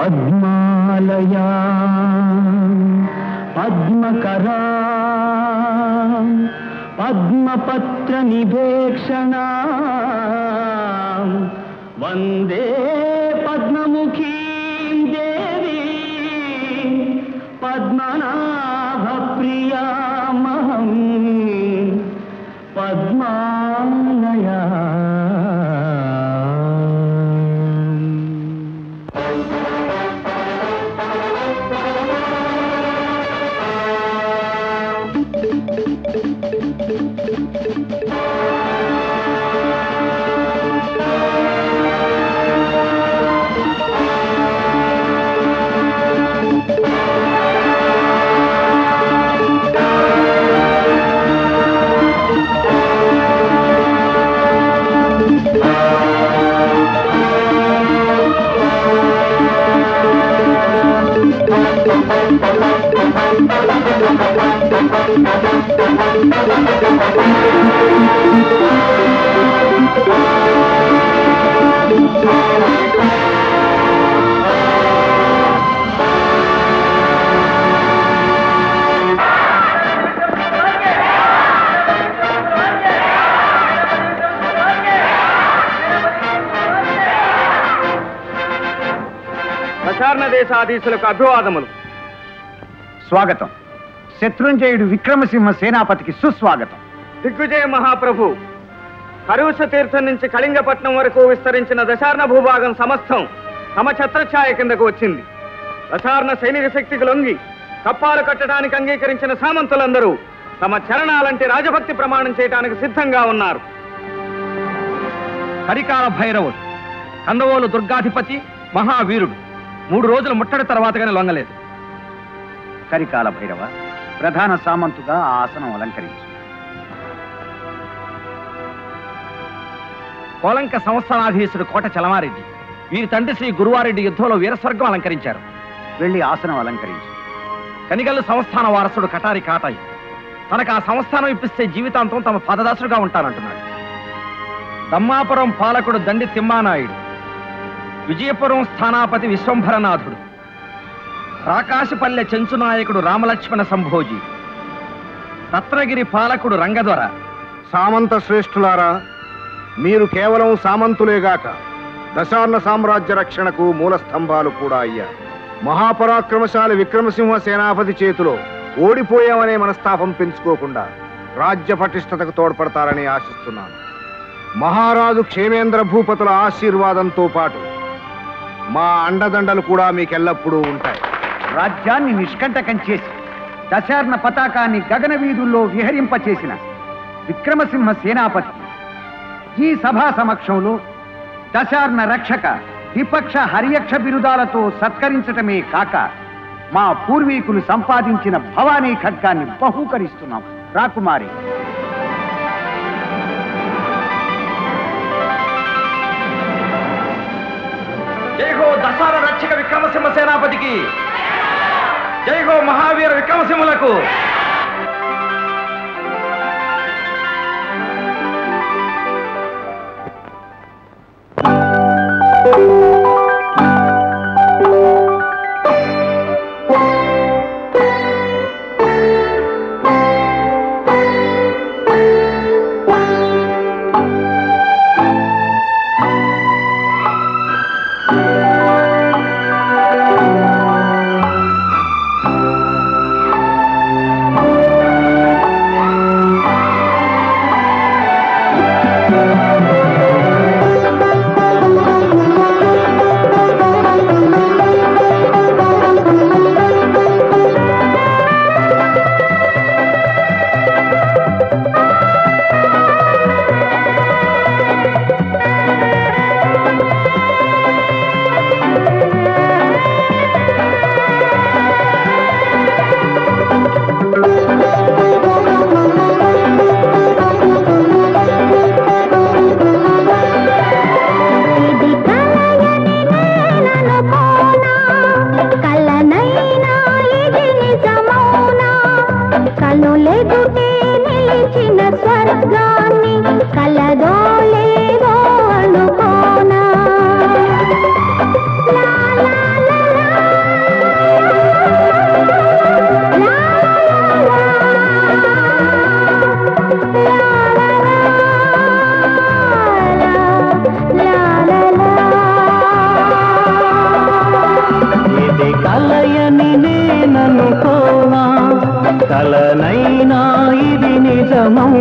పద్మాలయా పద్మకరా పద్మపత్ర నిభేక్షణ వందే పద్మముఖీ దేవి పద్మనాభ ప్రియామహం పద్మాలయా ప్రచారణ దేశాధీశులకు అభివాదములు స్వాగతం శత్రుంజయుడు విక్రమసింహ సేనాపతికి సుస్వాగతం దిగ్విజయ మహాప్రభు కరుష తీర్థం నుంచి కళింగపట్నం వరకు విస్తరించిన దశార్ణ భూభాగం సమస్తం తమ ఛత్రఛాయ కిందకు వచ్చింది దశార్ణ సైనిక శక్తికి లొంగి కప్పాలు కట్టడానికి అంగీకరించిన సామంతులందరూ తమ చరణాలంటి రాజభక్తి ప్రమాణం చేయడానికి సిద్ధంగా ఉన్నారు కరికాల భైరవుడు కందవోలు దుర్గాధిపతి మహావీరుడు మూడు రోజులు ముట్టడి తర్వాతగానే లొంగలేదు కరికాల భైరవ ప్రధాన సామంతుగా ఆ ఆసనం అలంకరించు కోలంక సంస్థానాధీశుడు కోట చలమారెడ్డి వీరి తండ్రి శ్రీ గురువారెడ్డి యుద్ధంలో వీరస్వర్గం అలంకరించారు వెళ్ళి ఆసనం అలంకరించు కనిగల్లు సంస్థాన వారసుడు కటారి కాటాయి తనకు ఆ సంస్థానం ఇప్పిస్తే జీవితాంతం తమ పదదాసుడుగా ఉంటానంటున్నాడు దమ్మాపురం పాలకుడు దండి తిమ్మానాయుడు విజయపురం స్థానాపతి విశ్వంభరనాథుడు రాకాశపల్లె చెంచునాయకుడు రామలక్ష్మణ సంభోజి రత్నగిరి పాలకుడు రంగదొర సామంత శ్రేష్ఠులారా మీరు కేవలం సామంతులేగాక దశార్ణ సామ్రాజ్య రక్షణకు మూల స్తంభాలు కూడా అయ్యారు మహాపరాక్రమశాలి విక్రమసింహ సేనాపతి చేతిలో ఓడిపోయామనే మనస్తాపం పెంచుకోకుండా రాజ్య పటిష్టతకు తోడ్పడతారని ఆశిస్తున్నాను మహారాజు క్షేమేంద్ర భూపతుల ఆశీర్వాదంతో పాటు మా అండదండలు కూడా మీకెల్లప్పుడూ ఉంటాయి రాజ్యాన్ని నిష్కంటకం చేసి దశార్ణ పతాకాన్ని గగన వీధుల్లో విహరింపచేసిన విక్రమసింహ సేనాపతి ఈ సభా సమక్షంలో దశార్ణ రక్షక విపక్ష హరియక్ష బిరుదాలతో సత్కరించటమే కాక మా పూర్వీకులు సంపాదించిన భవానీ ఖడ్గాన్ని బహూకరిస్తున్నాం రాకుమారి జై హో దశార రక్షక విక్రమసింహ సేనాపతికి జై హో మహావీర విక్రమసింహులకు ఆ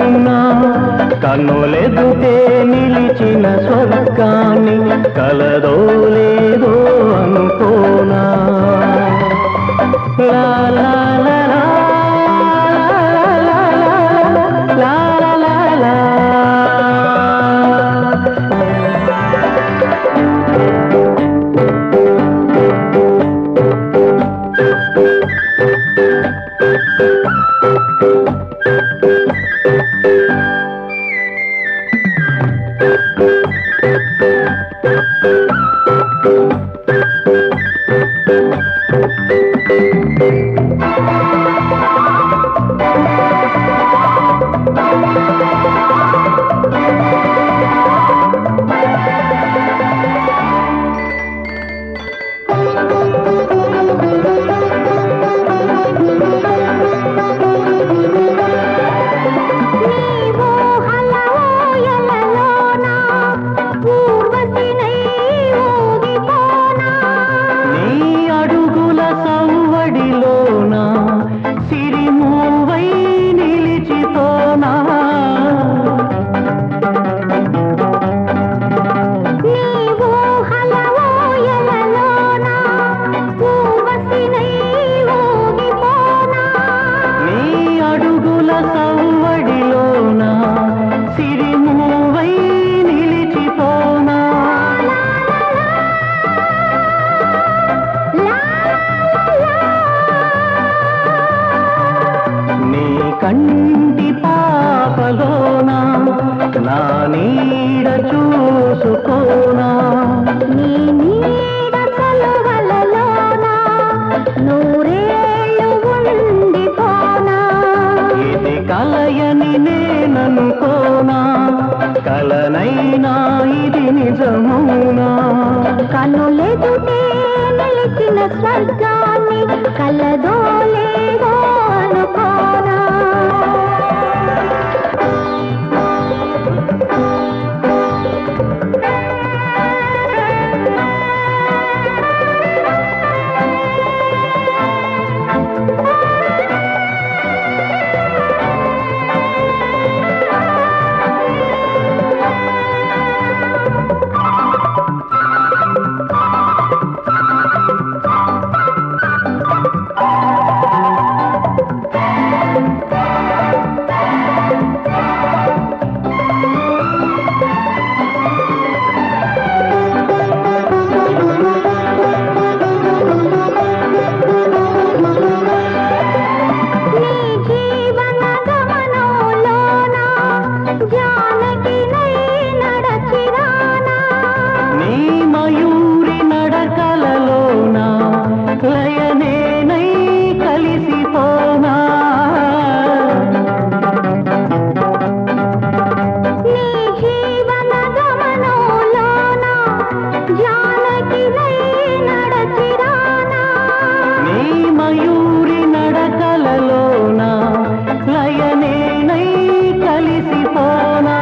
అనుకోనా కన్నులెదుటే నిలిచిన స్వర్గాన్ని కలదో లేదో అనుకోనా లా లా లా లా, లా లా లా లా. నీవో హలవోయలలోన పూర్వసినై ఊగిపోనా నీ అడుగుల సవ్వడిలోన సిరిమూవై నిలిచిపోనా నీవో హలవోయలలోన పూర్వసినై ఊగిపోనా నీ అడుగుల సవ్వడిలోన సిరిమూవై నిలిచిపోనా లా నీ కంటి పాపలోన నా నీడ చూసుకోనా నీ నీడ కలువలలోన నూరేళ్ళు ఉండిపోనా ఇది కలయని నేననుకోనా కలనైనా ఇది నిజమునా కనులెదుటే నిలిచిన స్వర్గాన్ని కలదో లేదో అనుకోనా నీ జీవన గమనంలోన జానకినై నడచిరానా నీ మయూరి నడకలలోన లయనేనై కలిసిపోనా నీ జీవన గమనంలోన జానకినై నడచిరానా నీ మయూరి నడకలలోన లయనేనై కలిసిపోనా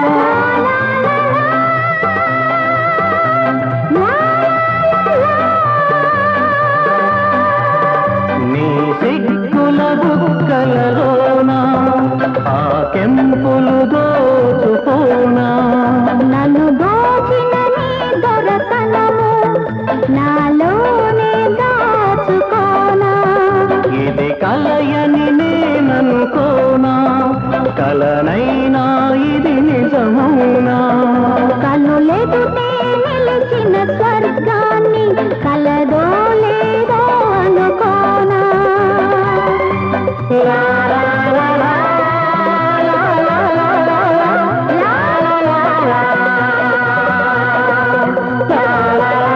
నీ సిగ్గుల బుక్కలలోన ఆ కెంపులు దోచుకోనా నన్ను దోచిన నీ దొరతనము నాలోనే దాచుకోనా ఇది కలయని నేననుకోనా కలనైనా ఇది నిజమౌనా కనులెదుటే నిలిచిన స్వర్గాన్ని కలదో లేదో అనుకోనా లా లా లా లా, లా లా లా లా, లా లా లా లా, లా లా లా.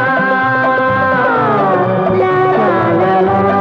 లా లా లా లా.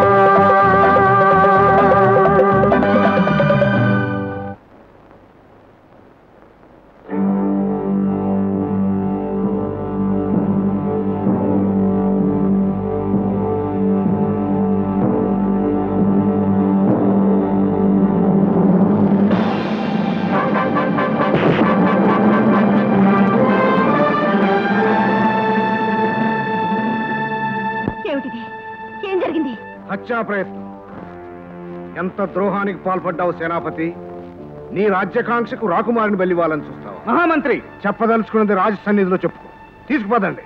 ఏమిటిది ఏం జరిగింది హత్యా ప్రయత్నం ఎంత ద్రోహానికి పాల్పడ్డావు సేనాపతి నీ రాజ్యకాంక్షకు రాకుమారిని బలివ్వాలని చూస్తావా మహామంత్రి చెప్పదలుచుకున్నది రాజ సన్నిధిలో చెప్పుకో తీసుకుపోదండి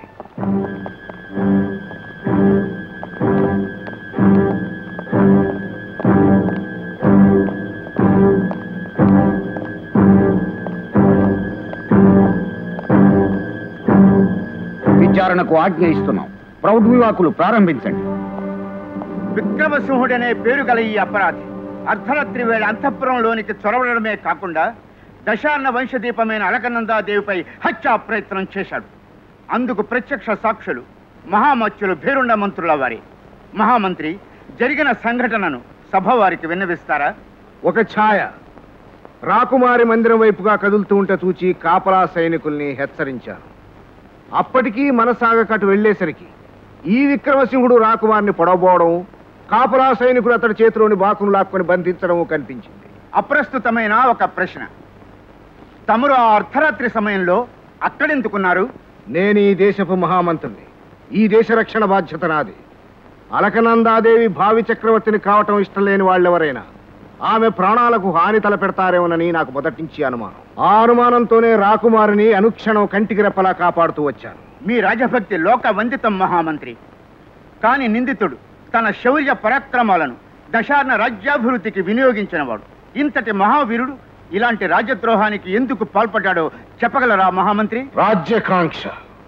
విచారణకు ఆజ్ఞ ఇస్తున్నాం ప్రౌఢ వివాకులు ప్రారంభించండి విక్రమసింహుడనే పేరు గల ఈ అపరాధి అర్ధరాత్రి వేళ అంతఃపురంలోనికి చొరవడమే కాకుండా దశాన్న వంశదీపమైన అలకనందాదేవిపై హత్యా ప్రయత్నం చేశాడు అందుకు ప్రత్యక్ష సాక్షులు మహామత్యులు భేరుండ మంత్రుల వారి మహామంత్రి జరిగిన సంఘటనను సభ వారికి విన్నవిస్తారా ఒక ఛాయ రాకుమారి మందిరం వైపుగా కదులుతూ ఉంటే చూచి కాపలా సైనికుల్ని హెచ్చరించాను అప్పటికీ మనసాగకటు వెళ్ళేసరికి ఈ విక్రమసింహుడు రాకుమారిని పొడవబోవడం కాపలా సైనికుడు అతడి చేతిలోని బాకును లాక్కొని బంధించడం కనిపించింది అప్రస్తుతమైన ఒక ప్రశ్న తమరు ఆ అర్ధరాత్రి సమయంలో అక్కడెందుకున్నారు నేను ఈ దేశపు మహామంత్రిని ఈ దేశ రక్షణ బాధ్యత నాది అలకనందాదేవి భావి చక్రవర్తిని కావటం ఇష్టం లేని వాళ్ళెవరైనా ఆమె ప్రాణాలకు హాని తలపెడతారేమోనని నాకు మొదటి నుంచి అనుమానం ఆ అనుమానంతోనే రాకుమారిని అనుక్షణం కంటికి రెప్పలా కాపాడుతూ వచ్చాను మీ రాజభక్తి లోక వందితం మహామంత్రి కాని నిందితుడు తన శౌర్య పరాక్రమాలను దశార్ణ రాజ్యాభివృద్ధికి వినియోగించినవాడు ఇంతటి మహావీరుడు ఇలాంటి రాజద్రోహానికి ఎందుకు పాల్పడ్డాడో చెప్పగలరా మహామంత్రి రాజ్యకాంక్ష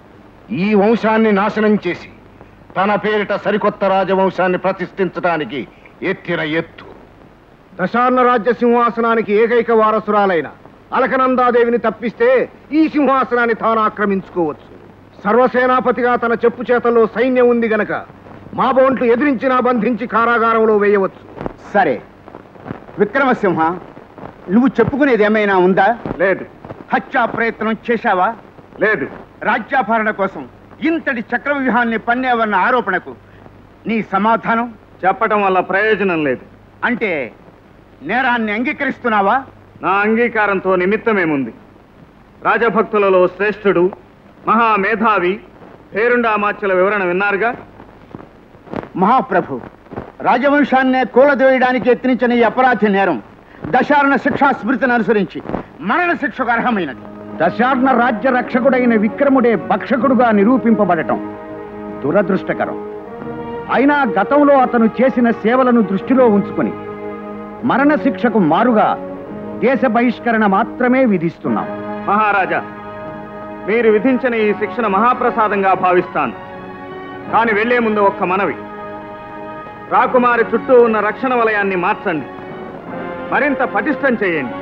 ఈ వంశాన్ని నాశనం చేసి తన పేరిట సరికొత్త రాజవంశాన్ని ప్రతిష్ఠించడానికి ఎత్తిన ఎత్తు దశార్ణ రాజ్య సింహాసనానికి ఏకైక వారసురాలైన అలకనందాదేవిని తప్పిస్తే ఈ సింహాసనాన్ని తాను ఆక్రమించుకోవచ్చు సర్వసేనాపతిగా తన చెప్పు చేతల్లో సైన్యం ఉంది గనక మా బోంట్లు ఎదిరించినా బంధించి కారాగారంలో వేయవచ్చు సరే విక్రమసింహ నువ్వు చెప్పుకునేది ఏమైనా ఉందా లేదు హత్యా ప్రయత్నం చేశావా లేదు రాజ్యాభరణ కోసం ఇంతటి చక్రవ్యూహాన్ని పన్నేవన్న ఆరోపణకు నీ సమాధానం చెప్పటం వల్ల ప్రయోజనం లేదు అంటే నేరాన్ని అంగీకరిస్తున్నావా నా అంగీకారంతో నిమిత్తమేముంది రాజభక్తులలో శ్రేష్ఠుడు మహామేధావి పేరుండామాచ్యుల వివరణ విన్నారుగా మహాప్రభు రాజవంశాన్నే కూలదోయడానికి యత్నించిన ఈ అపరాధి నేరం దశారణ శిక్షా స్మృతిని అనుసరించి మరణ శిక్షకు అర్హమైనది దశార్ణ రాజ్య రక్షకుడైన విక్రముడే భక్షకుడుగా నిరూపింపబడటం దురదృష్టకరం అయినా గతంలో అతను చేసిన సేవలను దృష్టిలో ఉంచుకొని మరణ శిక్షకు మారుగా దేశ బహిష్కరణ మాత్రమే విధిస్తున్నాం మహారాజా మీరు విధించిన ఈ శిక్షణ మహాప్రసాదంగా భావిస్తాను కాని వెళ్లే ముందు ఒక్క మనవి రాకుమారి చుట్టూ ఉన్న రక్షణ వలయాన్ని మార్చండి మరింత పటిష్టం చేయండి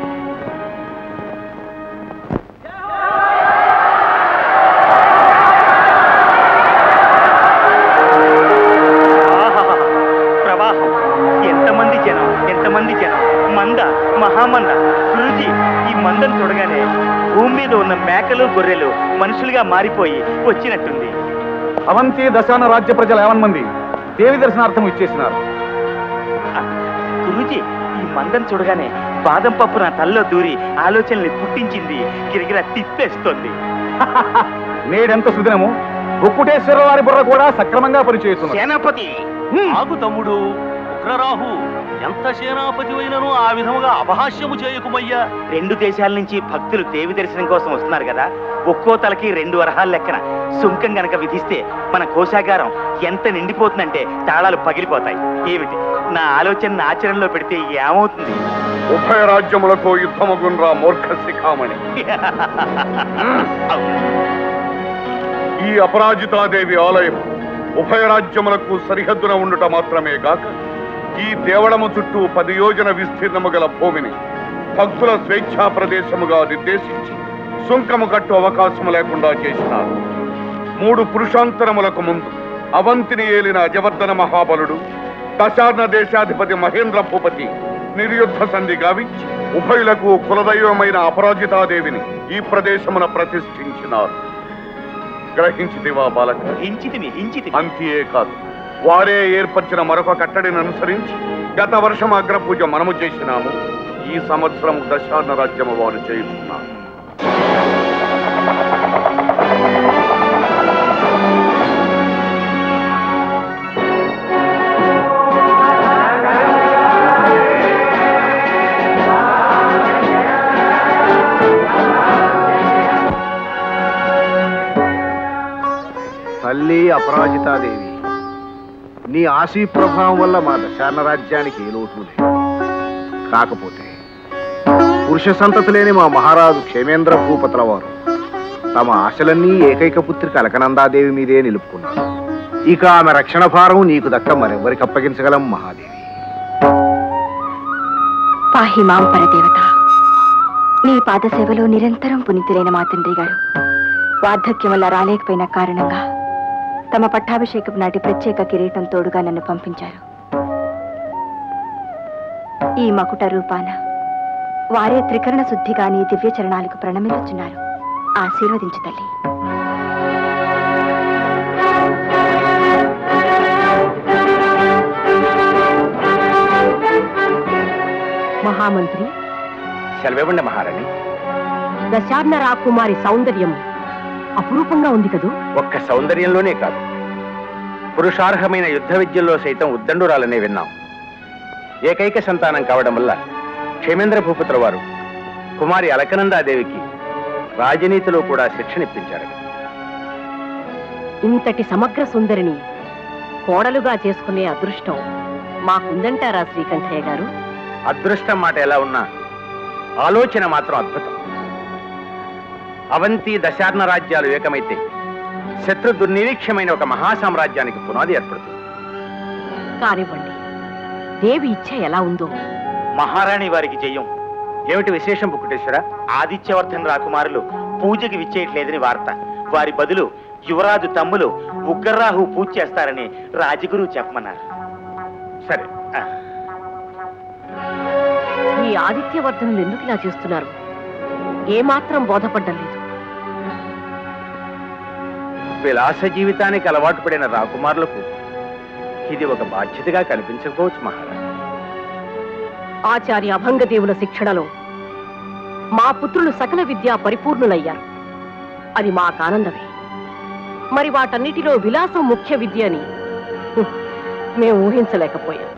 ఆహాహా, ప్రవాహం ఎంతమంది జనం ఎంతమంది జనం మంద మహామంద గురుజీ ఈ మందను చూడగానే భూమి మీద ఉన్న మేకలు గొర్రెలు మనుషులుగా మారిపోయి వచ్చినట్టుంది అవంతి దశాన రాజ్య ప్రజలు ఏమన్మంది దేవి దర్శనార్థం ఇచ్చేసినారు ఆ, గురూజీ ఈ మందను చూడగానే బాదం పప్పు నా తల్లో దూరి ఆలోచనల్ని పుట్టించింది గిరిగిర తిప్పేస్తోంది నేడెంత సుదినము బొక్కుటేశ్వర వారి బుర్ర కూడా సక్రమంగా పనిచేస్తున్నారు సేనాపతి ఆగు తమ్ముడు ఉగ్రరాహు ఎంత సేనాపతి అయినను ఆ విధముగా అపహాస్యము చేయకుమయ్యా రెండు దేశాల నుంచి భక్తులు దేవి దర్శనం కోసం వస్తున్నారు కదా ఒక్కో తలకి రెండు వరహాల లెక్కన సుంకం గనక విధిస్తే మన కోశాగారం ఎంత నిండిపోతుందంటే తాళాలు పగిలిపోతాయి ఏమిటి నా ఆలోచన ఆచరణలో పెడితే ఏమవుతుంది ఉభయ రాజ్యములకు యుద్ధముగుండ్రా మూర్ఖ శిఖామణి ఈ అపరాజితాదేవి ఆలయం ఉభయ రాజ్యములకు సరిహద్దున ఉండుట మాత్రమే గాక ఈ దేవళము చుట్టూ పది యోజన విస్తీర్ణము గల భూమిని భక్తుల స్వేచ్ఛా ప్రదేశముగా నిర్దేశించి సుంకము కట్టు అవకాశము లేకుండా చేసినారు మూడు పురుషాంతరములకు ముందు అవంతిని ఏలిన అజవర్ధన మహాబలుడు దశార్ణ దేశాధిపతి మహేంద్ర భూపతి నిర్యుద్ధ సంధి గావించి ఉభయులకు కులదైవమైన అపరాజితాదేవిని ఈ ప్రదేశమున ప్రతిష్ఠించినారు గ్రహించితివా బాలక హించితిమి హించితిమి అంతే కాదు వారే ఏర్పరిచిన మరొక కట్టడిని అనుసరించి గత వర్షం అగ్రపూజ మనము చేసినాము ఈ సంవత్సరం దశార్ణ రాజ్యము వారు చేస్తున్నారు తల్లి అపరాజితాదేవి నీ ఆశీ ప్రభావం వల్ల మా దశార్ణ రాజ్యానికి ఏ లోటు లేదు కాకపోతే పురుష సంతతి లేని మా మహారాజు క్షేమేంద్ర భూపతుల వారు తమ ఆశలన్నీ ఏకైక పుత్రిక అలకనందాదేవి మీదే నిలుపుకున్నారు ఇక ఆమె రక్షణ భారం నీకు దక్క మరెవరికి అప్పగించగలం మహాదేవి పాహి మాం పరదేవత నీ పాదసేవలో నిరంతరం పునీతులైన మా తండ్రి గారు వార్ధక్యం వల్ల రాలేకపోయిన కారణంగా తమ పట్టాభిషేకం నాటి ప్రత్యేక కిరీటం తోడుగా నన్ను పంపించారు ఈ మకుట రూపాన వారే త్రికరణ శుద్ధిగా నీ దివ్య చరణాలకు ప్రణమిల్లుచున్నారు ఆశీర్వదించు తల్లి మహామంత్రి సెలవివ్వండి మహారాణి దశార్ణ రాకుమారి సౌందర్యం అపురూపంగా ఉంది కదూ ఒక్క సౌందర్యంలోనే కాదు పురుషార్హమైన యుద్ధ విద్యల్లో సైతం ఉద్దండురాలనే విన్నాం ఏకైక సంతానం కావడం వల్ల క్షేమేంద్ర భూపతుల వారు కుమారి అలకనందాదేవికి రాజనీతిలో కూడా శిక్షణిప్పించారు ఇంతటి సమగ్ర సుందరిని కోడలుగా చేసుకునే అదృష్టం మాకుందంటారా శ్రీకంఠయ్య గారు అదృష్టం మాట ఎలా ఉన్నా ఆలోచన మాత్రం అద్భుతం అవంతి దశార్ణ రాజ్యాలు ఏకమైతే శత్రు దుర్నిరీక్ష్యమైన ఒక మహాసామ్రాజ్యానికి పునాది ఏర్పడుతుంది కానివ్వండి దేవి ఇచ్చ ఎలా ఉందో మహారాణి వారికి జయం ఏమిటి విశేషం బుక్కుటేశ్వర ఆదిత్యవర్ధన్ రాకుమారులు పూజకి విచ్చేయట్లేదని వార్త వారి బదులు యువరాజు తమ్ములు ఉగ్గర్రాహు పూజ చేస్తారని రాజగురు చెప్పమన్నారు సరే ఆ, ఈ ఆదిత్యవర్ధనులు ఎందుకు ఇలా చేస్తున్నారు ఏమాత్రం బోధపడ్డం లేదు విలాస జీవితానికి అలవాటు పడిన రాకుమారులకు ఇది ఒక బాధ్యతగా కనిపించకపోవచ్చు మహారాణి ఆచార్య అభంగదేవుల శిక్షణలో మా పుత్రులు సకల విద్యా పరిపూర్ణులయ్యారు అది మాకానందమే మరి వాటన్నిటిలో విలాసం ముఖ్య విద్య అని హ్మ్, మేము ఊహించలేకపోయాం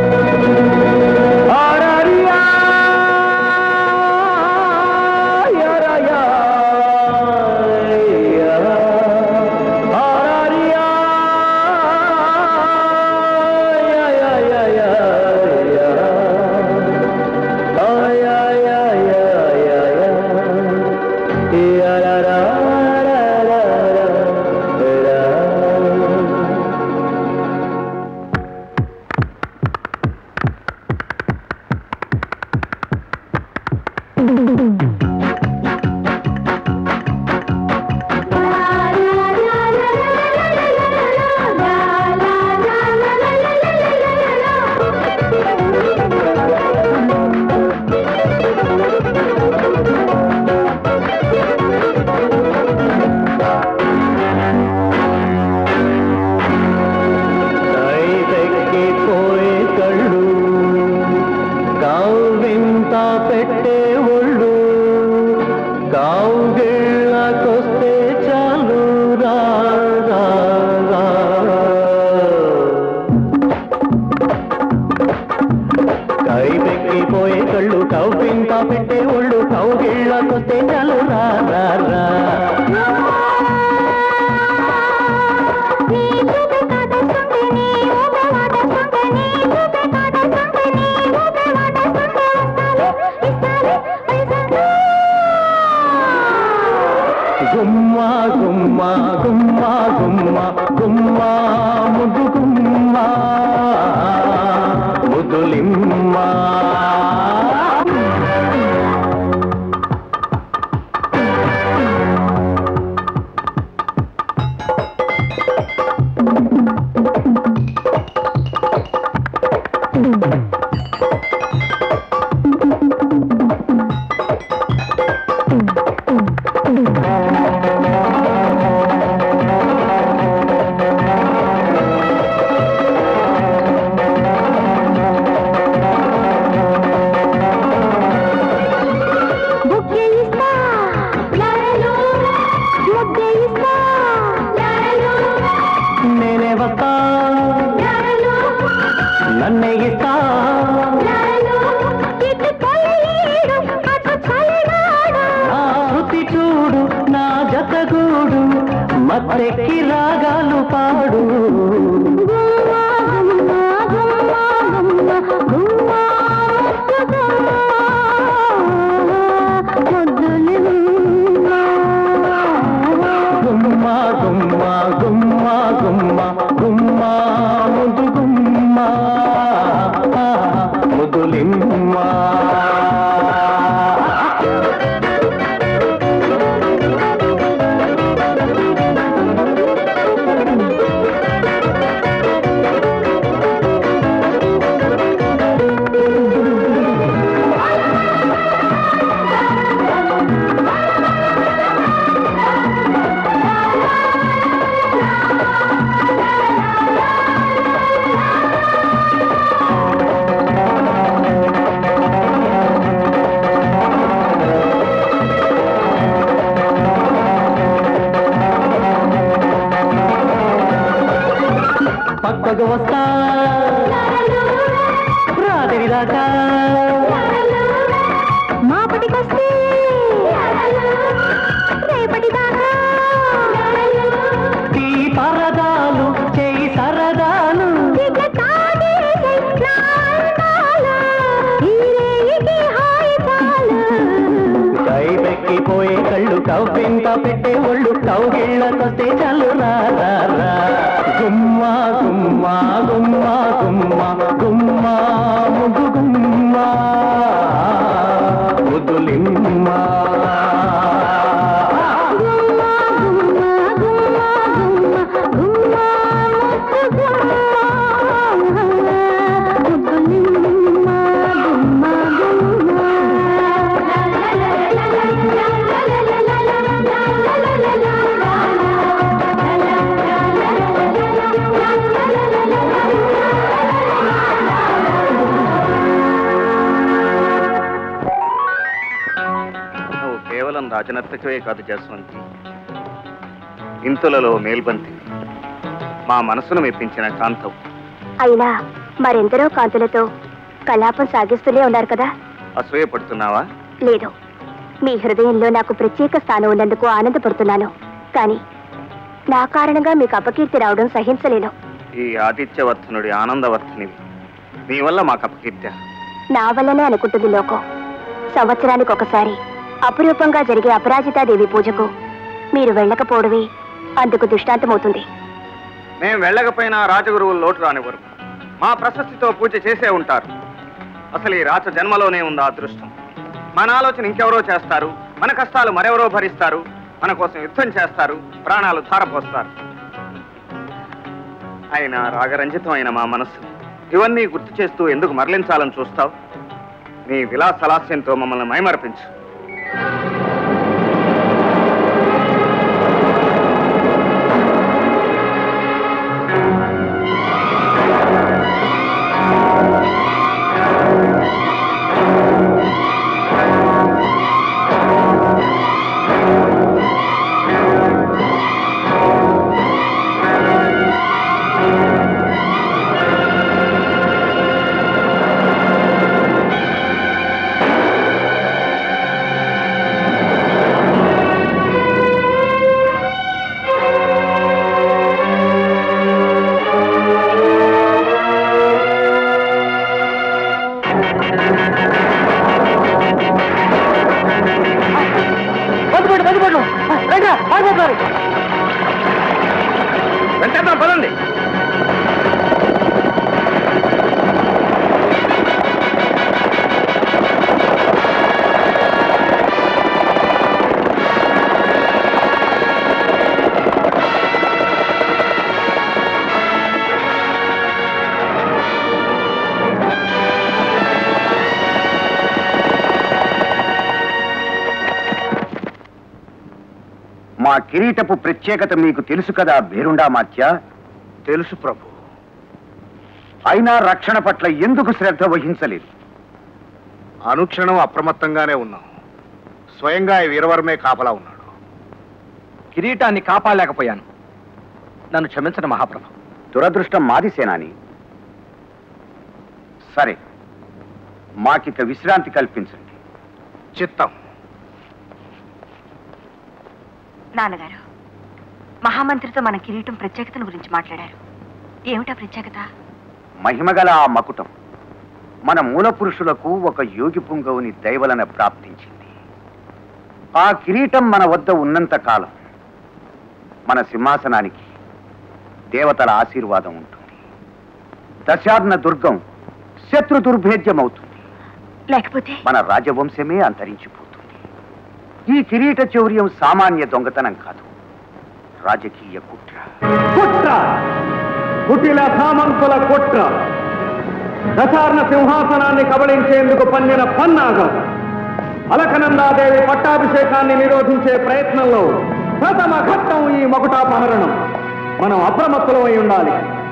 పోయే కళ్ళు కావింత పెట్టే ఒళ్ళు కావుగిళ్ళకొస్తే చాలు రా రా, రా. కైపెక్కిపోయే కళ్ళు కవ్వింత పెట్టే ఒళ్ళు కౌగిళ్ళకొస్తే చాలు రా రా రా గుమ్మ గుమ్మ గుమ్మ గుమ్మ గుమ్మ ముద్దు గుమ్మ ముద్దులిమ్మ నేనే వస్తా నన్నే ఇస్తా నా శృతి చూడు నా జతగూడు మత్తెక్కి రాగాలు పాడు గుమ్మ గుమ్మ గుమ్మ గుమ్మ గుమ్మ ముదు గుమ్మ ముదులిమ్మ పక్కకు వస్తా రాత్రి దాకా మాపటికొస్తే రేపటి దాకా తీ పరదాలు చేయి సరదాలు ఇక కాదేసే నా అందాలు. ఈ రేయికి హాయి చాలు. కైపెక్కిపోయే కళ్ళు కవ్వింత పెట్టే ఒళ్ళు కౌగిళ్ళకొస్తే చల్లు రా రా, రా. గుమ్మ గుమ్మ గుమ్మ గుమ్మ గుమ్మ ముద్దు గుమ్మ ముద్దులిమ్మ గుమ్మ, గుమ్మ, గుమ్మ, గుమ్మ, గుమ్మ, ముద్దు గుమ్మ. ముద్దులిమ్మ, గుమ్మ, నువ్వు కేవలం రాజనర్తకవే కాదు జస్వంతి ఇంతులలో మేల్బంతి మా మనసును మెప్పించిన కాంతం అయినా మరెందరో కాంతులతో కలాపం సాగిస్తూనే ఉన్నారు కదా అసూయపడుతున్నావా లేదు మీ హృదయంలో నాకు ప్రత్యేక స్థానం ఉన్నందుకు ఆనందపడుతున్నాను కానీ నా కారణంగా మీకు అపకీర్తి రావడం సహించలేను ఈ ఆదిత్యవర్ధనుడి ఆనందవర్ధనివి నీ వల్ల మాకు అపకీర్త్య నా వల్లనే అనుకుంటుంది లోకం సంవత్సరానికి ఒకసారి అపురూపంగా జరిగే అపరాజితాదేవి పూజకు మీరు వెళ్ళకపోవడమే అందుకు దృష్టాంతమవుతుంది మేం వెళ్ళకపోయినా రాజగురువులు లోటు రానివ్వరు మా ప్రశస్తితో పూజ చేసే ఉంటారు అసలు ఈ రాచ జన్మలోనే ఉంది ఆ అదృష్టం మన ఆలోచన ఇంకెవరో చేస్తారు మన కష్టాలు మరెవరో భరిస్తారు మన కోసం యుద్ధం చేస్తారు ప్రాణాలు ధారపోస్తారు అయినా రాగరంజితమైన మా మనస్సు ఇవన్నీ గుర్తు చేస్తూ ఎందుకు మరలించాలని చూస్తావు నీ విలాసలాస్యంతో మమ్మల్ని మైమర్పించు బంధుపడు బంధుపడు రండి ఆగిపోతున్నారు వెంటనే పదండి మా కిరీటపు ప్రత్యేకత మీకు తెలుసు కదా బేరుండా మాత్య తెలుసు ప్రభు అయినా రక్షణ పట్ల ఎందుకు శ్రద్ధ వహించలేదు అనుక్షణం అప్రమత్తంగానే ఉన్నాం స్వయంగా ఈ వీరవర్మే కాపలా ఉన్నాడు కిరీటాన్ని కాపాడలేకపోయాను నన్ను క్షమించండి మహాప్రభు దురదృష్టం మాది సేనాని సరే మాకిక విశ్రాంతి కల్పించండి చిత్తం నాన్నగారు మహామంత్రితో మన కిరీటం ప్రత్యేకతను గురించి మాట్లాడారు ఏమిటా ప్రత్యేకత మహిమగల ఆ మకుటం మన మూల పురుషులకు ఒక యోగి పుంగవుని దైవలన ప్రాప్తించింది ఆ కిరీటం మన వద్ద ఉన్నంత కాలం మన సింహాసనానికి దేవతల ఆశీర్వాదం ఉంటుంది దశార్ణ దుర్గం శత్రు దుర్భేద్యమవుతుంది లేకపోతే మన రాజవంశమే అంతరించిపోతుంది ఈ కిరీట చౌర్యం సామాన్య దొంగతనం కాదు రాజకీయ కుట్ర కుట్ర కుటిల సామంతుల కుట్ర దశార్ణ సింహాసనాన్ని కబళించేందుకు పన్నిన పన్నాగం అలకనందాదేవి పట్టాభిషేకాన్ని నిరోధించే ప్రయత్నంలో ప్రథమ ఘట్టం ఈ మకుటాపహరణం మనం అప్రమత్తులమై ఉండాలి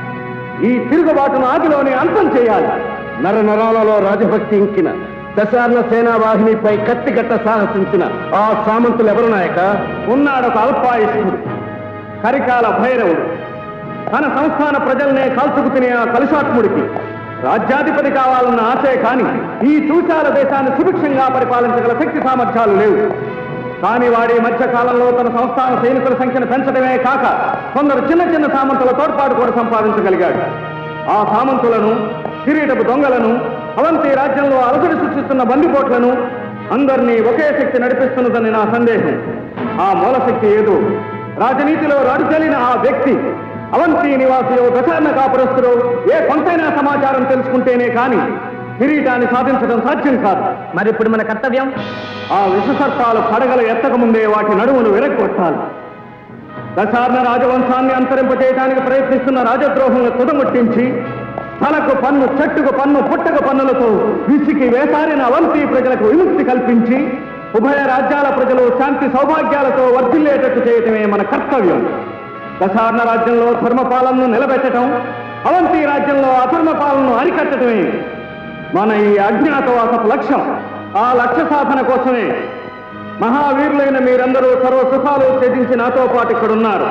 ఈ తిరుగుబాటును ఆదిలోనే అంతం చేయాలి నర నరాలలో రాజభక్తి ఇంకిన దశార్ణ సేనావాహినిపై కత్తిగట్ట సాహసించిన ఆ సామంతులు ఎవరు నాయక ఉన్నాడొక అల్పాయుష్కుడు కరికాల భైరవుడు తన సంస్థాన ప్రజల్నే కాల్చుకు తినే ఆ కలుషాత్ముడికి రాజ్యాధిపతి కావాలన్న ఆశే కాని ఈ చూచాల దేశాన్ని సుభిక్షంగా పరిపాలించగల శక్తి సామర్థ్యాలు లేవు కాని వాడి మధ్య కాలంలో తన సంస్థాన సైనికుల సంఖ్యను పెంచడమే కాక కొందరు చిన్న చిన్న సామంతుల తోడ్పాటు కూడా సంపాదించగలిగాడు ఆ సామంతులను కిరీటపు దొంగలను అవంతి రాజ్యంలో అలసడి సృష్టిస్తున్న బందిపోట్లను అందరినీ ఒకే శక్తి నడిపిస్తున్నదని నా సందేహం ఆ మూలశక్తి ఏదో రాజనీతిలో రాడుచలిన ఆ వ్యక్తి అవంతి నివాసియో దశార్ణ కాపురస్తులో ఏ కొంతైనా సమాచారం తెలుసుకుంటేనే కాని కిరీటాన్ని సాధించడం సాధ్యం కాదు మరి ఇప్పుడు మన కర్తవ్యం ఆ విషసర్పాలు పడగలు ఎత్తక ముందే వాటి నడుమును వెనక్కొట్టాలి దశార్ణ రాజవంశాన్ని అంతరింపజేయడానికి ప్రయత్నిస్తున్న రాజద్రోహంలో తుదముట్టించి తలకు పన్ను చెట్టుకు పన్ను పుట్టక పన్నులతో విసికి వేసారిన అవంతి ప్రజలకు విముక్తి కల్పించి ఉభయ రాజ్యాల ప్రజలు శాంతి సౌభాగ్యాలతో వర్ధిల్లేటట్టు చేయటమే మన కర్తవ్యం దశార్ణ రాజ్యంలో ధర్మపాలనను నిలబెట్టడం అవంతి రాజ్యంలో అధర్మ పాలనను అరికట్టడమే మన ఈ అజ్ఞాతవాసపు లక్ష్యం ఆ లక్ష్య సాధన కోసమే మహావీరులైన మీరందరూ సర్వ సుఖాలు త్యజించి నాతో పాటు ఇక్కడ ఉన్నారు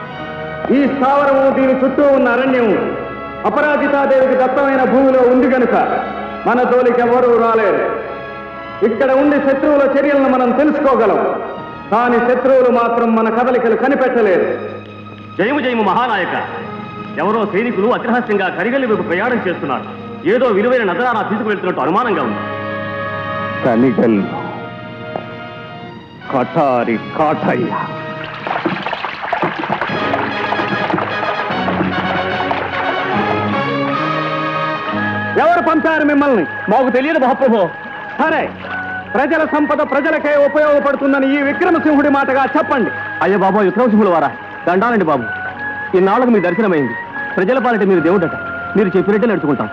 ఈ స్థావరము దీని చుట్టూ ఉన్న అరణ్యము అపరాజితాదేవికి దత్తమైన భూమిలో ఉంది గనుక మన జోలికి ఎవరూ రాలేరు ఇక్కడ ఉండి శత్రువుల చర్యలను మనం తెలుసుకోగలం కానీ శత్రువులు మాత్రం మన కదలికలు కనిపెట్టలేరు జయము జయము మహానాయక ఎవరో సైనికులు అతిరహస్యంగా కరిగల్లి వైపు ప్రయాణం చేస్తున్నారు ఏదో విలువైన నగరానా తీసుకువెళ్తున్నట్టు అనుమానంగా ఉంది కనిగల్లు కటారి కాటయ్య ఎవరు పంపారు మిమ్మల్ని మాకు తెలియదు మహాప్రభు సరే ప్రజల సంపద ప్రజలకే ఉపయోగపడుతుందని ఈ విక్రమసింహుడి మాటగా చెప్పండి అయ్య బాబా విక్రమసింహుల వారా దండాలండి బాబు ఇన్నాళ్ళకు మీ దర్శనమైంది ప్రజల పాలిట మీరు దేవుడట మీరు చెప్పినట్టే నడుచుకుంటాం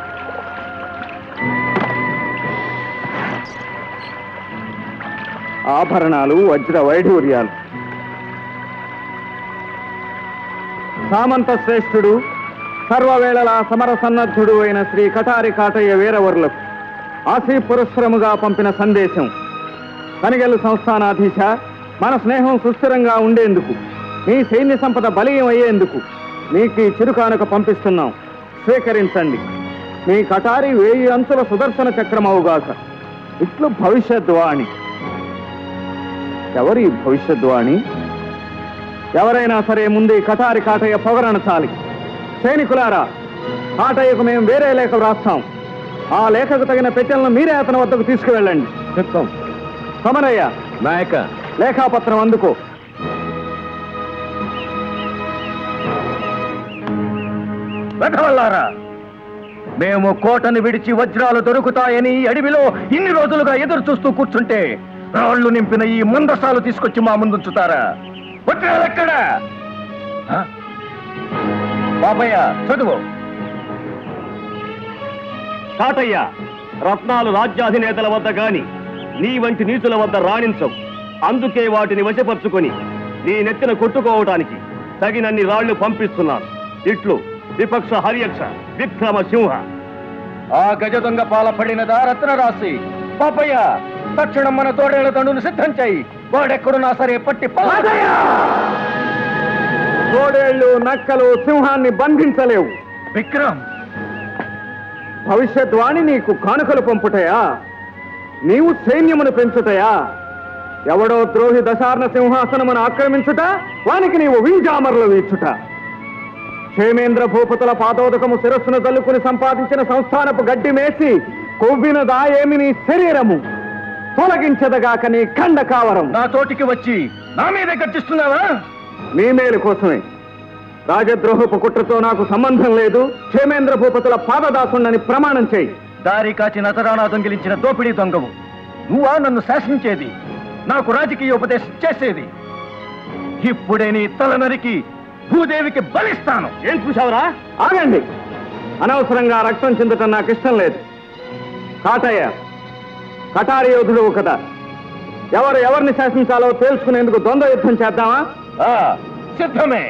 ఆభరణాలు వజ్ర వైఢూర్యాలు సామంత శ్రేష్ఠుడు సర్వవేళలా సమర సన్నద్ధుడు అయిన శ్రీ కటారి కాటయ్య వీరవరులకు ఆశీ పురస్సరముగా పంపిన సందేశం కనిగల్లు సంస్థానాధీశ మన స్నేహం సుస్థిరంగా ఉండేందుకు మీ సైన్య సంపద బలీయం అయ్యేందుకు మీకు ఈ చిరుకానుక పంపిస్తున్నాం స్వీకరించండి మీ కటారి వేయి అంచుల సుదర్శన చక్రమవుగాక ఇట్లు భవిష్యద్వాణి ఎవరి భవిష్యద్వాణి ఎవరైనా సరే ముందు ఈ కటారి కాటయ్య పొగరణచాలి సైనికులారా కాటయ్యకు మేము వేరే లేఖ వ్రాస్తాం ఆ లేఖకు తగిన పెట్టెలను మీరే అతని వద్దకు తీసుకువెళ్ళండి చెప్తాం సమరయ్య నాయక లేఖాపత్రం అందుకో వెధవల్లారా మేము కోటను విడిచి వజ్రాలు దొరుకుతాయని ఈ అడవిలో ఇన్ని రోజులుగా ఎదురు చూస్తూ కూర్చుంటే రాళ్లు నింపిన ఈ ముందసాలు తీసుకొచ్చి మా ముందుంచుతారా వజ్రాలెక్కడా ఆ? బాబయ్య చదువు తాతయ్య రత్నాలు రాజ్యాధినేతల వద్ద గాని నీ వంటి నీచుల వద్ద రాణించవు అందుకే వాటిని వశపరుచుకొని నీ నెత్తిన కొట్టుకోవటానికి తగినన్ని రాళ్లు పంపిస్తున్నాను ఇట్లు విపక్ష హరియక్ష విక్రమ సింహ ఆ గజ దొంగ పాలపడినదా రత్న రాశి పాపయ్య తక్షణం మన తోడేళ్ల దండును సిద్ధం చేయి వాడెక్కడున్నా సరే పట్టి తోడేళ్లు నక్కలు సింహాన్ని బంధించలేవు విక్రమ్ భవిష్యద్వాణి నీకు కానుకలు పంపుటయా నీవు సైన్యమును పెంచుటయా ఎవడో ద్రోహి దశార్ణ సింహాసనమును ఆక్రమించుట వానికి నీవు వింజామరులు వీచుట క్షేమేంద్ర భూపతుల పాదోదకము శిరస్సును తల్లుకుని సంపాదించిన సంస్థానపు గడ్డి మేసి కొవ్వినదా ఏమి నీ శరీరము తొలగించదగాక నీ ఖండ కావరం నా తోటికి వచ్చి నా మీదే గర్జిస్తున్నావా నీ మేలు కోసమే రాజద్రోహపు కుట్రతో నాకు సంబంధం లేదు క్షేమేంద్ర భూపతుల పాదదాసుండని ప్రమాణం చేయి దారి కాచి నతరానా దొంగిలించిన దోపిడీ దొంగవు నువ్వా నన్ను శాసించేది నాకు రాజకీయ ఉపదేశం చేసేది ఇప్పుడే నీ తల నరికి భూదేవికి బలిస్తాను ఏం చూసావురా ఆగండి అనవసరంగా రక్తం చెందటం నాకు ఇష్టం లేదు కాటయ్య కటారి యోధుడు కదా ఎవరు ఎవరిని శాసించాలో తేల్చుకునేందుకు ద్వంద్వ యుద్ధం చేద్దామా సిద్ధమే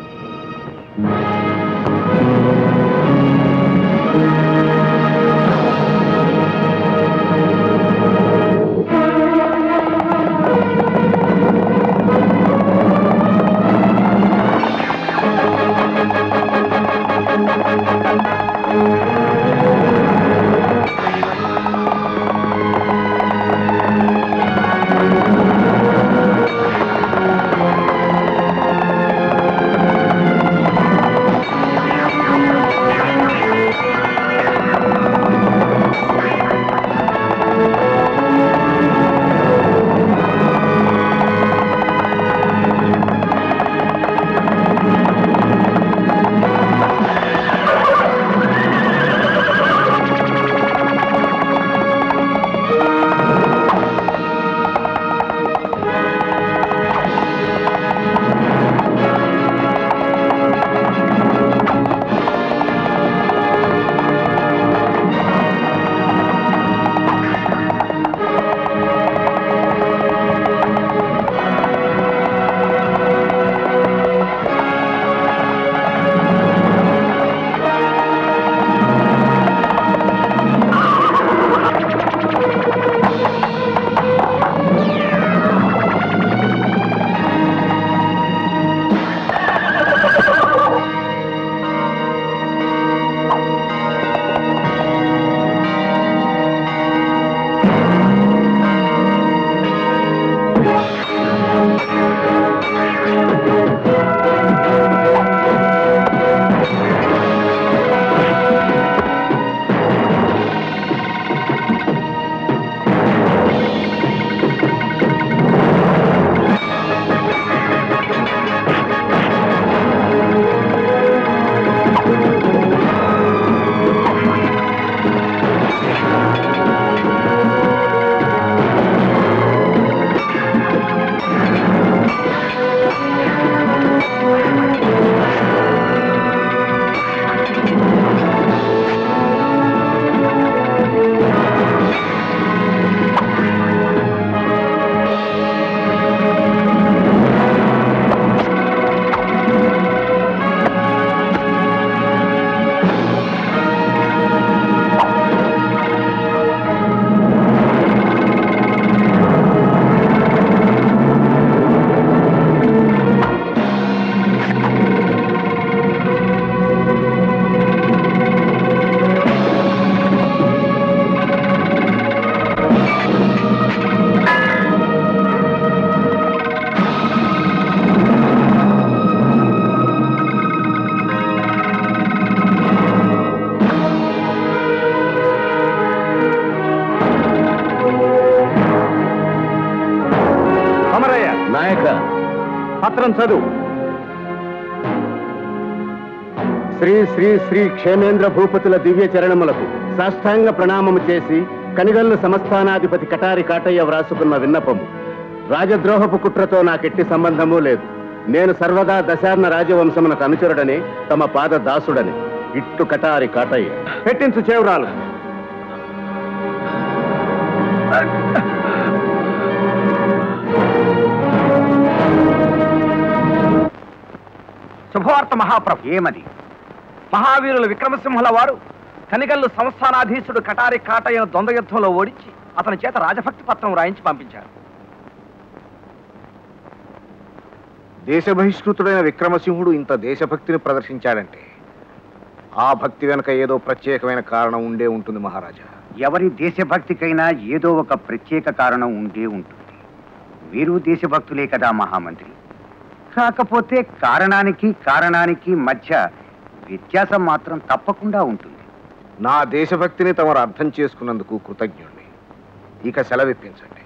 అమరయ్య నాయక పత్రం చదువు శ్రీ శ్రీ శ్రీ క్షేమేంద్ర భూపతుల దివ్య చరణములకు సాష్టాంగ ప్రణామము చేసి కనిగల్లు సంస్థానాధిపతి కటారి కాటయ్య వ్రాసుకున్న విన్నపము రాజద్రోహపు కుట్రతో నాకెట్టి సంబంధమూ లేదు నేను సర్వదా దశార్ణ రాజవంశమునకు అనుచరుడని తమ పాద దాసుడని ఇట్టు కటారి కాటయ్య పెట్టించు చేవరాలు శుభవార్త మహాప్రభు ఏమది మహావీరులు విక్రమసింహుల వారు కనిగల్లు సంస్థానాధీశుడు కటారి కాటయ్యను ద్వంద్వ యుద్ధంలో ఓడించి అతని చేత రాజభక్తి పత్రం రాయించి పంపించారు దేశ బహిష్కృతుడైన విక్రమసింహుడు ఇంత దేశభక్తిని ప్రదర్శించాడంటే ఆ భక్తి వెనుక ఏదో ప్రత్యేకమైన కారణం ఉండే ఉంటుంది మహారాజా ఎవరి దేశభక్తికైనా ఏదో ఒక ప్రత్యేక కారణం ఉండే ఉంటుంది వీరు దేశభక్తులే కదా మహామంత్రి కాకపోతే కారణానికి కారణానికి మధ్య వ్యత్యాసం మాత్రం తప్పకుండా ఉంటుంది నా దేశభక్తిని తమరు అర్థం చేసుకున్నందుకు కృతజ్ఞుణ్ణి ఇక సెలవిప్పించండి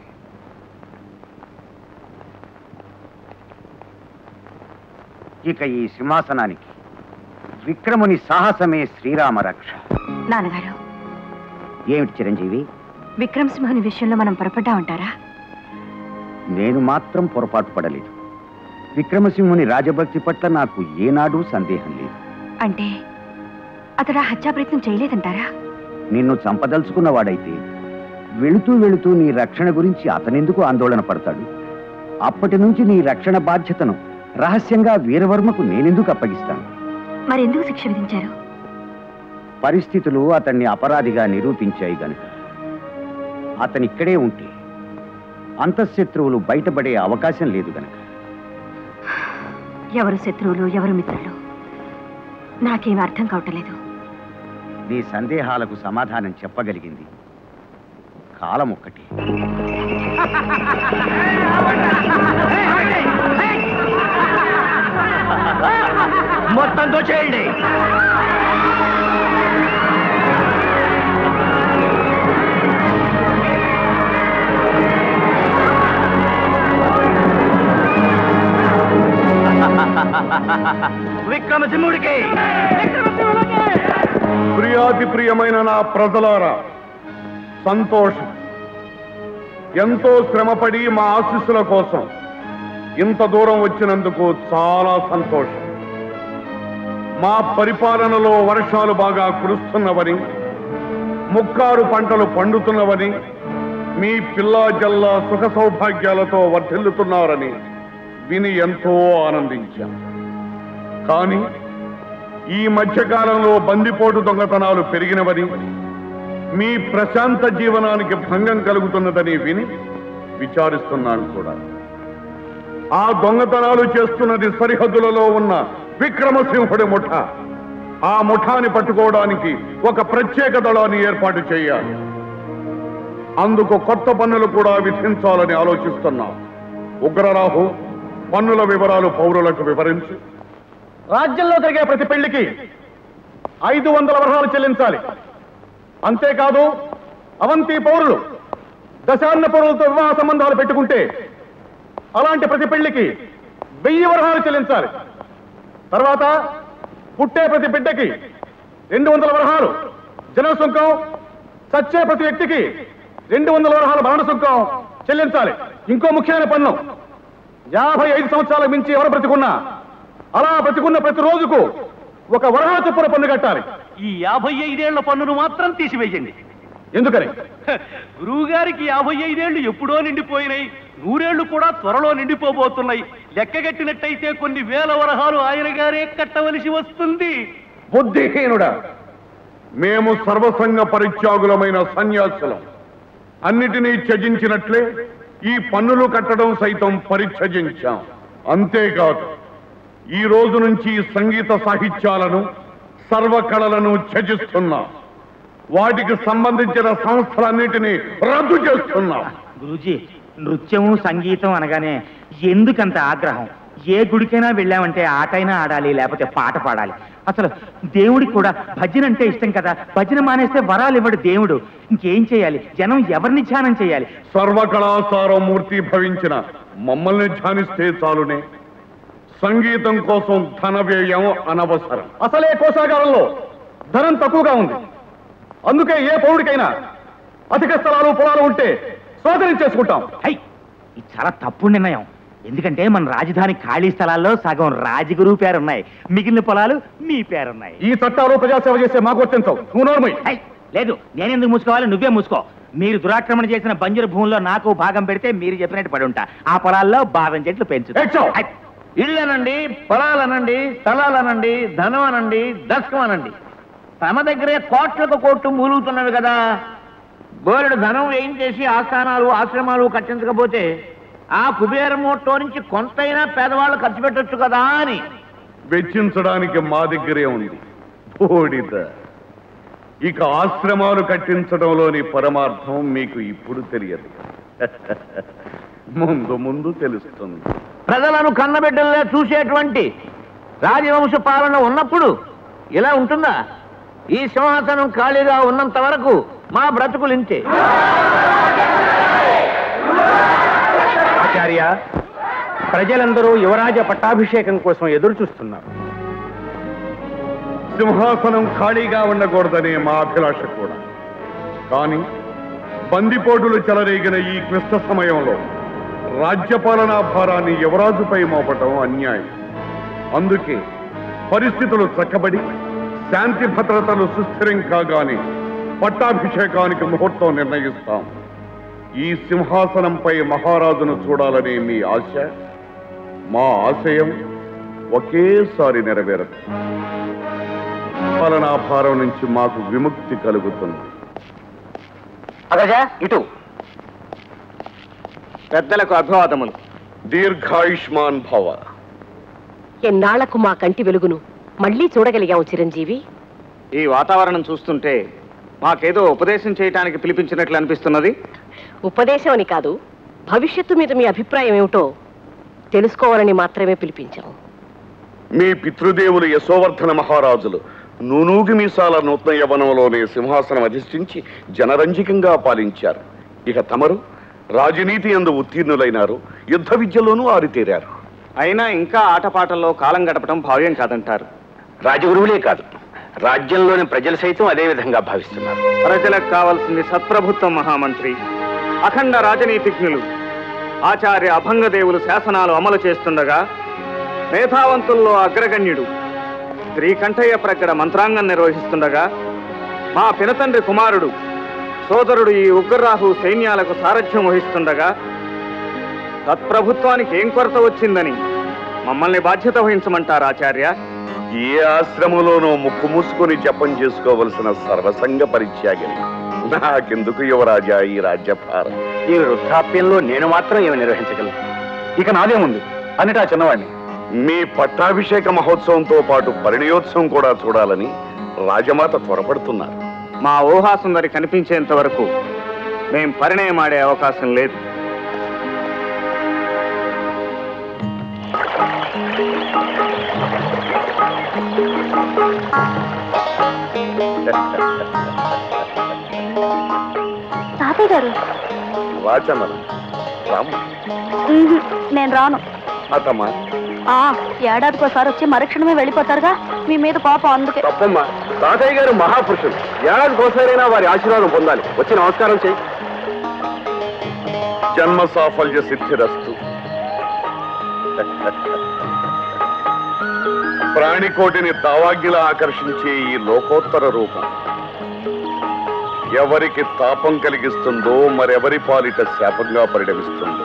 ఇక ఈ సింహాసనానికి విక్రముని సాహసమే శ్రీరామ రక్ష నాన్నగారు ఏమిటి చిరంజీవి విక్రమసింహుని విషయంలో మనం పొరపడ్డా ఉంటారా నేను మాత్రం పొరపాటు పడలేదు విక్రమసింహుని రాజభక్తి పట్ల నాకు ఏనాడూ సందేహం లేదు అంటే అతడు ఆ హత్యా ప్రయత్నం చేయలేదంటారా నిన్ను చంపదలుచుకున్నవాడైతే వెళుతూ వెళుతూ నీ రక్షణ గురించి అతనెందుకు ఆందోళన పడతాడు అప్పటి నుంచి నీ రక్షణ బాధ్యతను రహస్యంగా వీరవర్మకు నేనెందుకు అప్పగిస్తాను మరెందుకు శిక్ష విధించారు పరిస్థితులు అతన్ని అపరాధిగా నిరూపించాయి గనుక అతను ఇక్కడే ఉంటే అంతఃశత్రువులు బయటపడే అవకాశం లేదు గనక ఎవరు శత్రువులు ఎవరు మిత్రులు నాకేం అర్థం కావటలేదు నీ సందేహాలకు సమాధానం చెప్పగలిగింది కాలం ఒక్కటి మొత్తం దోచేయండి విక్రమసింహుడికి ప్రియాతి ప్రియమైన నా ప్రజలారా సంతోషం ఎంతో శ్రమపడి మా ఆశీస్సుల కోసం ఇంత దూరం వచ్చినందుకు చాలా సంతోషం మా పరిపాలనలో వర్షాలు బాగా కురుస్తున్నవని ముక్కారు పంటలు పండుతున్నవని మీ పిల్లా జల్లా సుఖ సౌభాగ్యాలతో వర్ధిల్లుతున్నారని విని ఎంతో ఆనందించాం కానీ ఈ మధ్యకాలంలో బందిపోటు దొంగతనాలు పెరిగినవని మీ ప్రశాంత జీవనానికి భంగం కలుగుతున్నదని విని విచారిస్తున్నాను కూడా ఆ దొంగతనాలు చేస్తున్నది సరిహద్దులలో ఉన్న విక్రమసింహుడి ముఠ ఆ ముఠాని పట్టుకోవడానికి ఒక ప్రత్యేక దళాన్ని ఏర్పాటు చేయాలి అందుకు కొత్త పన్నులు కూడా విధించాలని ఆలోచిస్తున్నాం ఉగ్రరాహు పన్నుల వివరాలు పౌరులకు వివరించి రాజ్యంలో జరిగే ప్రతి పెళ్లికి ఐదు వందల వరహాలు చెల్లించాలి అంతేకాదు అవంతి పౌరులు దశాన్న పౌరులతో వివాహ సంబంధాలు పెట్టుకుంటే అలాంటి ప్రతి పెళ్లికి వెయ్యి వరహాలు చెల్లించాలి తర్వాత పుట్టే ప్రతి బిడ్డకి రెండు వందల వరహాలు జన సుంకం చచ్చే ప్రతి వ్యక్తికి రెండు వందల వరహాల మరణ సుంకం చెల్లించాలి ఇంకో ముఖ్యమైన పన్ను యాభై ఐదు సంవత్సరాలకు మించి ఎవరు బ్రతికున్నా అలా బ్రతికున్న ప్రతి రోజుకు ఒక వరహా చొప్పున పన్ను కట్టాలి ఈ యాభై ఐదేళ్ల పన్నును మాత్రం తీసివేయండి ఎందుకని గురువు గారికి యాభై ఐదేళ్లు ఎప్పుడో నిండిపోయినాయి నూరేళ్లు కూడా త్వరలో నిండిపోబోతున్నాయి లెక్కగట్టినట్టయితే కొన్ని వేల వరహాలు ఆయన గారే కట్టవలసి వస్తుంది బుద్ధిహీనుడా మేము సర్వసంగ పరిత్యాగులమైన సన్యాసులం అన్నిటినీ త్యజించినట్లే ఈ పన్నులు కట్టడం సైతం పరిత్యజించాం అంతేకాదు ఈ రోజు నుంచి సంగీత సాహిత్యాలను సర్వకళలను త్యజిస్తున్నాం వాటికి సంబంధించిన సంస్థలన్నిటినీ రద్దు చేస్తున్నాం గురూజీ నృత్యము సంగీతం అనగానే ఎందుకంత ఆగ్రహం ఏ గుడికైనా వెళ్ళామంటే ఆటైనా ఆడాలి లేకపోతే పాట పాడాలి అసలు దేవుడికి కూడా భజన అంటే ఇష్టం కదా భజన మానేస్తే వరాలు ఇవ్వడు దేవుడు ఇంకేం చేయాలి జనం ఎవరిని ధ్యానం చేయాలి సర్వకళాసారం మూర్తి భవించిన మమ్మల్ని ధ్యానిస్తే చాలునే సంగీతం కోసం ధన వ్యయం అనవసరం అసలే కోశాగారంలో ధనం తక్కువగా ఉంది అందుకే ఏ పౌరుడికైనా అధిక స్థలాలు పొలాలు ఉంటే స్వాధీనం చేసుకుంటాం హై ఇది చాలా తప్పుడు నిర్ణయం ఎందుకంటే మన రాజధాని ఖాళీ స్థలాల్లో సగం రాజగురువు పేరున్నాయి మిగిలిన పొలాలు మీ పేరున్నాయి ఈ చట్టాలు ప్రజాసేవ చేసే మాకు వర్తించవు నువ్వు నోర్మై హై, లేదు నేనెందుకు మూసుకోవాలి నువ్వే మూసుకో మీరు దురాక్రమణ చేసిన బంజరు భూముల్లో నాకు భాగం పెడితే మీరు చెప్పినట్టు పడి ఉంటా ఆ పొలాల్లో బాదం చెట్లు పెంచు హై, ఇళ్ళనండి పొలాలనండి స్థలాలనండి ధనం అనండి దశకం అనండి తమ దగ్గరే కోట్లకు కోట్లు మూలుగుతున్నవి కదా బోలెడు ధనం వేయించేసి ఆస్థానాలు ఆశ్రమాలు కట్టించకపోతే ఆ కుబేర మూటలో నుంచి కొంతైనా పేదవాళ్ళు ఖర్చు పెట్టొచ్చు కదా అని వెచ్చించడానికి మా దగ్గరే ఉంది బోడిద ఇక ఆశ్రమాలు కట్టించడంలోని పరమార్థం మీకు ఇప్పుడు తెలియదు ముందు ముందు తెలుస్తుంది ప్రజలను కన్నబిడ్డల్లా చూసేటువంటి రాజవంశ పాలన ఉన్నప్పుడు ఇలా ఉంటుందా ఈ సింహాసనం ఖాళీగా ఉన్నంత వరకు మా బ్రతుకులు ఇంతే ఆచార్య ప్రజలందరూ యువరాజ పట్టాభిషేకం కోసం ఎదురు చూస్తున్నారు సింహాసనం ఖాళీగా ఉండకూడదనే మా అభిలాష కూడా కానీ బందిపోటులు చెలరేగిన ఈ క్లిష్ట సమయంలో రాజ్యపాలనా భారాన్ని యువరాజుపై మోపటం అన్యాయం అందుకే పరిస్థితులు చక్కబడి శాంతి భద్రతలు సుస్థిరం కాగానే పట్టాభిషేకానికి ముహూర్తం నిర్ణయిస్తాం ఈ సింహాసనంపై మహారాజును చూడాలనే మీ ఆశ మా ఆశయం ఒకేసారి నెరవేరదు పాలనా భారం నుంచి మాకు విముక్తి కలుగుతుంది అగజా ఇటు పెద్దలకు అభివాదములు దీర్ఘాయుష్మాన్ భవ ఎన్నాళ్లకు మా కంటి వెలుగును మళ్ళీ చూడగలిగాము చిరంజీవి ఈ వాతావరణం చూస్తుంటే మాకేదో ఉపదేశం చేయటానికి పిలిపించినట్లు అనిపిస్తున్నది ఉపదేశం అని కాదు భవిష్యత్తు మీద మీ అభిప్రాయం ఏమిటో తెలుసుకోవాలని మాత్రమే పిలిపించాము మీ పితృదేవులు యశోవర్ధన మహారాజులు నూనూగి మీసాల నూతన యవనంలోనే సింహాసనం అధిష్ఠించి జనరంజకంగా పాలించారు ఇక తమరు రాజనీతి ఎందు ఉత్తీర్ణులైనారు యుద్ధ విద్యలోనూ ఆరితేరారు అయినా ఇంకా ఆటపాటల్లో కాలం గడపడం భావ్యం కాదంటారు రాజగురువులే కాదు రాజ్యంలోని ప్రజలు సైతం అదే విధంగా భావిస్తున్నారు ప్రజలకు కావాల్సింది సత్ప్రభుత్వం మహామంత్రి అఖండ రాజనీతిజ్ఞులు ఆచార్య అభంగదేవులు శాసనాలు అమలు చేస్తుండగా మేధావంతుల్లో అగ్రగణ్యుడు శ్రీకంఠయ్య ప్రగ్గడ మంత్రాంగం నిర్వహిస్తుండగా మా పినతండ్రి కుమారుడు సోదరుడు ఈ ఉగ్రరాహు సైన్యాలకు సారథ్యం వహిస్తుండగా తత్ప్రభుత్వానికి ఏం కొరత వచ్చిందని మమ్మల్ని బాధ్యత వహించమంటారు ఆచార్య ఏ ఆశ్రమంలోనూ ముక్కు మూసుకొని జపం చేసుకోవలసిన సర్వసంగ పరిత్యాగం నాకెందుకు యువరాజా ఈ రాజ్యభారం ఈ వృద్ధాప్యంలో నేను మాత్రం ఏమి నిర్వహించగలను ఇక నాదేముంది అన్నిటా చిన్నవాడిని మీ పట్టాభిషేక మహోత్సవంతో పాటు పరిణయోత్సవం కూడా చూడాలని రాజమాత త్వరపడుతున్నారు మా ఊహాసుందరి కనిపించేంత వరకు మేం పరిణయమాడే అవకాశం లేదు తాతయ్య గారు రాచమల రామ్మ ఉహు, నేను రాను అతమ్మా ఆ ఏడాదికి ఒకసారి వచ్చి మరుక్షణమే వెళ్ళిపోతారుగా మీ మీద కోపం అందుకే తప్పమ్మా తాతయ్య గారు మహాపురుషులు ఏడాది కోసారైనా వారి ఆశీర్వాదం పొందాలి వచ్చి నమస్కారం చేయి జన్మ సాఫల్య సిద్ధిరస్తు ప్రాణికోటిని తావాగ్గిలా ఆకర్షించే ఈ లోకోత్తర రూపం ఎవరికి తాపం కలిగిస్తుందో మరెవరి పాలిట శాపంగా పరిణమిస్తుందో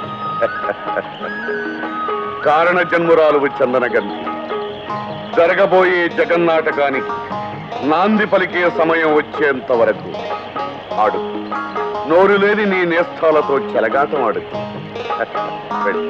కారణ జన్మురాలు చందనగంధి జరగబోయే జగన్నాటకానికి నాంది పలికే సమయం వచ్చేంత వరకు ఆడు నోరు లేని నీ నేస్తాలతో చెలగాటం ఆడు వెళ్ళు.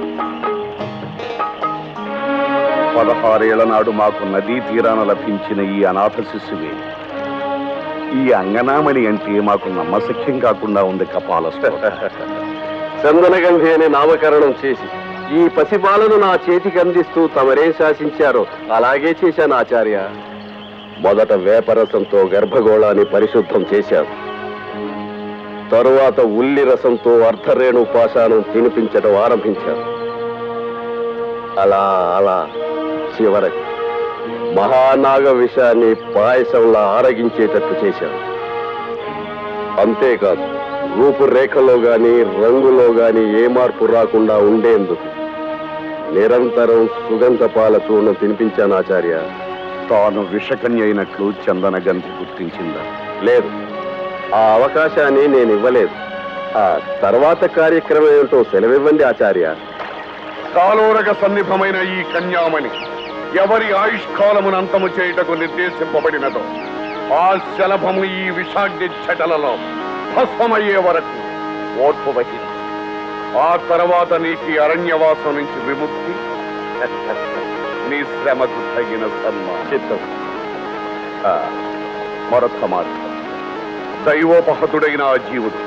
పదహారేళ్ల నాడు మాకు నదీ తీరాన లభించిన ఈ అనాథ శిశువే ఈ అంగనామణి అంటే మాకు నమ్మశక్యం కాకుండా ఉంది కపాల చందనగంధి అని నామకరణం చేసి ఈ పసిబాలను నా చేతికి అందిస్తూ తమరే శాసించారో అలాగే చేశాను ఆచార్య మొదట వేపరసంతో గర్భగోళాన్ని పరిశుద్ధం చేశాను తరువాత ఉల్లి రసంతో అర్ధరేణు పాశానం తినిపించడం ఆరంభించాను అలా అలా చివరికి మహానాగ విషాన్ని పాయసంలా ఆరగించేటట్టు చేశాను అంతేకాదు రూపురేఖలో గాని రంగులో గాని ఏ మార్పు రాకుండా ఉండేందుకు నిరంతరం సుగంధ పాల చూర్ణం తినిపించాను ఆచార్య తాను విషకన్య అయినట్లు చందనగంధి గుర్తించిందా లేదు ఆ అవకాశాన్ని నేను ఇవ్వలేదు ఆ తర్వాత కార్యక్రమం ఏమిటో సెలవివ్వండి ఆచార్య కాలోరగ సన్నిభమైన ఈ కన్యామణి ఎవరి ఆయుష్కాలమును అంతము చేయుటకు నిర్దేశింపబడినదో ఆ శలభము ఈ విషాగ్ని చెటలలో భస్మమయ్యే వరకు ఓర్పు వహించు ఆ తర్వాత నీకు ఈ అరణ్యవాసం నుంచి విముక్తి నీ శ్రమకు తగిన సన్మానం ఆ, మరొక్క మాట దైవోపహతుడైన ఆ జీవుడు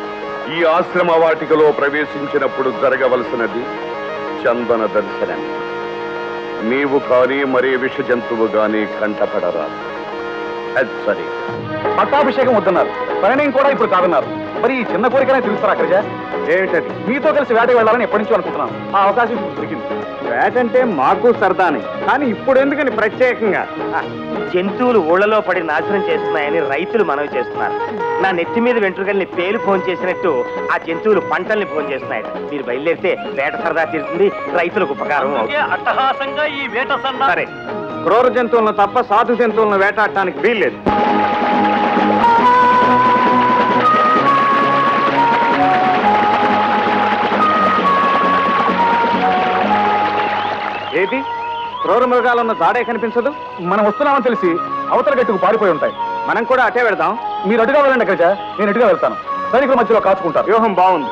ఈ ఆశ్రమ వాటికలో ప్రవేశించినప్పుడు జరగవలసినది చందన దర్శనం నీవు కానీ మరే విష జంతువు గాని కంటపడరాదు హెచ్చరిక పట్టాభిషేకం వద్దన్నారు పరిణయం కూడా ఇప్పుడు కాదన్నారు మరి ఈ చిన్న కోరికనే తెలుస్తారా అక్కడిజ ఏమిటది మీతో కలిసి వేటకు వెళ్ళాలని ఎప్పటి నుంచో అనుకుంటున్నాను ఆ అవకాశం ఇప్పుడు దొరికింది వేటంటే మాకు సరదానే కానీ ఇప్పుడు ఎందుకని ప్రత్యేకంగా జంతువులు ఊళ్ళలో పడి నాశనం చేస్తున్నాయని రైతులు మనవి చేస్తున్నారు నా నెత్తి మీద వెంట్రుకల్ని పేలు ఫోన్ చేసినట్టు ఆ జంతువులు పంటల్ని ఫోన్ చేస్తున్నాయి మీరు బయలుదేరితే వేట సరదా తీరుతుంది రైతులకు ఉపకారం అవుతుంది. అట్టహాసంగా ఈ వేట సన్న సరే క్రూర జంతువులను తప్ప సాధు జంతువులను వేటాడటానికి వీల్లేదు ఏది క్రూర మృగాలున్న జాడే కనిపించదు మనం వస్తున్నామని తెలిసి అవతల గట్టుకు పారిపోయి ఉంటాయి మనం కూడా అటే వెళదాం మీరు అటుగా వెళ్ళండి అక్కడిజ నేను ఇటుగా వెళ్తాను సైనికుల మధ్యలో కాచుకుంటారు వ్యూహం బాగుంది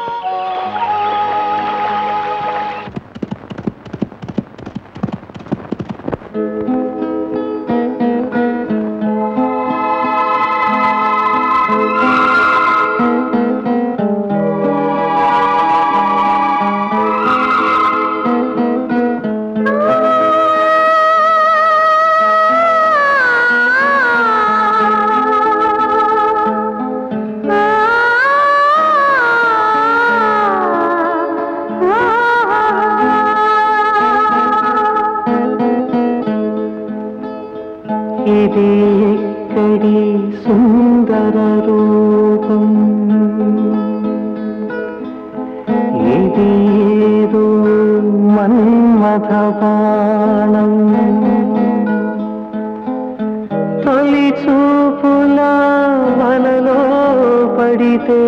ఇది ఎక్కడి సుందర రూపం ఇది ఏదో మన్మథ బాణం తొలి చూపుల వలలో పడితే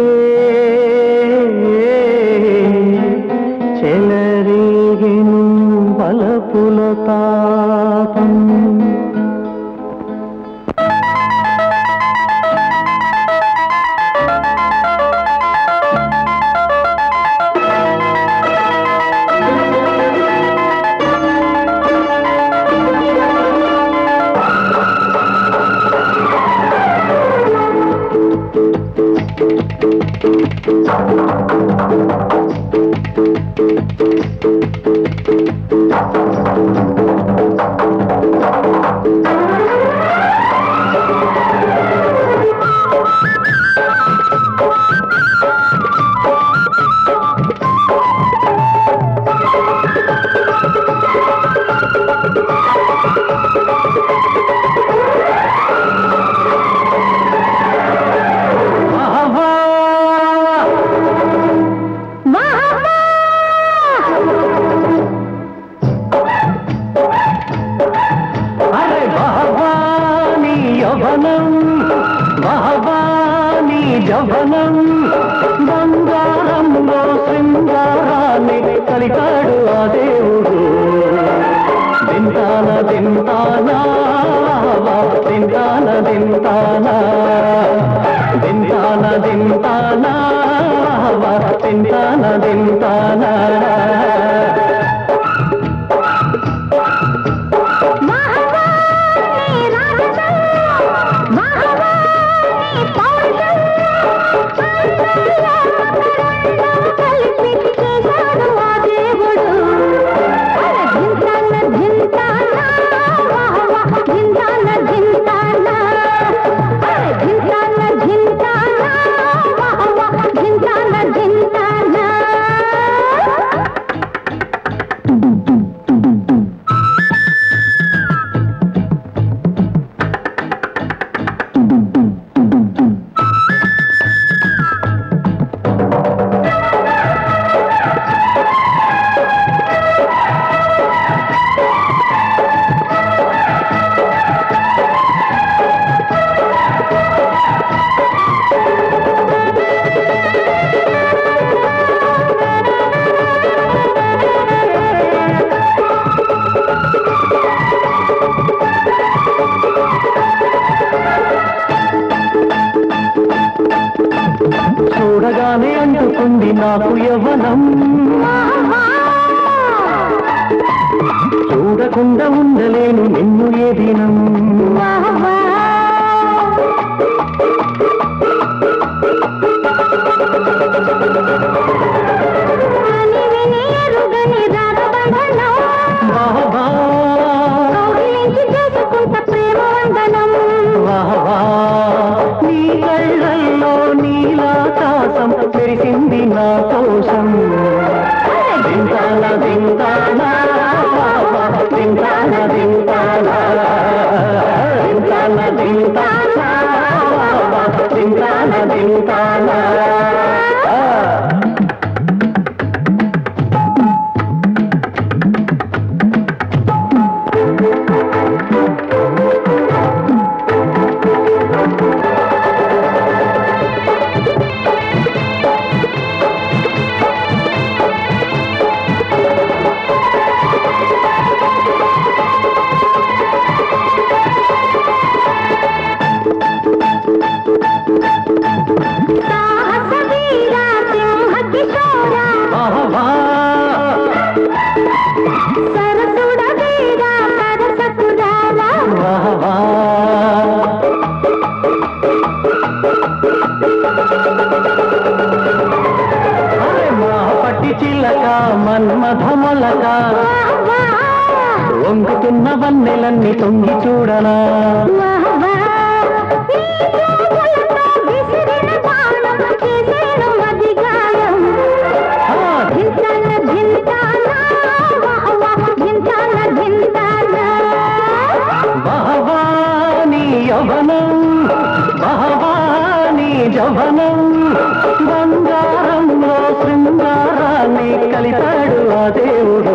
చెలరేగిను బలపుల తాపం అరే భవానీ యవనం భవానీ జవనం బంగారంలో శృంగారాన్ని కలిగాడు ఆ దేవుడు దింతాన దింతానా దింతాన దింతానా దింతాన దింతానా దింతాన దింతానా చూడగానే అంటుకుంది నాకు యవనం చూడకుండా ఉండలేను నిన్ను ఏ దినం అందం మెరిసింది నా కోసం దింతాన దింతాన దింతాన దింతాన దింతాన దింతాన దింతాన దింతాన పట్టి చిల్లక మన్మథ మొలక వంగుతున్న వన్నెలన్నీ తొంగి చూడనా బహవాని యవనం బహవాని జవనం బంగారంలో శృంగారాన్ని కలిపాడు ఆ దేవుడు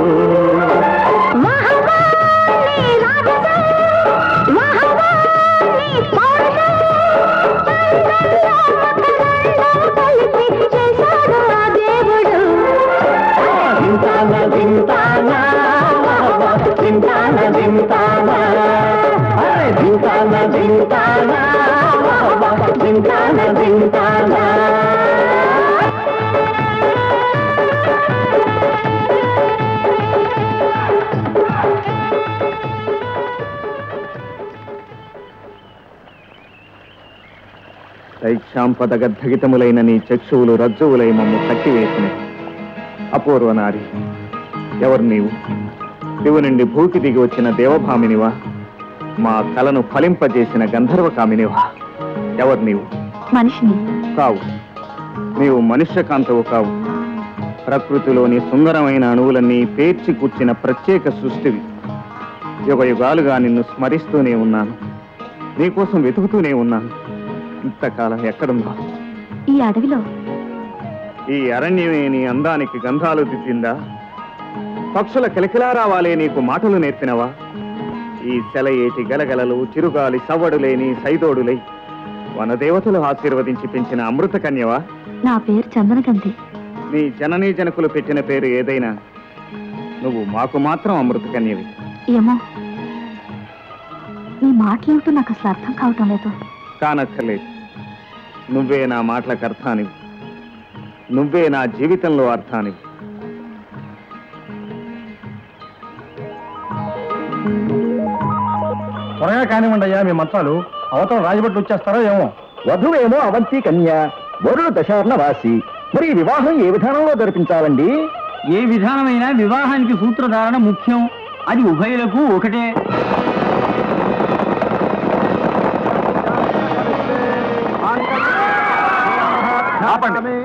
దింతాన దింతాన దింతాన దింతాన అరే దింతాన దింతాన దింతాన దింతాన దైక్షాంపద గద్ధగితములైన నీ చక్షువులు రజ్జువులై మమ్ము కట్టివేసినవి అపూర్వ నారి ఎవరు నీవు దివు నుండి భూకి దిగి వచ్చిన దేవభామినివా మా కలను ఫలింపజేసిన గంధర్వ కామినివా ఎవరు నీవు మనిషిని కావు నీవు మనుష్యకాంతవు కావు ప్రకృతిలోని సుందరమైన అణువులన్నీ పేర్చి కూర్చిన ప్రత్యేక సృష్టివి యుగ యుగాలుగా నిన్ను స్మరిస్తూనే ఉన్నాను నీకోసం వెతుకుతూనే ఉన్నాను ఇంతకాలం ఎక్కడున్నావు ఈ అడవిలో ఈ అరణ్యమే నీ అందానికి గంధాలు దిద్దిందా పక్షుల కిలకిలారావాలే నీకు మాటలు నేర్పినవా ఈ సెలయేటి గలగలలు చిరుగాలి సవ్వడులేని సైదోడులై వనదేవతలు ఆశీర్వదించి పెంచిన అమృత కన్యవా నా పేరు చందనకంతి నీ జననీ జనకులు పెట్టిన పేరు ఏదైనా నువ్వు మాకు మాత్రం అమృత కన్యవి ఏమో నీ మాటలేమిటో నాకు అసలు అర్థం కావటం లేదు కానక్కర్లేదు నువ్వే నా మాటలకు అర్థానివి నువ్వే నా జీవితంలో అర్థానివి త్వరగా కానివ్వండి అయ్యా మీ మంత్రాలు అవతల రాజభట్లు వచ్చేస్తారో ఏమో వధువేమో అవంతి కన్య వరుడు దశార్ణ వాసి మరి ఈ వివాహం ఏ విధానంలో జరిపించాలండి ఏ విధానమైన వివాహానికి సూత్రధారణ ముఖ్యం అది ఉభయులకు ఒకటే ఆపండి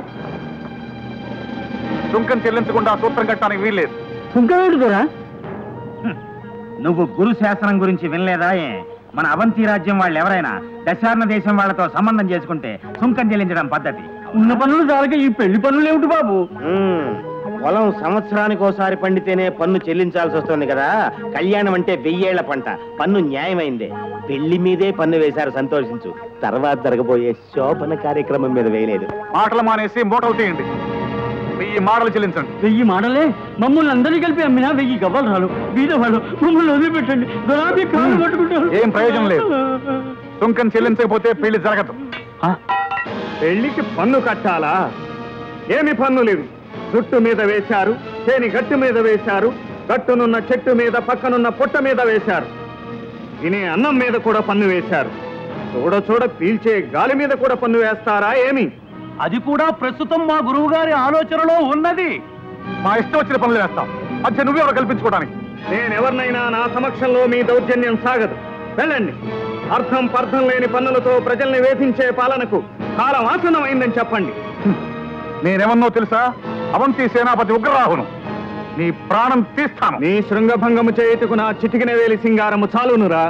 సుంకం చెల్లించకుండా సూత్రం కట్టడానికి వీల్లేదు సుంకమేడుదరా నువ్వు గురు శాసనం గురించి వినలేదా ఏ? మన అవంతి రాజ్యం వాళ్ళు ఎవరైనా దశార్ణ దేశం వాళ్ళతో సంబంధం చేసుకుంటే సుంకం చెల్లించడం పద్ధతి ఉన్న పనులు చాలక ఈ పెళ్లి పనులు ఏమిటి బాబు పొలం సంవత్సరానికి ఒకసారి పండితేనే పన్ను చెల్లించాల్సి వస్తుంది కదా కళ్యాణం అంటే వెయ్యేళ్ల పంట పన్ను న్యాయమైందే పెళ్లి మీదే పన్ను వేశారు సంతోషించు తర్వాత జరగబోయే శోభన కార్యక్రమం మీద వేయలేదు మాటలు మానేసి మూటలు తీయండి వెయ్యి మాటలు చెల్లించండి వెయ్యి మాటలే మమ్మల్ని అందరినీ కలిపి అమ్మినా వెయ్యి గవ్వలు బీదవాళ్ళు మమ్మల్ని వదిలిపెట్టండి గులాబీ కాళ్ళు పట్టుకుంటారు ఏం ప్రయోజనం లేదు సుంకం చెల్లించకపోతే పెళ్లి జరగదు పెళ్లికి పన్ను కట్టాలా ఏమి పన్నులు ఇవి జుట్టు మీద వేశారు చేని గట్టు మీద వేశారు గట్టునున్న చెట్టు మీద పక్కనున్న పుట్ట మీద వేశారు తినే అన్నం మీద కూడా పన్ను వేశారు చూడ చూడ పీల్చే గాలి మీద కూడా పన్ను వేస్తారా ఏమి అది కూడా ప్రస్తుతం మా గురువు గారి ఆలోచనలో ఉన్నది మా ఇష్టం వచ్చిన పనులు వేస్తాం మధ్య నువ్వెవరు కల్పించుకోవడానికి నేనెవరినైనా నా సమక్షంలో మీ దౌర్జన్యం సాగదు వెళ్ళండి అర్థం పర్థం లేని పన్నులతో ప్రజల్ని వేధించే పాలనకు కాలం ఆసన్నమైందని చెప్పండి నేనేమన్నో తెలుసా అవంతి సేనాపతి ఉగ్రరాహును నీ ప్రాణం తీస్తాను నీ శృంగభంగము చేయుటకు నా చిటికిన వేలి సింగారము చాలునురా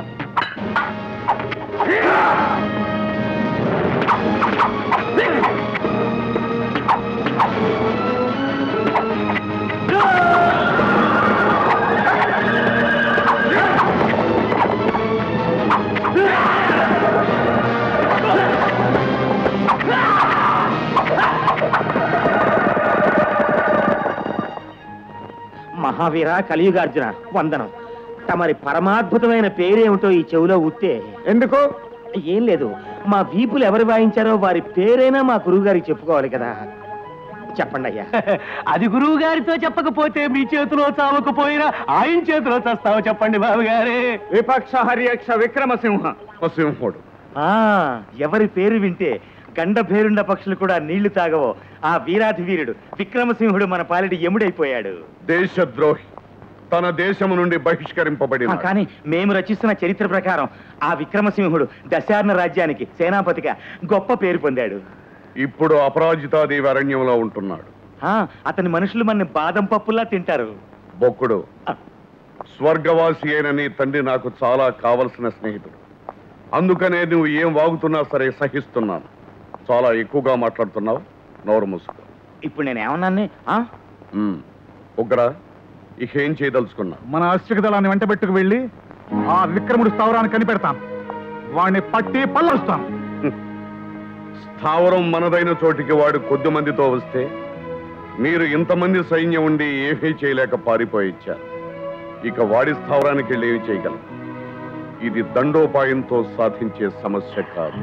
మహావీర కలియుగార్జున వందనం తమరి పరమాద్భుతమైన పేరేమిటో ఈ చెవిలో ఉత్తే ఎందుకు ఏం లేదు మా వీపులు ఎవరు వాయించారో వారి పేరైనా మా గురువు గారికి చెప్పుకోవాలి కదా చెప్పండి అయ్యా అది గురువు గారితో చెప్పకపోతే మీ చేతిలో చావకపోయినా ఆయన చేతిలో చస్తావు చెప్పండి బాబు గారే విపక్ష హరియక్ష విక్రమసింహ సింహుడు ఆ ఎవరి పేరు వింటే గండ పేరుండ పక్షులు కూడా నీళ్లు తాగవో ఆ వీరాధి వీరుడు విక్రమసింహుడు మన పాలిటి ఎముడైపోయాడు దేశద్రోహి తన దేశము నుండి బహిష్కరింపబడిన ఆ, కానీ మేము రచిస్తున్న చరిత్ర ప్రకారం ఆ విక్రమసింహుడు దశార్ణ రాజ్యానికి సేనాపతిగా గొప్ప పేరు పొందాడు ఇప్పుడు అపరాజితాదేవి అరణ్యంలో ఉంటున్నాడు ఆ, అతని మనుషులు మన బాదం పప్పులా తింటారు బొక్కుడు స్వర్గవాసి అయిన నీ తండ్రి నాకు చాలా కావలసిన స్నేహితుడు అందుకనే నువ్వు ఏం వాగుతున్నా సరే సహిస్తున్నాను చాలా ఎక్కువగా మాట్లాడుతున్నావు నోరు మూసుకో ఇప్పుడు నేను ఏమన్నాను ఉమ్. ఉగ్ర ఇక ఏం చేయదలుచుకున్నా మన అశ్విక దళాన్ని వెంటబెట్టుకు వెళ్ళి ఆ విక్రముడు స్థావరాన్ని కనిపెడతాను వాడిని పట్టి పల్లరుస్తాను స్థావరం మనదైన చోటికి వాడు కొద్ది మందితో వస్తే మీరు ఇంతమంది సైన్యం ఉండి ఏమీ చేయలేక పారిపోయిచ్చారు ఇక వాడి స్థావరానికి వెళ్ళి ఏమి చేయగలం ఇది దండోపాయంతో సాధించే సమస్య కాదు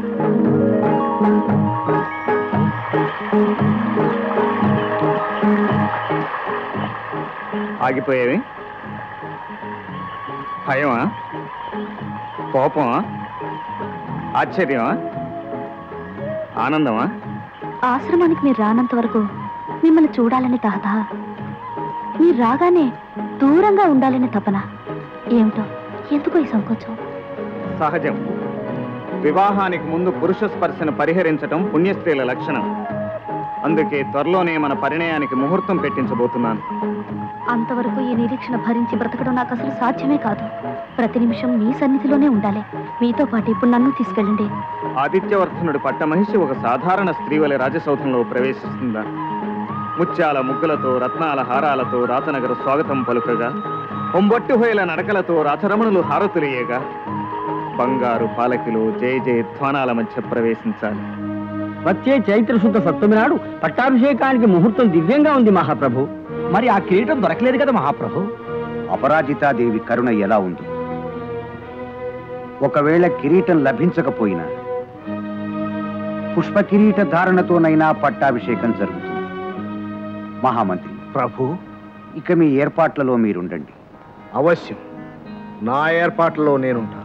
ఆగిపోయేవి భయమా కోపమా ఆశ్చర్యమా ఆనందమా ఆశ్రమానికి మీరు రానంత వరకు మిమ్మల్ని చూడాలని తహత మీరు రాగానే దూరంగా ఉండాలని తపన ఏమిటో ఎందుకు ఈ సంకోచం సహజం వివాహానికి ముందు పురుష స్పర్శను పరిహరించటం పుణ్యస్త్రీల లక్షణం అందుకే త్వరలోనే మన పరిణయానికి ముహూర్తం పెట్టించబోతున్నాను అంతవరకు ఈ నిరీక్షణ భరించి బ్రతకడం నాకు అసలు సాధ్యమే కాదు ప్రతి నిమిషం మీ సన్నిధిలోనే ఉండాలి మీతో పాటు ఇప్పుడు నన్ను తీసుకెళ్ళండి ఆదిత్యవర్ధనుడు పట్టమహిషి ఒక సాధారణ స్త్రీ వలె రాజసౌధంలో ప్రవేశిస్తుందా ముత్యాల ముగ్గులతో రత్నాల హారాలతో రాతనగర స్వాగతం పలుకగా పొంబొట్టు హోయల నడకలతో రాచరమణులు హారతులేయగా బంగారు పాలకిలో జయ జయ ధ్వానాల మధ్య ప్రవేశించాలి వచ్చే చైత్ర శుద్ధ సప్తమి నాడు పట్టాభిషేకానికి ముహూర్తం దివ్యంగా ఉంది మహాప్రభు మరి ఆ కిరీటం దొరకలేదు కదా మహాప్రభు అపరాజితాదేవి కరుణ ఎలా ఉంది ఒకవేళ కిరీటం లభించకపోయినా పుష్ప కిరీట ధారణతోనైనా పట్టాభిషేకం జరుగుతుంది మహామంత్రి ప్రభు ఇక మీ ఏర్పాట్లలో మీరుండండి అవశ్యం నా ఏర్పాట్లలో నేనుంటాను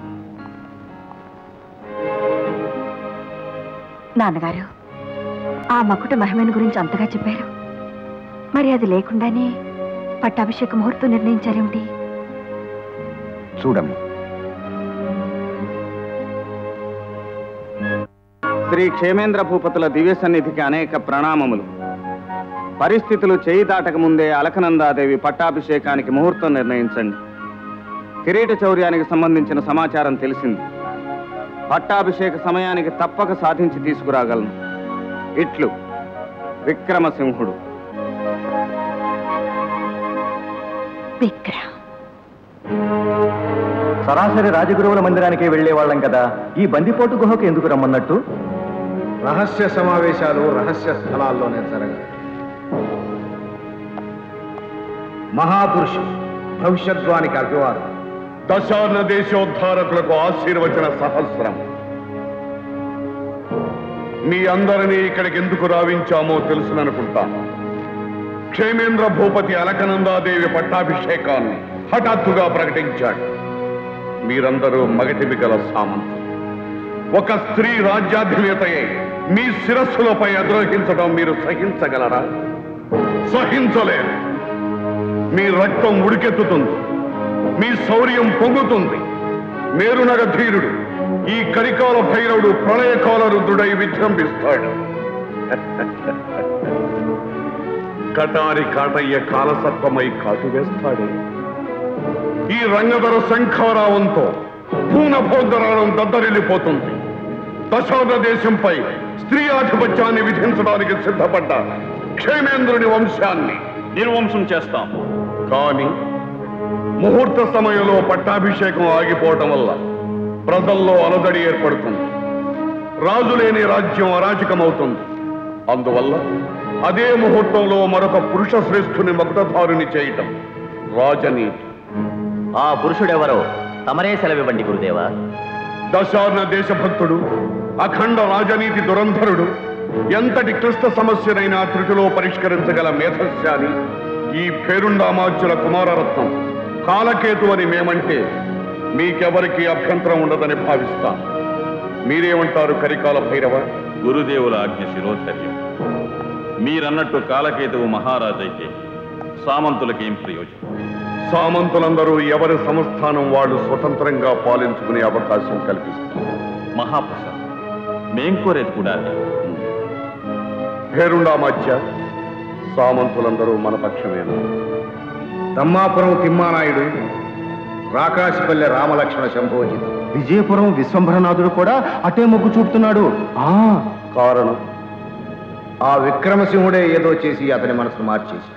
నాన్నగారు ఆ మకుట మహిమను గురించి అంతగా చెప్పారు మరి అది లేకుండానే పట్టాభిషేక ముహూర్తం నిర్ణయించారేమిటి చూడము శ్రీ క్షేమేంద్ర భూపతుల దివ్య సన్నిధికి అనేక ప్రణామములు పరిస్థితులు చేయి దాటక ముందే అలకనందాదేవి పట్టాభిషేకానికి ముహూర్తం నిర్ణయించండి కిరీట చౌర్యానికి సంబంధించిన సమాచారం తెలిసింది పట్టాభిషేక సమయానికి తప్పక సాధించి తీసుకురాగలను ఇట్లు విక్రమసింహుడు విక్రమ్ సరాసరి రాజగురువుల మందిరానికి వెళ్లే వాళ్ళం కదా ఈ బందిపోటు గుహకు ఎందుకు రమ్మన్నట్టు రహస్య సమావేశాలు రహస్య స్థలాల్లోనే జరగాలి మహాపురుషుడు భవిష్యద్వానికి అభివాదం దశార్ణ దేశోద్ధారకులకు ఆశీర్వచన సహస్రం మీ అందరినీ ఇక్కడికి ఎందుకు రావించామో తెలుసుననుకుంటాను క్షేమేంద్ర భూపతి అలకనందాదేవి పట్టాభిషేకాన్ని హఠాత్తుగా ప్రకటించాడు మీరందరూ మగటిమి గల సామంతులు ఒక స్త్రీ రాజ్యాధినేతయే మీ శిరస్సులపై అద్రోహించడం మీరు సహించగలరా సహించలేరు మీ రక్తం ఉడికెత్తుతుంది మీ శౌర్యం పొంగుతుంది మేరునగ ధీరుడు ఈ కరికాల భైరవుడు ప్రళయకాల రుద్రుడై విజృంభిస్తాడు కటారి కాటయ్య కాలసర్పమై కాటు వేస్తాడే ఈ రంగధర శంఖారావంతో పూన భోగరాళం దద్దరిల్లిపోతుంది దశాబ్ద దేశంపై స్త్రీ ఆధిపత్యాన్ని విధించడానికి సిద్ధపడ్డ క్షేమేంద్రుని వంశాన్ని నిర్వంశం చేస్తాం కానీ ముహూర్త సమయంలో పట్టాభిషేకం ఆగిపోవటం వల్ల ప్రజల్లో అలజడి ఏర్పడుతుంది రాజు లేని రాజ్యం అరాచకమవుతుంది అందువల్ల అదే ముహూర్తంలో మరొక పురుష శ్రేష్ఠుని మకుటధారుని చేయటం రాజనీతి ఆ పురుషుడెవరో తమరే సెలవివ్వండి గురుదేవా దశార్ణ దేశభక్తుడు అఖండ రాజనీతి దురంధరుడు ఎంతటి క్లిష్ట సమస్యనైనా త్రుటిలో పరిష్కరించగల మేధస్యాని ఈ పేరుండామాచ్యుల కుమారరత్నం కాలకేతు అని మేమంటే మీకెవరికి అభ్యంతరం ఉండదని భావిస్తాం మీరేమంటారు కరికాల భైరవ గురుదేవుల ఆజ్ఞ శిరోధర్యం మీరన్నట్టు కాలకేతువు మహారాజైతే సామంతులకేం ప్రయోజనం సామంతులందరూ ఎవరి సంస్థానం వాళ్ళు స్వతంత్రంగా పాలించుకునే అవకాశం కల్పిస్తారు మహాప్రసాద్ మేం కోరేది కూడా అదే. పేరుండామాచ్య సామంతులందరూ మన పక్షమేనా దమ్మాపురం తిమ్మానాయుడు రాకాశపల్లె రామలక్ష్మణ శంభోజిత్ విజయపురం విశ్వంభరనాథుడు కూడా అటే మొగ్గు చూపుతున్నాడు ఆ కారణం ఆ విక్రమసింహుడే ఏదో చేసి అతని మనసును మార్చేశాడు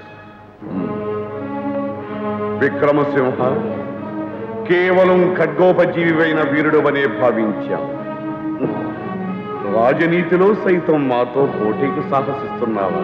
విక్రమసింహ కేవలం ఖడ్గోపజీవివైన వీరుడవనే భావించాం రాజనీతిలో సైతం మాతో పోటీకి సాహసిస్తున్నావా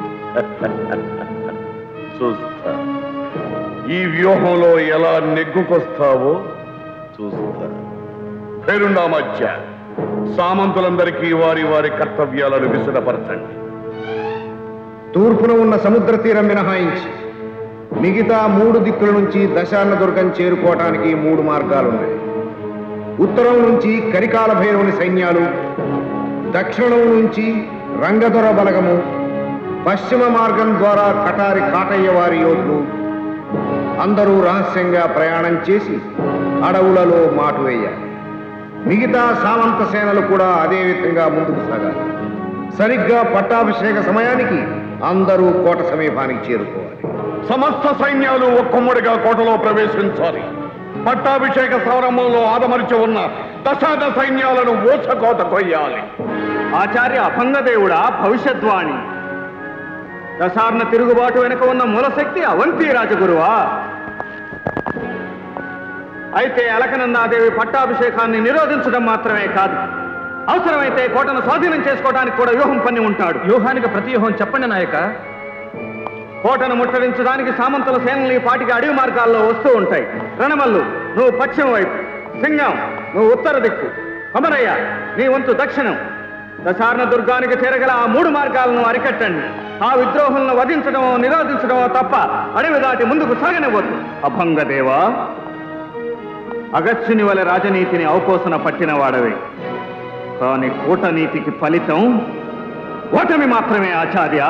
చూస్తా ఈ వ్యూహంలో ఎలా నెగ్గుకొస్తావో చూస్తా పేరుండా మధ్య సామంతులందరికీ వారి వారి కర్తవ్యాలను విశదపరచండి తూర్పున ఉన్న సముద్ర తీరం మినహాయించి మిగతా మూడు దిక్కుల నుంచి దశార్ణ దుర్గం చేరుకోవటానికి మూడు మార్గాలున్నాయి ఉత్తరం నుంచి కరికాల భైరవుని సైన్యాలు దక్షిణం నుంచి రంగదొర బలగము పశ్చిమ మార్గం ద్వారా కటారి కాటయ్య వారి యోధులు అందరూ రహస్యంగా ప్రయాణం చేసి అడవులలో మాటు వేయాలి మిగతా సామంత సేనలు కూడా అదే విధంగా ముందుకు సాగాలి సరిగ్గా పట్టాభిషేక సమయానికి అందరూ కోట సమీపానికి చేరుకోవాలి సమస్త సైన్యాలు ఒక్కమ్మడిగా కోటలో ప్రవేశించాలి పట్టాభిషేక సంరంభంలో ఆదమరిచి ఉన్న దశాద సైన్యాలను ఓచకోత కొయ్యాలి ఆచార్య అభంగదేవుడా భవిష్యద్వాణి దశార్ణ తిరుగుబాటు వెనుక ఉన్న మూలశక్తి అవంతి రాజగురువా అయితే అలకనందాదేవి పట్టాభిషేకాన్ని నిరోధించడం మాత్రమే కాదు అవసరమైతే కోటను స్వాధీనం చేసుకోవడానికి కూడా వ్యూహం పన్ని ఉంటాడు వ్యూహానికి ప్రతి వ్యూహం చెప్పండి నాయక కోటను ముట్టడించడానికి సామంతుల సేనలు ఈ పాటికి అడవి మార్గాల్లో వస్తూ ఉంటాయి రణమల్లు నువ్వు పశ్చిమ వైపు సింగం నువ్వు ఉత్తర దిక్కు కొమరయ్య నీ వంతు దక్షిణం దశార్ణ దుర్గానికి చేరగల ఆ మూడు మార్గాలను అరికట్టండి ఆ విద్రోహులను వధించడమో నిరోధించడమో తప్ప అడవి దాటి ముందుకు సాగనివ్వద్దు అభంగదేవా అగత్యుని వలె రాజనీతిని అవపోసన పట్టిన వాడవే కాని కూటనీతికి ఫలితం ఓటమి మాత్రమే ఆచార్య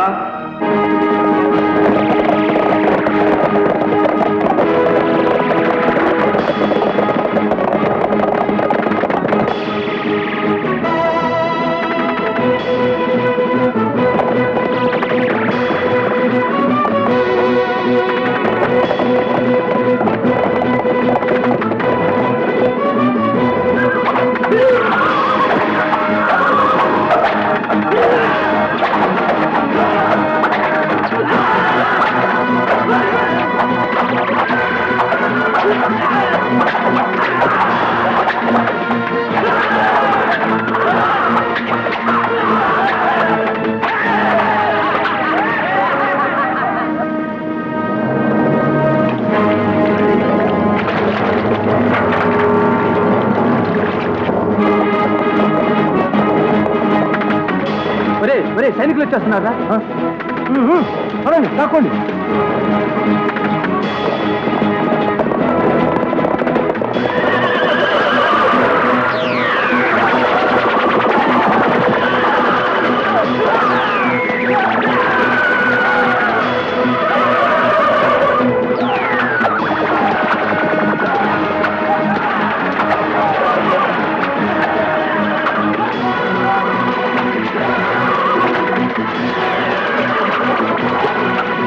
ఒరే ఒరే సైనికులు వచ్చేస్తున్నారా పదండి కాకోండి ఆ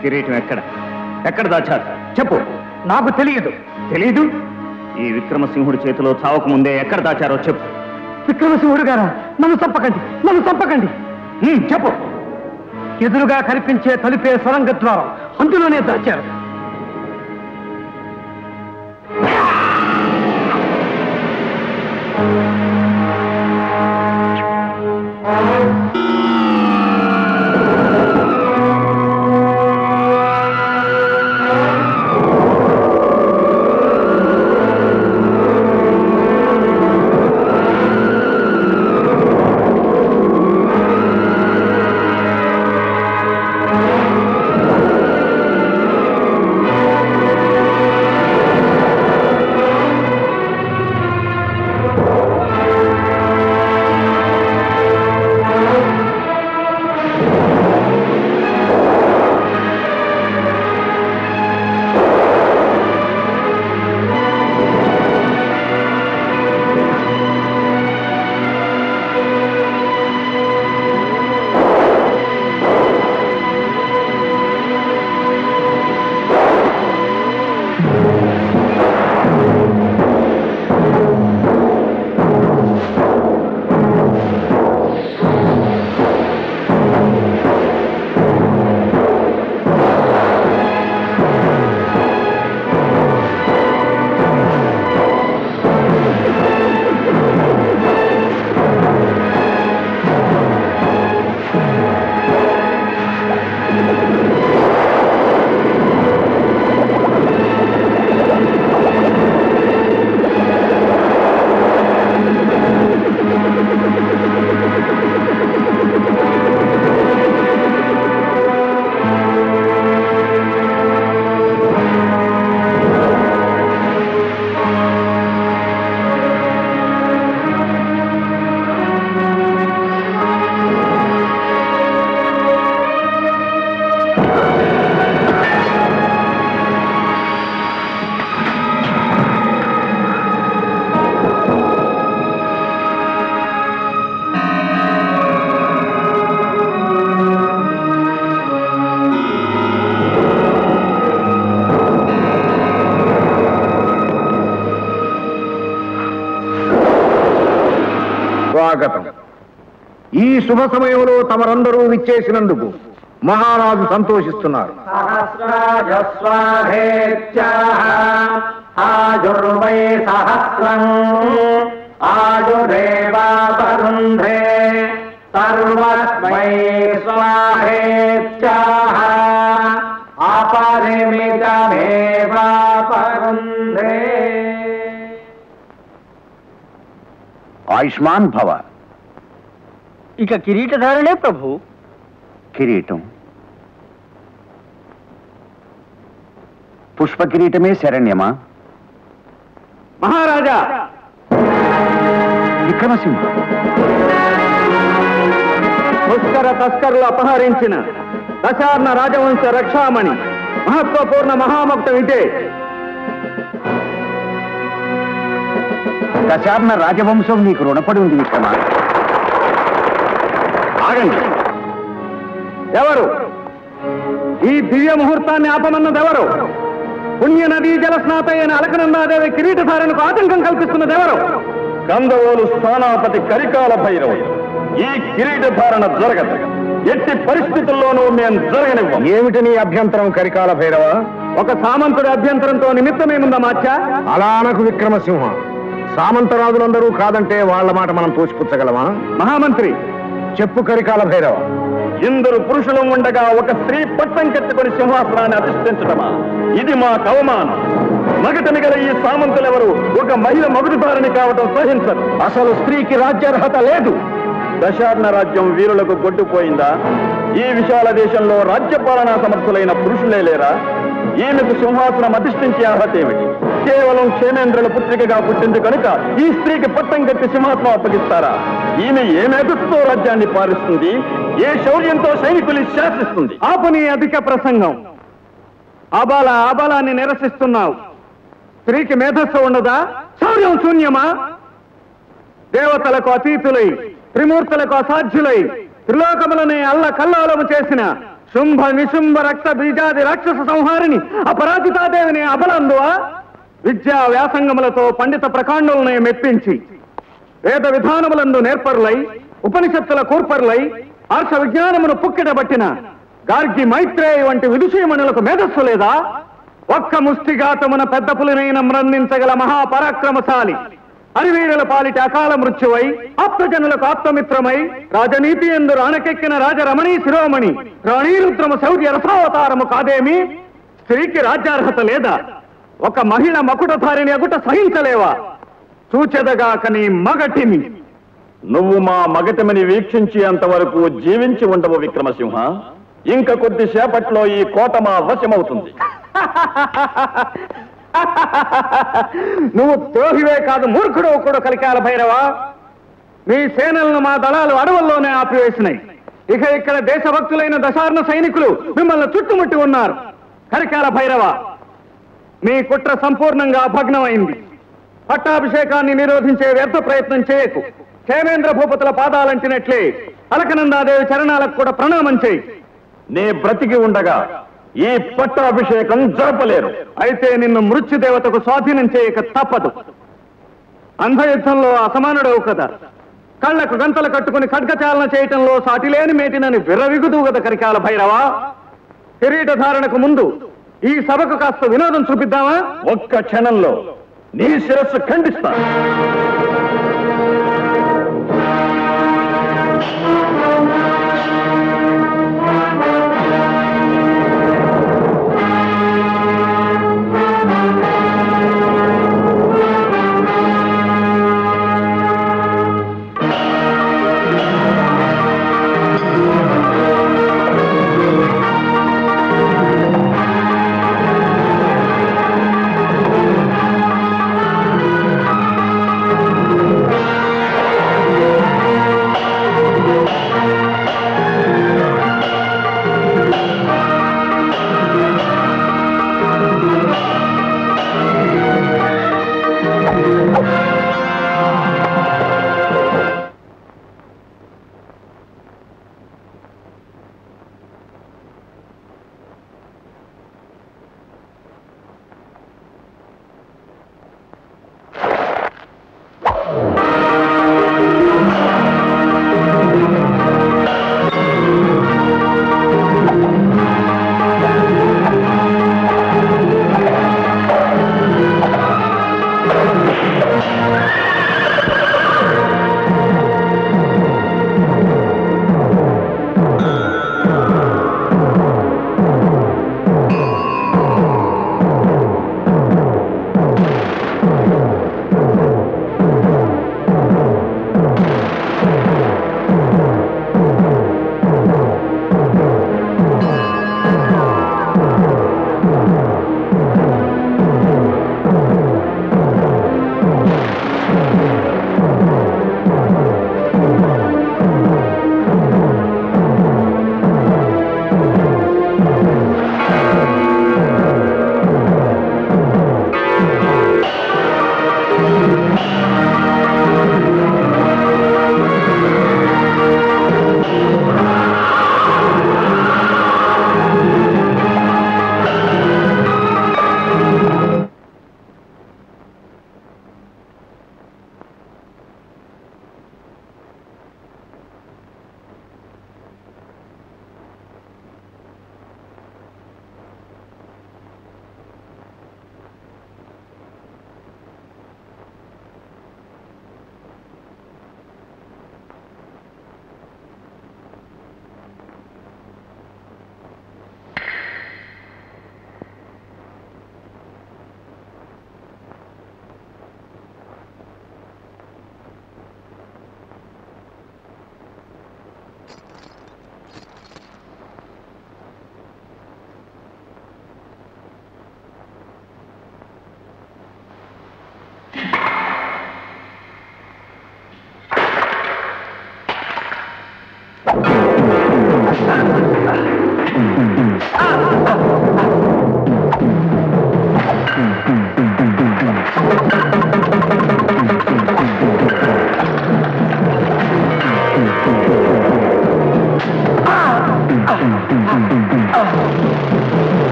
కిరీటం ఎక్కడ ఎక్కడ దాచారు చెప్పు నాకు తెలియదు తెలియదు ఈ విక్రమసింహుడి చేతిలో చావక ముందే ఎక్కడ దాచారో చెప్పు విక్రమసింహుడు గారా నన్ను చంపకండి నన్ను చంపకండి చెప్పు ఎదురుగా కనిపించే తలుపే సొరంగ ద్వారం అందులోనే దాచారు స్వాగతం ఈ శుభ సమయంలో తమరందరూ విచ్చేసినందుకు మహారాజు సంతోషిస్తున్నారు ఆయుర్వై సహస్రం ఆయురేవాపరుంధే సర్వస్మై స్వాహేత్యాహ అపరిమితమేవాపరుంధే ఆయుష్మాన్ భవ ఇక కిరీటధారణే ప్రభు కిరీటం పుష్ప కిరీటమే శరణ్యమా మహారాజా విక్రమసింహ పుష్కర తస్కరులు అపహరించిన దశార్ణ రాజవంశ రక్షామణి మహత్వపూర్ణ మహామక్తం ఇదే దశార్ణ రాజవంశం నీకు రుణపడి ఉంది విక్రమ ఆగండి ఎవరు ఈ దివ్య ముహూర్తాన్ని ఆపమన్నది ఎవరు పుణ్య నదీ జలస్నాత అయిన అలకనందాదేవి కిరీటధారణకు ఆటంకం కల్పిస్తున్నది ఎవరు గంధవోలు స్థానాపతి కరికాల భైరవుడు ఈ కిరీట ధారణ జరగదు ఎట్టి పరిస్థితుల్లోనూ మేము జరగనివ్వం ఏమిటి నీ అభ్యంతరం కరికాల భైరవ ఒక సామంతుడి అభ్యంతరంతో నిమిత్తమేముందా మాచా అలా అనకు విక్రమసింహ సామంతరాజులందరూ కాదంటే వాళ్ళ మాట మనం తోసిపుచ్చగలమా మహామంత్రి చెప్పు కరికాల భైరవ ఇందరు పురుషులు ఉండగా ఒక స్త్రీ పట్టం కట్టుకుని సింహాసనాన్ని అధిష్ఠించటమా ఇది మా అవమానం మగటని గల ఈ సామంతులెవరు ఒక మహిళ మగుడుదారిని కావటం సహించరు అసలు స్త్రీకి రాజ్యార్హత లేదు దశార్ణ రాజ్యం వీరులకు గొడ్డుపోయిందా ఈ విశాల దేశంలో రాజ్యపాలనా సమర్థులైన పురుషులే లేరా ఈమెకు సింహాసనం అధిష్ఠించే అర్హత ఏమిటి కేవలం క్షేమేంద్రుల పుత్రికగా పుట్టింది కనుక ఈ స్త్రీకి పట్టం కట్టి సింహాసనం అప్పగిస్తారా ఈమె ఏ మేధస్సుతో రాజ్యాన్ని పాలిస్తుంది ఏ శౌర్యంతో సైనికుల్ని శాసిస్తుంది ఆపని అధిక ప్రసంగం ఆబాల ఆబాలాన్ని నిరసిస్తున్నావు స్త్రీకి మేధస్సు ఉండదా శౌర్యం శూన్యమా దేవతలకు అతీతులై త్రిమూర్తులకు అసాధ్యులై త్రిలోకములని అల్ల కల్లోలము చేసిన శుంభ నిశుంభ రక్త బీజాది రాక్షస సంహారిణి అపరాజితాదేవిని అబలందువా విద్యా వ్యాసంగములతో పండిత ప్రకాండులను మెప్పించి వేద విధానములందు నేర్పరులై ఉపనిషత్తుల కూర్పరులై ఆర్ష విజ్ఞానమును పుక్కిటబట్టిన గార్గి మైత్రేయ వంటి విదుషీమణులకు మేధస్సు లేదా ఒక్క ముష్టిఘాతమున పెద్ద పులినైన మ్రందించగల మహాపరాక్రమశాలి అరివీరుల పాలిటి అకాల మృత్యువై ఆప్తజనులకు ఆప్తమిత్రమై రాజనీతి ఎందు రాణకెక్కిన రాజరమణీ శిరోమణి రాణీరుద్రమ శౌర్య రసావతారము కాదేమి స్త్రీకి రాజ్యార్హత లేదా ఒక మహిళ మకుటధారిని అగుట సహించలేవా చూచెదగాక నీ మగటిని నువ్వు మా మగటమని వీక్షించేంత వరకు జీవించి ఉండవు విక్రమసింహ ఇంక కొద్దిసేపట్లో ఈ కోట మా వశమవుతుంది నువ్వు ద్రోహివే కాదు మూర్ఖుడు కూడా కలికాల భైరవా మీ సేనలను మా దళాలు అడవుల్లోనే ఆపివేసినాయి ఇక ఇక్కడ దేశభక్తులైన దశార్ణ సైనికులు మిమ్మల్ని చుట్టుముట్టి ఉన్నారు కరికాల భైరవ మీ కుట్ర సంపూర్ణంగా భగ్నమైంది పట్టాభిషేకాన్ని నిరోధించే వ్యర్థ ప్రయత్నం చేయకు క్షేమేంద్ర భూపతుల పాదాలంటినట్లే అలకనందాదేవి చరణాలకు కూడా ప్రణామం చేయి నే బ్రతికి ఉండగా ఈ పట్టాభిషేకం జరపలేరు అయితే నిన్ను మృత్యుదేవతకు స్వాధీనం చేయక తప్పదు అంధయుద్ధంలో అసమానుడవు కదా కళ్ళకు గంతలు కట్టుకుని ఖడ్గచాలన చేయటంలో సాటిలేని మేటినని విర్రవిగుదు కదా కరికాల భైరవా కిరీట ధారణకు ముందు ఈ సభకు కాస్త వినోదం చూపిద్దామా ఒక్క క్షణంలో నీ శిరస్సు ఖండిస్తా ఆ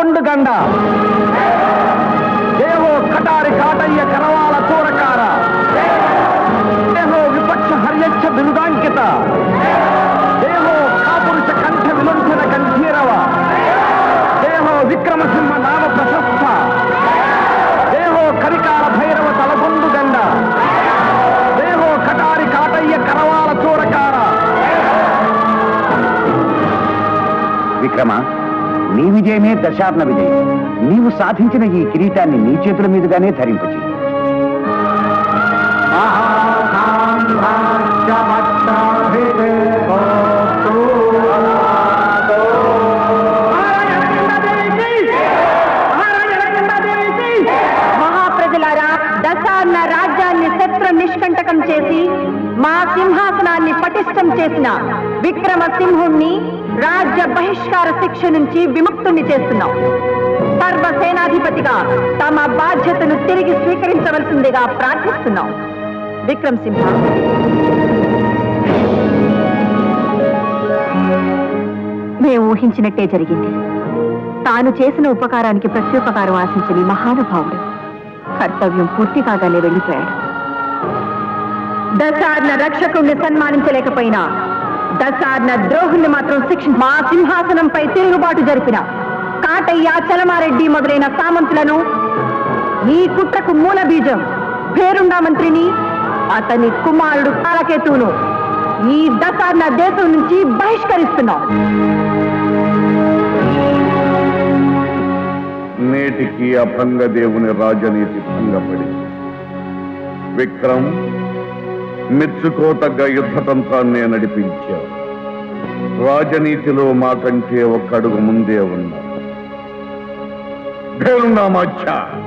తలగొండు గండ దేహో కటారి కాటయ్య కరవాల చూరకార దేహో విపక్ష హర్యచ్చ బిరుదాంకిత దేహో కాపురుష కంఠ విలుంఠన కంఠీరవ దేహో విక్రమసింహ నామ ప్రశస్త దేహో కరికాల భైరవ తలగొండు గండ దేహో కటారి కాటయ్య కరవాల చూరకార విక్రమ నీ విజయమే దశార్ణ విజయం నీవు సాధించిన ఈ కిరీటాన్ని నీ చేతుల మీదుగానే ధరింపచి మహాప్రజలారా దశార్ణ రాజ్యాన్ని శత్రు నిష్కంటకం చేసి మా సింహాసనాన్ని పటిష్టం చేసిన విక్రమ సింహుణ్ణి రాజ్య బహిష్కార శిక్ష నుంచి విముక్తుణ్ణి చేస్తున్నాం సర్వ సేనాధిపతిగా తమ బాధ్యతను తిరిగి స్వీకరించవలసిందిగా ప్రార్థిస్తున్నాం విక్రమ్ సింహ మేము ఊహించినట్టే జరిగింది తాను చేసిన ఉపకారానికి ప్రత్యుపకారం ఆశించని మహానుభావుడు కర్తవ్యం పూర్తి కాగానే వెళ్ళిపోయాడు దశార్ణ రక్షకుణ్ణి సన్మానించలేకపోయినా దశార్ణ ద్రోహుల్ని మాత్రం శిక్ష మా సింహాసనంపై తిరుగుబాటు జరిపిన కాటయ్య చలమారెడ్డి మొదలైన సామంతులను ఈ కుట్రకు మూల బీజం పేరుండా మంత్రిని అతని కుమారుడు కాలకేతువును ఈ దశార్ణ దేశం నుంచి బహిష్కరిస్తున్నాం నేటికి అభంగ దేవుని రాజనీతి భంగపడింది విక్రమ్ మెచ్చుకోతగ్గ యుద్ధతంత్రాన్నే నడిపించావు రాజనీతిలో మాకంటే ఒక్కడుగు ముందే ఉన్నా భేరునామాచ్య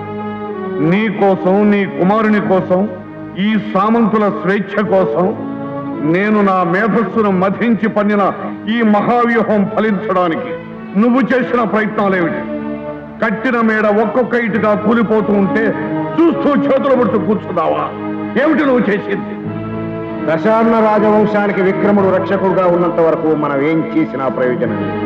నీ కోసం నీ కుమారుని కోసం ఈ సామంతుల స్వేచ్ఛ కోసం నేను నా మేధస్సును మధించి పన్నిన ఈ మహావ్యూహం ఫలించడానికి నువ్వు చేసిన ప్రయత్నాలేమిటి కట్టిన మేడ ఒక్కొక్క ఇటుగా కూలిపోతూ ఉంటే చూస్తూ చేతులు పడుతూ కూర్చున్నావా ఏమిటి నువ్వు చేసింది దశార్ణ రాజవంశానికి విక్రముడు రక్షకుడుగా ఉన్నంత వరకు మనం ఏం చేసినా ప్రయోజనం లేదు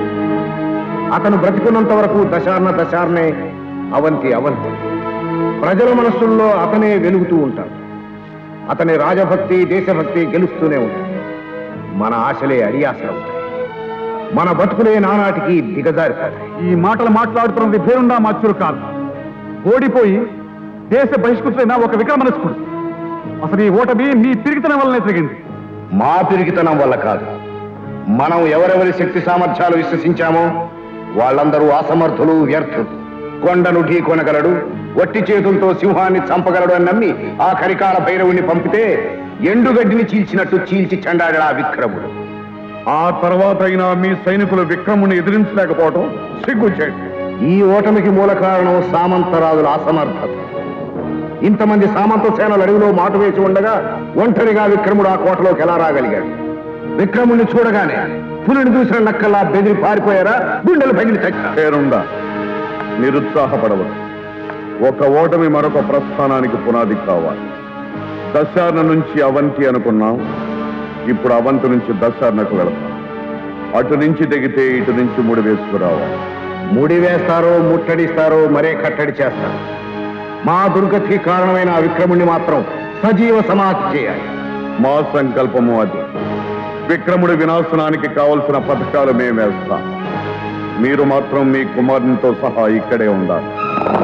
అతను బ్రతికున్నంత వరకు దశార్ణ దశార్ణే అవంతి అవంతి ప్రజల మనస్సుల్లో అతనే వెలుగుతూ ఉంటాడు అతని రాజభక్తి దేశభక్తి గెలుస్తూనే ఉంటాయి మన ఆశలే అడియాసలు ఉంటాయి మన బతుకులే నానాటికి దిగజారిపోతాయి ఈ మాటలు మాట్లాడుతున్నది పేరుండా మాచురు కాదు ఓడిపోయి దేశ బహిష్కృతులైన ఒక విక్రమనస్కుడు అసలు ఈ ఓటమి మీ పిరిగితనం వల్లనే జరిగింది మా పిరికితనం వల్ల కాదు మనం ఎవరెవరి శక్తి సామర్థ్యాలు విశ్వసించామో వాళ్ళందరూ అసమర్థులు వ్యర్థులు కొండను ఢీ కొనగలడు వట్టి చేతులతో సింహాన్ని చంపగలడు అని నమ్మి ఆ కరికాల భైరవుని పంపితే ఎండుగడ్డిని చీల్చినట్టు చీల్చి చండాడా విక్రముడు ఆ తర్వాత అయినా మీ సైనికులు విక్రముని ఎదిరించలేకపోవడం సిగ్గుచేయండి ఈ ఓటమికి మూల కారణం సామంతరాజుల అసమర్థత ఇంతమంది సామంత సేనలు అడవిలో మాటు వేసి ఉండగా ఒంటరిగా విక్రముడు ఆ కోటలోకి ఎలా రాగలిగాడు విక్రముణ్ణి చూడగానే పులిని చూసిన నక్కల్లా బెదిరి పారిపోయారా గుండెలు పగిలి చచ్చారు పేరుండా నిరుత్సాహపడవద్దు ఒక ఓటమి మరొక ప్రస్థానానికి పునాది కావాలి దశార్ణ నుంచి అవంతి అనుకున్నాం ఇప్పుడు అవంతి నుంచి దశార్ణకు వెళతాం అటు నుంచి దిగితే ఇటు నుంచి ముడి వేసుకురావాలి ముడి వేస్తారో ముట్టడిస్తారో మరే కట్టడి చేస్తారు మా దుర్గతికి కారణమైన ఆ విక్రముణ్ణి మాత్రం సజీవ సమాధి చేయాలి మా సంకల్పము అది విక్రముడి వినాశనానికి కావలసిన పథకాలు మేము వేస్తాం మీరు మాత్రం మీ కుమారునితో సహా ఇక్కడే ఉండాలి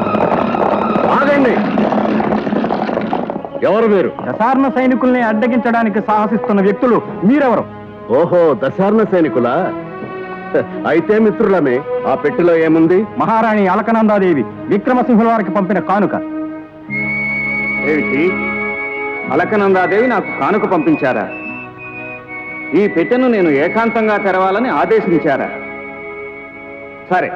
ఆగండి ఎవరు మీరు దశార్ణ సైనికుల్ని అడ్డగించడానికి సాహసిస్తున్న వ్యక్తులు మీరెవరు ఓహో దశార్ణ సైనికులా అయితే మిత్రులమే ఆ పెట్టెలో ఏముంది మహారాణి అలకనందాదేవి విక్రమసింహుల వారికి పంపిన కానుక ఏమిటి అలకనందాదేవి నాకు కానుక పంపించారా ఈ పెట్టెను నేను ఏకాంతంగా తెరవాలని ఆదేశించారా సరే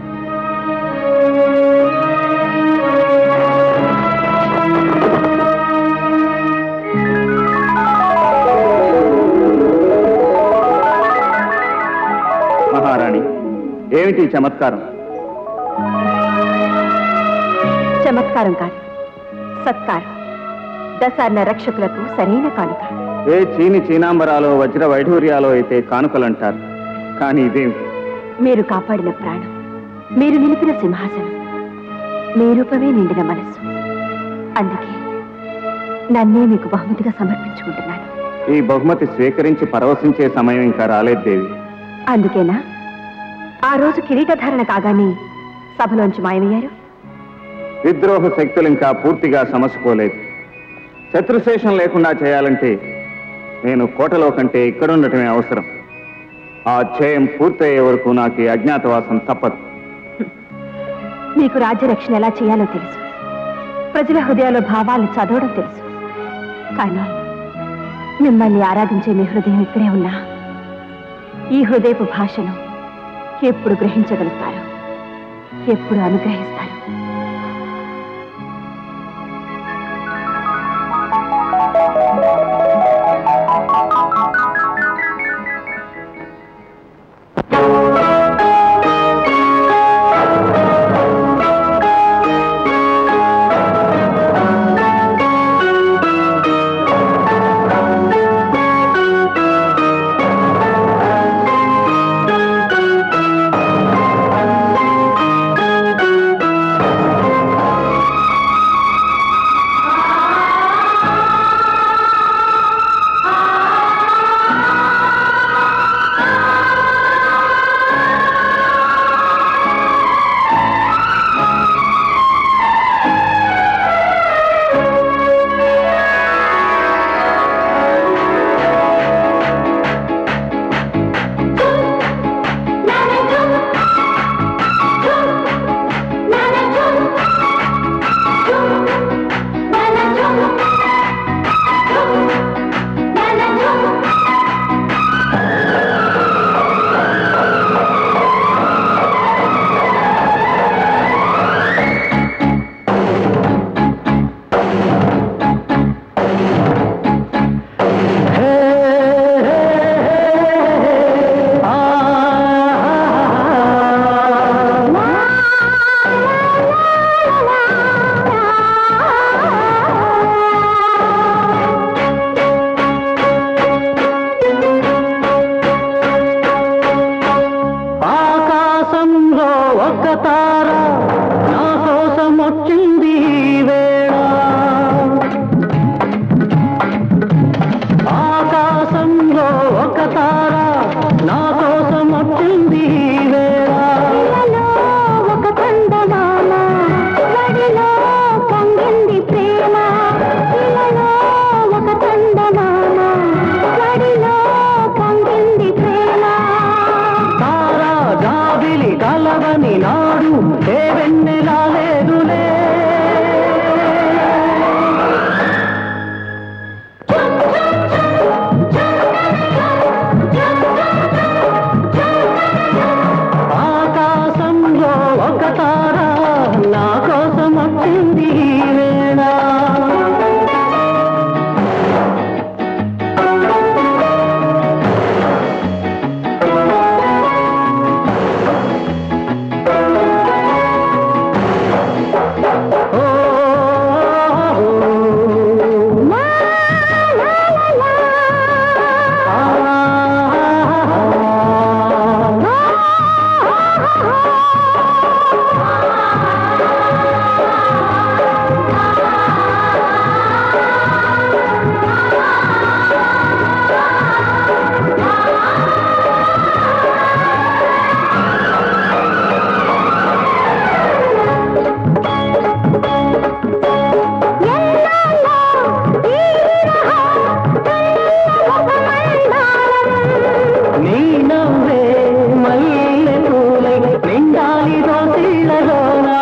మహారాణి ఏమిటి ఈ చమత్కారం చమత్కారం కాదు సత్కారం దశార్ణ రక్షకులకు సరైన కానుక ఏ చీని చీనాంబరాలో వజ్ర వైఢూర్యాలో అయితే కానుకలంటారు కానీ ఇదేమిటి మీరు కాపాడిన ప్రాణం మీరు నిలిపిన సింహాసనం మీ రూపమే నిండిన మనస్సు అందుకే నన్నే మీకు బహుమతిగా సమర్పించుకుంటున్నాను ఈ బహుమతి స్వీకరించి పరవశించే సమయం ఇంకా రాలేదు దేవి అందుకేనా ఆ రోజు కిరీటధారణ కాగానే సభలోంచి మాయమయ్యారు విద్రోహ శక్తులు ఇంకా పూర్తిగా సమసుకోలేదు శత్రుశేషం లేకుండా చేయాలంటే నేను కోటలో కంటే ఇక్కడుండటమే అవసరం ఆ ధ్యేయం పూర్తయ్యే వరకు నాకు ఈ అజ్ఞాతవాసం తప్పదు మీకు రాజ్యరక్షణ ఎలా చేయాలో తెలుసు ప్రజల హృదయాల భావాలు చదవడం తెలుసు కానీ మిమ్మల్ని ఆరాధించే మీ హృదయం ఇక్కడే ఉన్నా ఈ హృదయపు భాషను ఎప్పుడు గ్రహించగలుగుతారు ఎప్పుడు అనుగ్రహిస్తారు ఆకాశంలో ఒక్క తార నా కోసం వచ్చింది ఈ వేళ ఆకాశంలో ఒక తార నా కోసం వచ్చింది ఈ వేళ ఒక చందమామ వడిలో పొంగింది ప్రేమ ఇలలో ఒక చందమామ వడిలో పొంగింది ప్రేమ తారా జాబిలి కలవని నాడు ఏ వెన్నెలా లేదులే ఆకాశంలో ఒక తార నా కోసం వచ్చింది ఈ వేళ నీ నవ్వే మల్లె పూలై నిండాలి దోసిళ్ళలోనా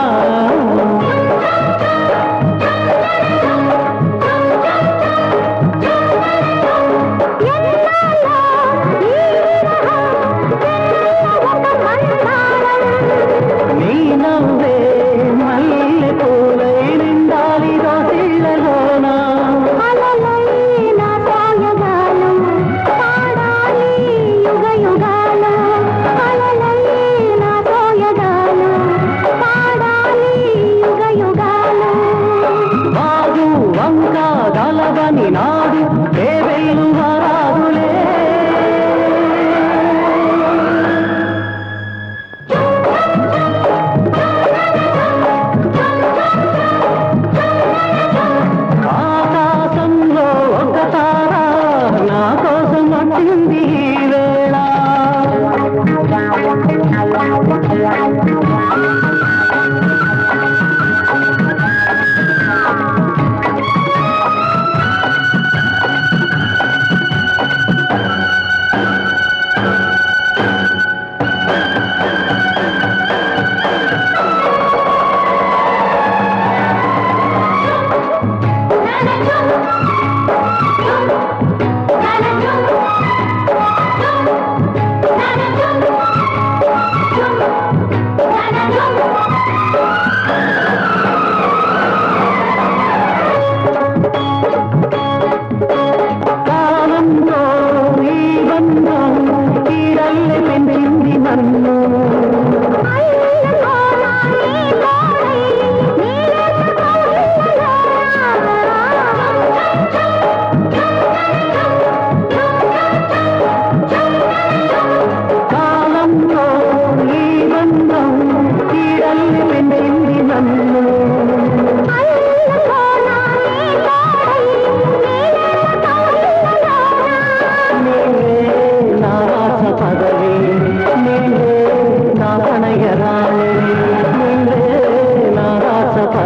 నీ నవ్వే మల్లె పూలై నిండాలి దోసిళ్ళలోనా అలలైన సాయగాలు పాడాలి యుగ యుగాలు అలలైన సాయగాలు పాడాలి యుగ యుగాలు వాగు వంక గలవని నాడు ఏ వెల్లువరాదులే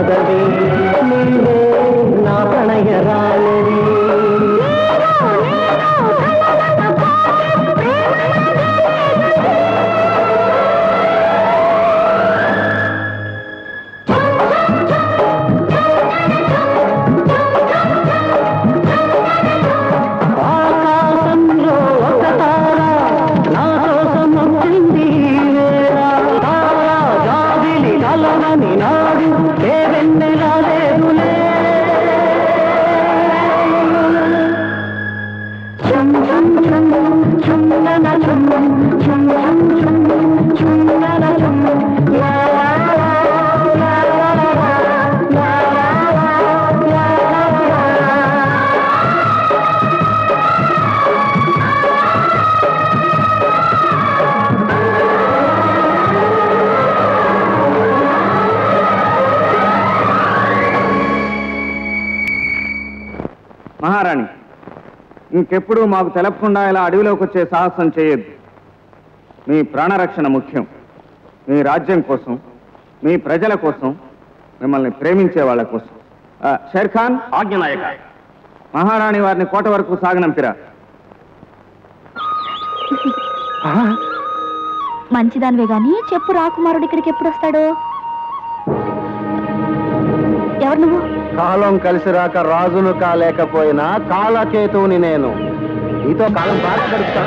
మాధవి నీవే నా ప్రణయ రాణి ఆకాశంలో ఒక తార నా కోసం వచ్చింది ఈ వేళ తారా జాబిలి కలవని నాడు ఏ వెన్నెల లేదులే చుమ్ చుమ్ చుమ్ చుమ్ నన చుమ్ చుమ్ చుమ్ చుమ్ చుమ్ నన చుమ్ లా లా లా లా లా లా లా లా లా మహారాణి ఇంకెప్పుడు మాకు తెలపకుండా ఇలా అడవిలోకి వచ్చే సాహసం చేయొద్దు మీ ప్రాణరక్షణ ముఖ్యం మీ రాజ్యం కోసం మీ ప్రజల కోసం మిమ్మల్ని ప్రేమించే వాళ్ళ కోసం ఆ, షేర్ ఖాన్ ఆజ్ఞనాయక మహారాణి వారిని కోట వరకు సాగనంపిరా మంచిదానివే గాని చెప్పు రాకుమారుడు ఇక్కడికి ఎప్పుడు వస్తాడు ఎవరు నువ్వు కాలం కలిసి రాక రాజును కాలేకపోయినా కాలకేతువుని నేను నీతో కాలం బాగా గడుపుతా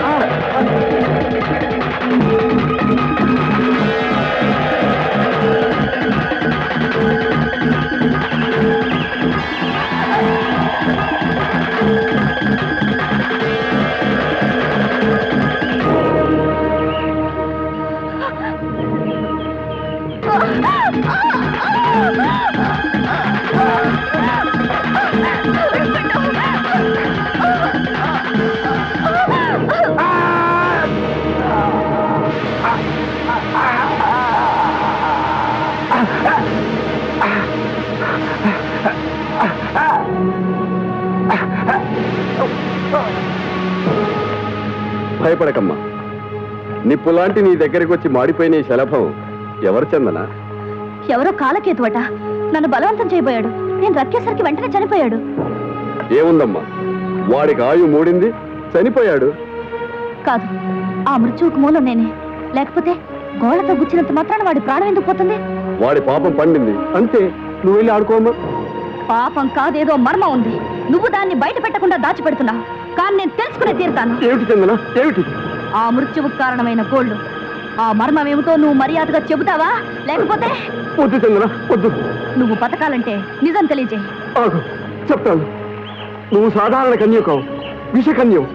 భయపడకమ్మా నిప్పు లాంటి నీ దగ్గరికి వచ్చి మాడిపోయిన ఈ శలభం ఎవరు చందన ఎవరో కాలకేతువట నన్ను బలవంతం చేయబోయాడు నేను రక్కేసరికి వెంటనే చనిపోయాడు ఏముందమ్మా వాడికి ఆయు మూడింది చనిపోయాడు కాదు ఆ మృత్యువుకు మూలం నేనే లేకపోతే గోళ్లతో గుచ్చినంత మాత్రాన వాడి ప్రాణం ఎందుకు పోతుంది వాడి పాపం పండింది అంతే నువ్వు వెళ్ళి ఆడుకోమ్మా పాపం కాదేదో మర్మం ఉంది నువ్వు దాన్ని బయట పెట్టకుండా దాచిపెడుతున్నావు కానీ నేను తెలుసుకునే తీరుతాను ఏమిటి చందన ఏమిటి ఆ మృత్యువుకు కారణమైన గోల్డ్ ఆ మర్మం ఏమిటో నువ్వు మర్యాదగా చెబుతావా లేకపోతే వద్దు చందన వద్దు నువ్వు బతకాలంటే నిజం తెలియజేయి ఆగు చెప్తాను నువ్వు సాధారణ కన్యకం విషకన్యం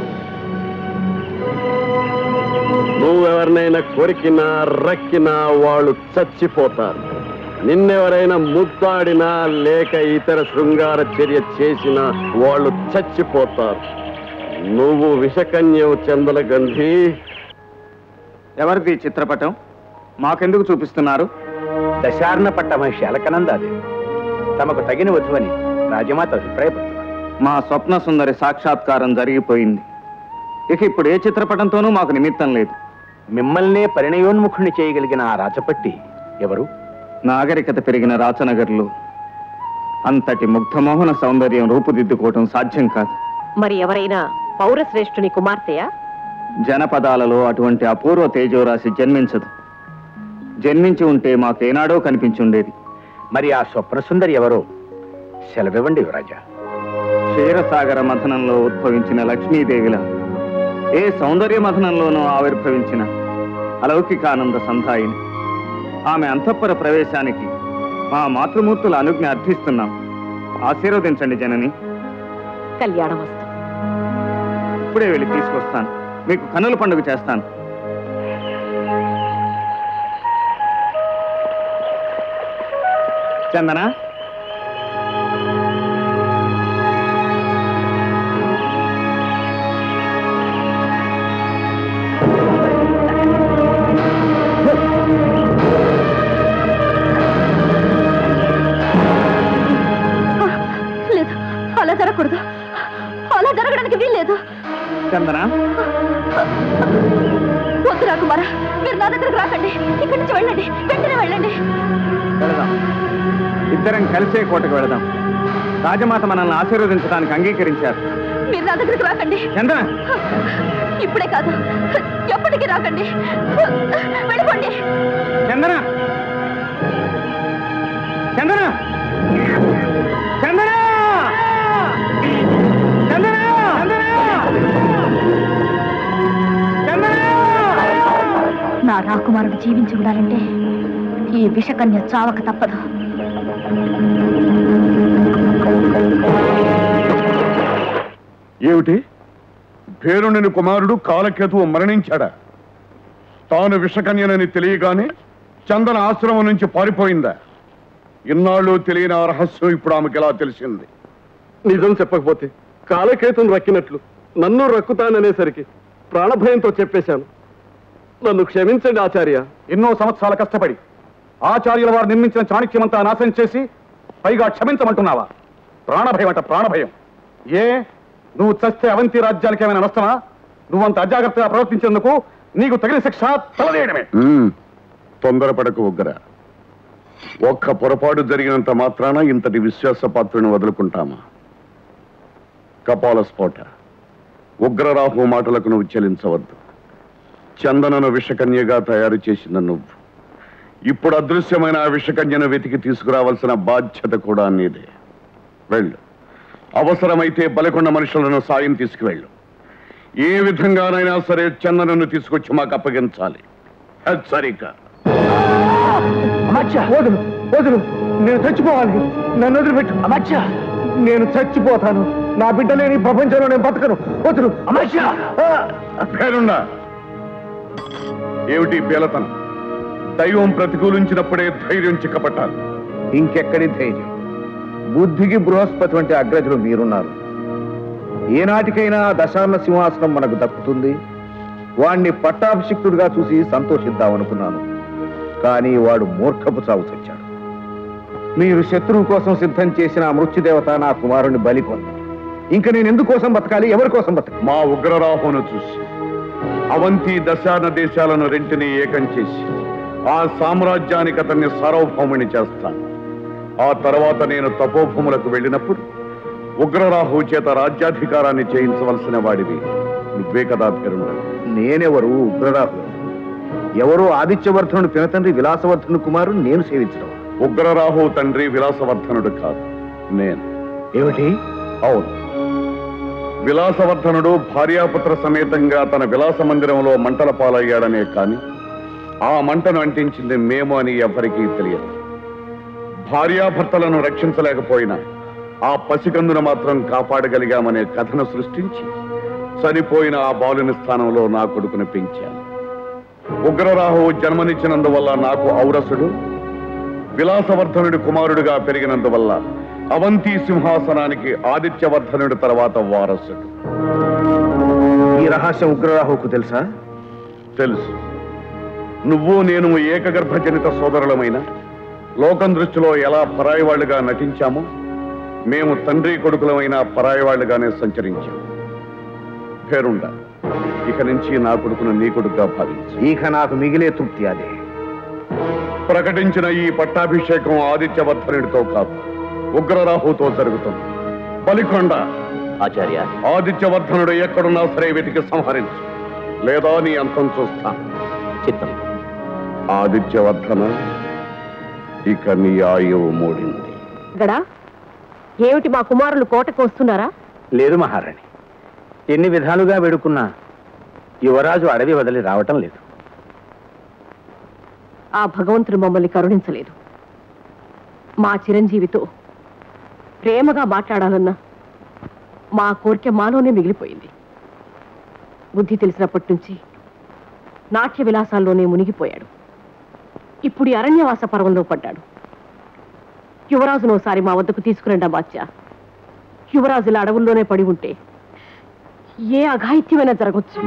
నువ్వెవరినైనా కొరికినా రక్కినా వాళ్ళు చచ్చిపోతారు నిన్నెవరైనా ముద్దాడినా లేక ఇతర శృంగార చర్య చేసినా వాళ్ళు చచ్చిపోతారు నువ్వు విషకన్యం చందల గంధి ఎవరిది ఈ చిత్రపటం మాకెందుకు చూపిస్తున్నారు దశార్ణ పట్ట మహిషి అలకనందాది తమకు తగిన వధువని రాజమాత అభిప్రాయపడుతున్నారు మా స్వప్న సుందరి సాక్షాత్కారం జరిగిపోయింది ఇక ఇప్పుడు ఏ చిత్రపటంతోనూ మాకు నిమిత్తం లేదు మిమ్మల్నే పరిణయోన్ముఖుణ్ణి చేయగలిగిన ఆ రాచపట్టి ఎవరు నాగరికత పెరిగిన రాచనగర్లో అంతటి ముగ్ధమోహన సౌందర్యం రూపుదిద్దుకోవటం సాధ్యం కాదు మరి ఎవరైనా పౌరశ్రేష్ఠుని కుమార్తెయా జనపదాలలో అటువంటి అపూర్వ తేజోరాశి జన్మించదు జన్మించి ఉంటే మాకేనాడో కనిపించుండేది మరి ఆ స్వప్న సుందరి ఎవరో సెలవివ్వండి యువరాజా క్షీరసాగర మథనంలో ఉద్భవించిన లక్ష్మీదేవిలా ఏ సౌందర్య మథనంలోనూ ఆవిర్భవించిన అలౌకికానంద సంధాయిని ఆమె అంతఃపుర ప్రవేశానికి మా మాతృమూర్తుల అనుజ్ఞ అర్థిస్తున్నాం ఆశీర్వదించండి జనని కళ్యాణమస్తు ఇప్పుడే వెళ్ళి తీసుకొస్తాను మీకు కన్నుల పండుగ చేస్తాను చందన లేదు అలా జరగకూడదు అలా జరగడానికి వీల్లేదు చందన వద్దు రాకుమారా మీరు నా దగ్గరకు రాకండి ఇక్కడి నుంచి వెళ్ళండి వెంటనే వెళ్ళండి వెళదాం ఇద్దరం కలిసే కోటకు వెళదాం రాజమాత మనల్ని ఆశీర్వదించడానికి అంగీకరించారు మీరు నా దగ్గరికి రాకండి చంద్ర ఇప్పుడే కాదు ఎప్పటికీ రాకండి వెళ్ళిపోండి చందన చందన చందన చందన నా రాకుమారుడు జీవించి ఉండాలంటే ఈ విషకన్య చావక తప్పదు ఏమిటి భేరుని కుమారుడు కాలకేతువు మరణించాడా తాను విషకన్యనని తెలియగానే చందన ఆశ్రమం నుంచి పారిపోయిందా ఇన్నాళ్ళు తెలియని ఆ రహస్యం ఇప్పుడు ఆమెకి ఎలా తెలిసింది నిజం చెప్పకపోతే కాలకేతును రక్కినట్లు నన్ను రక్కుతాననేసరికి ప్రాణభయంతో చెప్పేశాను నన్ను క్షమించండి ఆచార్య ఎన్నో సంవత్సరాల కష్టపడి ఆచార్యుల వారు నిర్మించిన చాణక్యమంతా నాశనం చేసి పైగా క్షమించమంటున్నావా ప్రాణభయం అంట ప్రాణభయం ఏ నువ్వు చస్తే అవంతి రాజ్యానికి ఏమైనా నష్టమా నువ్వంత అజాగ్రత్తగా ప్రవర్తించేందుకు నీకు తగిన శిక్ష తలదేయడమే మ్మ్. తొందరపడకు ఉగ్ర ఒక్క పొరపాటు జరిగినంత మాత్రాన ఇంతటి విశ్వాసపాత్రను వదులుకుంటామా కపాల స్ఫోట ఉగ్రరాహు మాటలకు నువ్వు చెలించవద్దు చందనను విషకన్యగా తయారు చేసిన నువ్వు ఇప్పుడు అదృశ్యమైన ఆ విషకన్యను వెతికి తీసుకురావాల్సిన బాధ్యత కూడా నీదే వెళ్ళు అవసరమైతే బలకొండ మనుషులను సాయం తీసుకువెళ్ళు ఏ విధంగానైనా సరే చందనను తీసుకొచ్చి మాకు అప్పగించాలి హెచ్చరిక అమచ్చ వదులు వదులు నేను చచ్చిపోవాలి నన్ను వదిలిపెట్టు అమచ్చ నేను చచ్చిపోతాను నా బిడ్డ లేని ప్రపంచంలో నేను బతకను వదులు అమచ్చ పేరున్నా ఏమిటి బేలతనం దైవం ప్రతికూలించినప్పుడే ధైర్యం చిక్కపట్టాలి ఇంకెక్కడి ధైర్యం బుద్ధికి బృహస్పతి వంటి అగ్రజులు మీరున్నారు ఏనాటికైనా ఆ దశార్ణ సింహాసనం మనకు దక్కుతుంది వాణ్ణి పట్టాభిషిక్తుడిగా చూసి సంతోషిద్దామనుకున్నాను కానీ వాడు మూర్ఖపు చావు చచ్చాడు మీరు శత్రువు కోసం సిద్ధం చేసిన ఆ మృత్యుదేవత నా కుమారుని బలి పొంది ఇంకా నేను ఎందుకోసం బతకాలి ఎవరి కోసం బతకాలి మా ఉగ్రరాహును చూసి అవంతి దశార్ణ దేశాలను రెంటిని ఏకం చేసి ఆ సామ్రాజ్యానికి అతన్ని సార్వభౌముని చేస్తాను ఆ తర్వాత నేను తపోభూములకు వెళ్ళినప్పుడు ఉగ్రరాహు చేత రాజ్యాధికారాన్ని చేయించవలసిన వాడివి నువ్వే కదా పేరుండ నేనెవరు ఉగ్రరాహు ఎవరో ఆదిత్యవర్ధనుడు పినతండ్రి విలాసవర్ధను కుమారు నేను సేవించడం ఉగ్రరాహు తండ్రి విలాసవర్ధనుడు కాదు నేను ఏమిటి అవును విలాసవర్ధనుడు భార్యాపుత్ర సమేతంగా తన విలాస మందిరంలో మంటల పాలయ్యాడనే కాని ఆ మంటను అంటించింది మేము అని ఎవరికీ తెలియదు భార్యాభర్తలను రక్షించలేకపోయినా ఆ పసికందును మాత్రం కాపాడగలిగామనే కథను సృష్టించి చనిపోయిన ఆ బాలుని స్థానంలో నా కొడుకుని పెంచాను ఉగ్రరాహు జన్మనిచ్చినందువల్ల నాకు ఔరసుడు విలాసవర్ధనుడి కుమారుడిగా పెరిగినందువల్ల అవంతి సింహాసనానికి ఆదిత్యవర్ధనుడి తర్వాత వారసుడు ఈ రహస్యం ఉగ్రరాహుకు తెలుసా తెలుసు నువ్వు నేను ఏకగర్భజనిత సోదరులమైన లోకం దృష్టిలో ఎలా పరాయివాళ్లుగా నటించామో మేము తండ్రి కొడుకులమైన పరాయివాళ్లుగానే సంచరించాం పేరుండ ఇక నుంచి నా కొడుకును నీ కొడుకుగా భావించు ఇక నాకు మిగిలే తృప్తి అదే ప్రకటించిన ఈ పట్టాభిషేకం ఆదిత్యవర్ధనుడితో కాదు ఉగ్రరాహుతో జరుగుతుంది బలికొండ ఆచార్య ఆదిత్యవర్ధనుడు ఎక్కడున్నా సరే వెతికి సంహరించు లేదా నీ అంతం చూస్తా చిత్తం ఆదిత్యవర్ధన ఇక నీ ఆయువు మూడింది గడా ఏమిటి మా కుమారులు కోటకు వస్తున్నారా లేదు మహారాణి ఎన్ని విధాలుగా వేడుకున్నా యువరాజు అడవి వదిలి రావటం లేదు ఆ భగవంతుడు మమ్మల్ని కరుణించలేదు మా చిరంజీవితో ప్రేమగా మాట్లాడాలన్నా మా కోరిక మాలోనే మిగిలిపోయింది బుద్ధి తెలిసినప్పటి నుంచి నాట్య విలాసాల్లోనే మునిగిపోయాడు ఇప్పుడు ఈ అరణ్యవాస పర్వంలో పడ్డాడు యువరాజును ఒకసారి మా వద్దకు తీసుకురండి బాచ్య యువరాజుల అడవుల్లోనే పడి ఉంటే ఏ అఘాయిత్యమైనా జరగచ్చు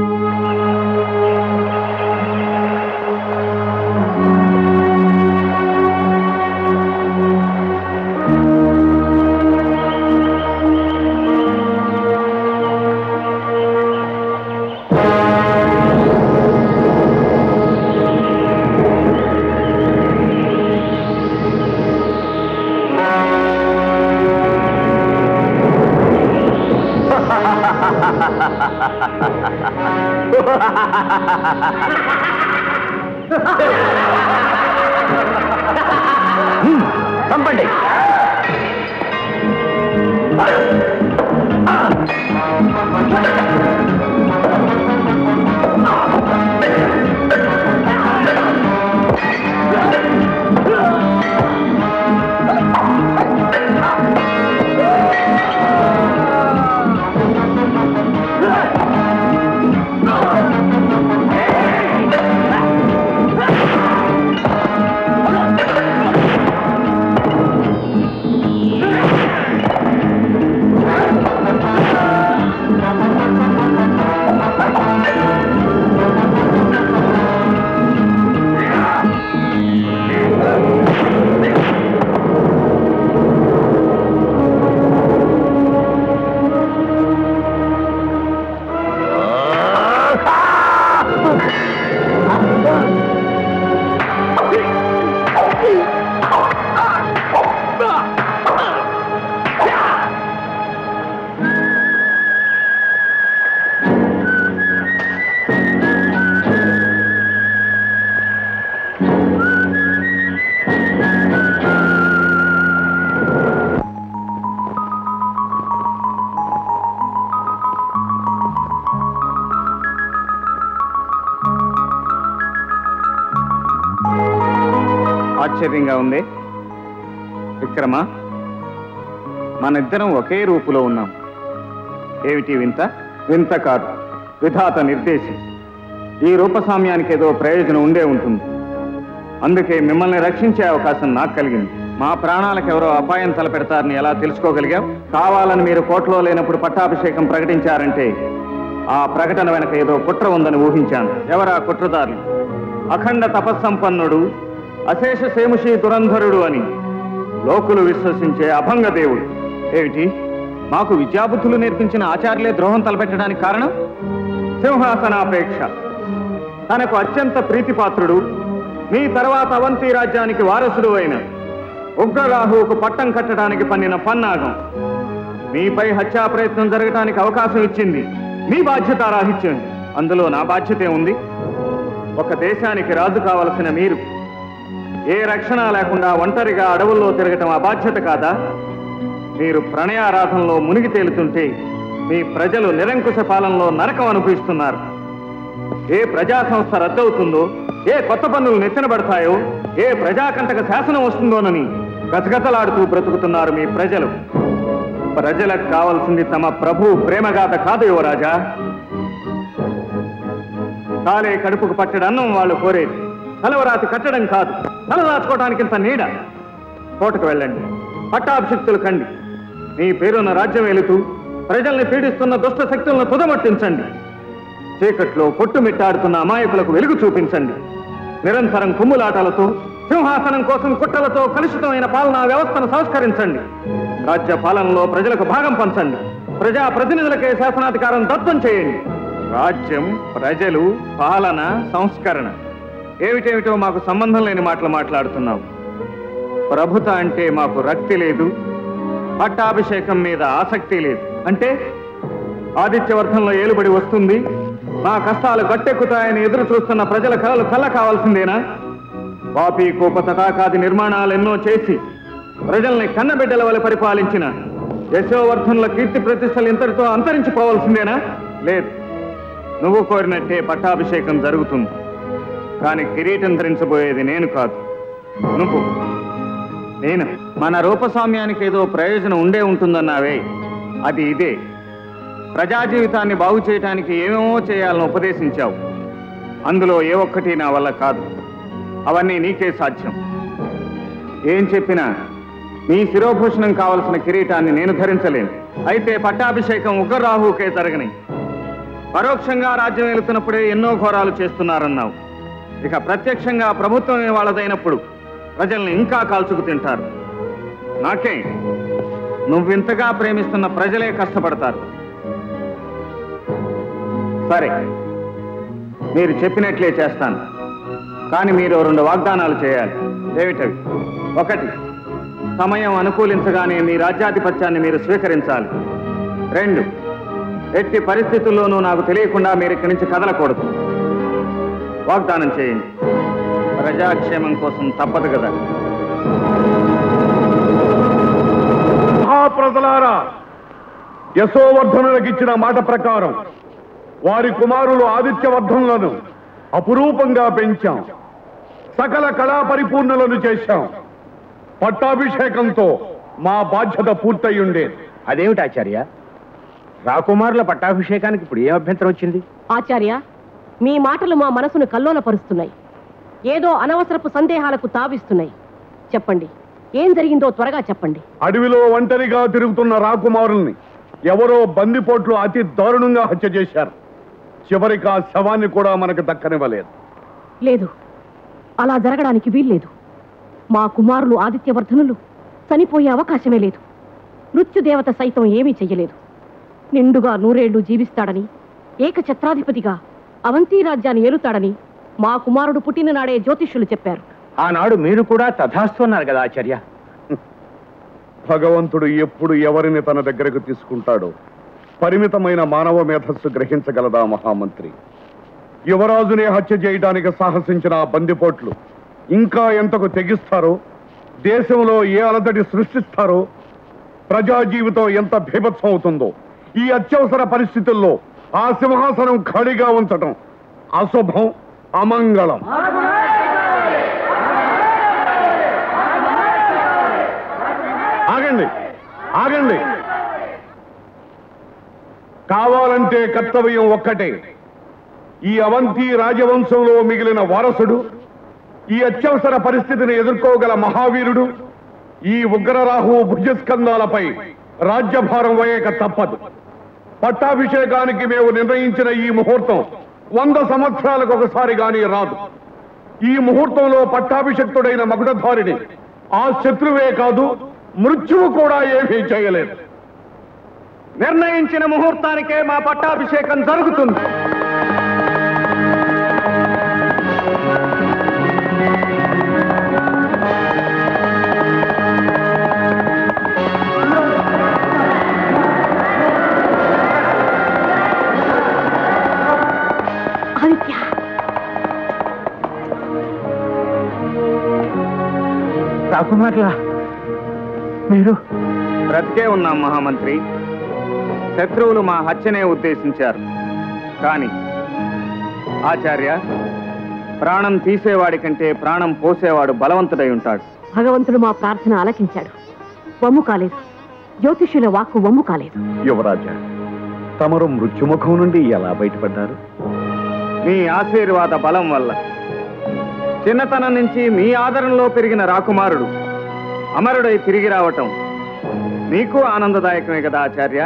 ఆ చంపండి ఆశ్చర్యంగా ఉంది విక్రమ మన ఇద్దరం ఒకే రూపులో ఉన్నాం ఏమిటి వింత వింత కాదు విధాత నిర్దేశం ఈ రూపసామ్యానికి ఏదో ప్రయోజనం ఉండే ఉంటుంది అందుకే మిమ్మల్ని రక్షించే అవకాశం నాకు కలిగింది మా ప్రాణాలకు ఎవరో అపాయం తలపెడతారని ఎలా తెలుసుకోగలిగాం కావాలని మీరు కోట్లో లేనప్పుడు పట్టాభిషేకం ప్రకటించారంటే ఆ ప్రకటన వెనక ఏదో కుట్ర ఉందని ఊహించాను ఎవరా కుట్రదారులు అఖండ తపస్సంపన్నుడు అశేష సేముషి దురంధరుడు అని లోకులు విశ్వసించే అభంగ దేవుడు ఏమిటి మాకు విద్యాబుద్ధులు నేర్పించిన ఆచార్యులే ద్రోహం తలపెట్టడానికి కారణం సింహాసనాపేక్ష తనకు అత్యంత ప్రీతిపాత్రుడు మీ తర్వాత అవంతి రాజ్యానికి వారసుడు అయిన ఉగ్రరాహువుకు పట్టం కట్టడానికి పన్నిన పన్నాగం మీపై హత్యా ప్రయత్నం జరగటానికి అవకాశం ఇచ్చింది మీ బాధ్యత రాహిత్యం అందులో నా బాధ్యతే ఉంది ఒక దేశానికి రాజు కావలసిన మీరు ఏ రక్షణ లేకుండా ఒంటరిగా అడవుల్లో తిరగటం అబాధ్యత కాదా మీరు ప్రణయారాధనలో మునిగి తేలుతుంటే మీ ప్రజలు నిరంకుశ పాలనలో నరకం అనుభవిస్తున్నారు ఏ ప్రజా సంస్థ రద్దవుతుందో ఏ కొత్త పన్నులు నెత్తినబడతాయో ఏ ప్రజాకంటక శాసనం వస్తుందోనని గతగతలాడుతూ బ్రతుకుతున్నారు మీ ప్రజలు ప్రజలకు కావాల్సింది తమ ప్రభు ప్రేమగాథ కాదు యువరాజా కాలే కడుపుకు పట్టడం అన్నం వాళ్ళు కోరేది తలవరాతి కట్టడం కాదు తల దాచుకోవడానికి ఇంత నీడ కోటకు వెళ్ళండి పట్టాభిషక్తులు కండి మీ పేరున్న రాజ్యం వెళుతూ ప్రజల్ని పీడిస్తున్న దుష్ట శక్తులను తుదమట్టించండి చీకట్లో కొట్టుమిట్టాడుతున్న అమాయకులకు వెలుగు చూపించండి నిరంతరం కుమ్ములాటలతో సింహాసనం కోసం కుట్రలతో కలుషితమైన పాలనా వ్యవస్థను సంస్కరించండి రాజ్య పాలనలో ప్రజలకు భాగం పంచండి ప్రజా ప్రతినిధులకే శాసనాధికారం దత్తం చేయండి రాజ్యం ప్రజలు పాలన సంస్కరణ ఏమిటేమిటో మాకు సంబంధం లేని మాటలు మాట్లాడుతున్నావు ప్రభుత అంటే మాకు రక్తి లేదు పట్టాభిషేకం మీద ఆసక్తి లేదు అంటే ఆదిత్యవర్ధంలో ఏలుబడి వస్తుంది మా కష్టాలు గట్టెక్కుతాయని ఎదురు చూస్తున్న ప్రజల కలలు కళ్ళ కావాల్సిందేనా పాపి కూప తటాకాది నిర్మాణాలు ఎన్నో చేసి ప్రజల్ని కన్నబిడ్డల వల్ల పరిపాలించిన యశోవర్ధనుల కీర్తి ప్రతిష్టలు ఇంతటితో అంతరించిపోవాల్సిందేనా లేదు నువ్వు కోరినట్టే పట్టాభిషేకం జరుగుతుంది కానీ కిరీటం ధరించబోయేది నేను కాదు నువ్వు నేను మన రూపస్వామ్యానికి ఏదో ప్రయోజనం ఉండే ఉంటుందన్నావే అది ఇదే ప్రజా జీవితాన్ని బాగు చేయటానికి ఏమేమో చేయాలని ఉపదేశించావు అందులో ఏ ఒక్కటి నా వల్ల కాదు అవన్నీ నీకే సాధ్యం ఏం చెప్పినా నీ శిరోభూషణం కావలసిన కిరీటాన్ని నేను ధరించలేను అయితే పట్టాభిషేకం ఉగ్రరాహుకే జరగని పరోక్షంగా రాజ్యం వెళుతున్నప్పుడే ఎన్నో ఘోరాలు చేస్తున్నారన్నావు ఇక ప్రత్యక్షంగా ప్రభుత్వమే వాళ్ళదైనప్పుడు ప్రజల్ని ఇంకా కాల్చుకు తింటారు నాకే నువ్వింతగా ప్రేమిస్తున్న ప్రజలే కష్టపడతారు సరే మీరు చెప్పినట్లే చేస్తాను కానీ మీరు రెండు వాగ్దానాలు చేయాలి ఏమిటవి ఒకటి సమయం అనుకూలించగానే మీ రాజ్యాధిపత్యాన్ని మీరు స్వీకరించాలి రెండు ఎట్టి పరిస్థితుల్లోనూ నాకు తెలియకుండా మీరు ఇక్కడి నుంచి కదలకూడదు వాగ్దానం చేయండి ప్రజాక్షేమం కోసం తప్పదు కదా మహాప్రజలారా యశోవర్ధనులకు ఇచ్చిన మాట ప్రకారం వారి కుమారులు ఆదిత్యవర్ధనులను అపురూపంగా పెంచాం సకల కళా పరిపూర్ణులను చేశాం పట్టాభిషేకంతో మా బాధ్యత పూర్తయి ఉండేది అదేమిటి ఆచార్య రాకుమారుల పట్టాభిషేకానికి ఇప్పుడు ఏం అభ్యంతరం వచ్చింది ఆచార్య మీ మాటలు మా మనసును కల్లోలపరుస్తున్నాయి ఏదో అనవసరపు సందేహాలకు తావిస్తున్నాయి చెప్పండి ఏం జరిగిందో త్వరగా చెప్పండి అడవిలో ఒంటరిగా తిరుగుతున్న రాకుమారుల్ని ఎవరో బందిపోట్లు అతి దారుణంగా హత్య చేశారు చివరికి ఆ శవాన్ని కూడా మనకు దక్కనివ్వలేదు లేదు అలా జరగడానికి వీల్లేదు మా కుమారులు ఆదిత్యవర్ధనులు చనిపోయే అవకాశమే లేదు మృత్యుదేవత సైతం ఏమీ చెయ్యలేదు నిండుగా నూరేళ్లు జీవిస్తాడని ఏకఛత్రాధిపతిగా అవంతీ రాజ్యాన్ని ఏలుతాడని మా కుమారుడు పుట్టిన నాడే జ్యోతిష్యులు చెప్పారు ఆనాడు మీరు కూడా తథాస్తు అన్నారు కదా ఆచార్య భగవంతుడు ఎప్పుడు ఎవరిని తన దగ్గరకు తీసుకుంటాడో పరిమితమైన మానవ మేధస్సు గ్రహించగలదా మహామంత్రి యువరాజునే హత్య చేయడానికి సాహసించిన ఆ బందిపోట్లు ఇంకా ఎంతకు తెగిస్తారో దేశంలో ఏ అలదడి సృష్టిస్తారో ప్రజా జీవితం ఎంత భీభత్సం అవుతుందో ఈ అత్యవసర పరిస్థితుల్లో ఆ సింహాసనం ఖాళీగా ఉంచటం అశుభం అమంగళం ఆగండి ఆగండి కావాలంటే కర్తవ్యం ఒక్కటే ఈ అవంతి రాజవంశంలో మిగిలిన వారసుడు ఈ అత్యవసర పరిస్థితిని ఎదుర్కోగల మహావీరుడు ఈ ఉగ్రరాహు భుజస్కంధాలపై రాజ్యభారం వేయక తప్పదు పట్టాభిషేకానికి మేము నిర్ణయించిన ఈ ముహూర్తం వంద సంవత్సరాలకు ఒకసారి గాని రాదు ఈ ముహూర్తంలో పట్టాభిషక్తుడైన మగుడధారిని ఆ శత్రువే కాదు మృత్యువు కూడా ఏమీ చేయలేదు నిర్ణయించిన ముహూర్తానికే మా పట్టాభిషేకం జరుగుతుంది ఆదిత్య రాకుమారులా మీరు బ్రతికే ఉన్నాం మహామంత్రి శత్రువులు మా హత్యనే ఉద్దేశించారు కానీ ఆచార్య ప్రాణం తీసేవాడి కంటే ప్రాణం పోసేవాడు బలవంతుడై ఉంటాడు భగవంతుడు మా ప్రార్థన ఆలకించాడు వమ్ము కాలేదు జ్యోతిష్యుల వాక్కు వమ్ము కాలేదు యువరాజా తమరు మృత్యుముఖం నుండి ఎలా బయటపడ్డారు మీ ఆశీర్వాద బలం వల్ల చిన్నతనం నుంచి మీ ఆదరణలో పెరిగిన రాకుమారుడు అమరుడై తిరిగి రావటం మీకు ఆనందదాయకమే కదా ఆచార్య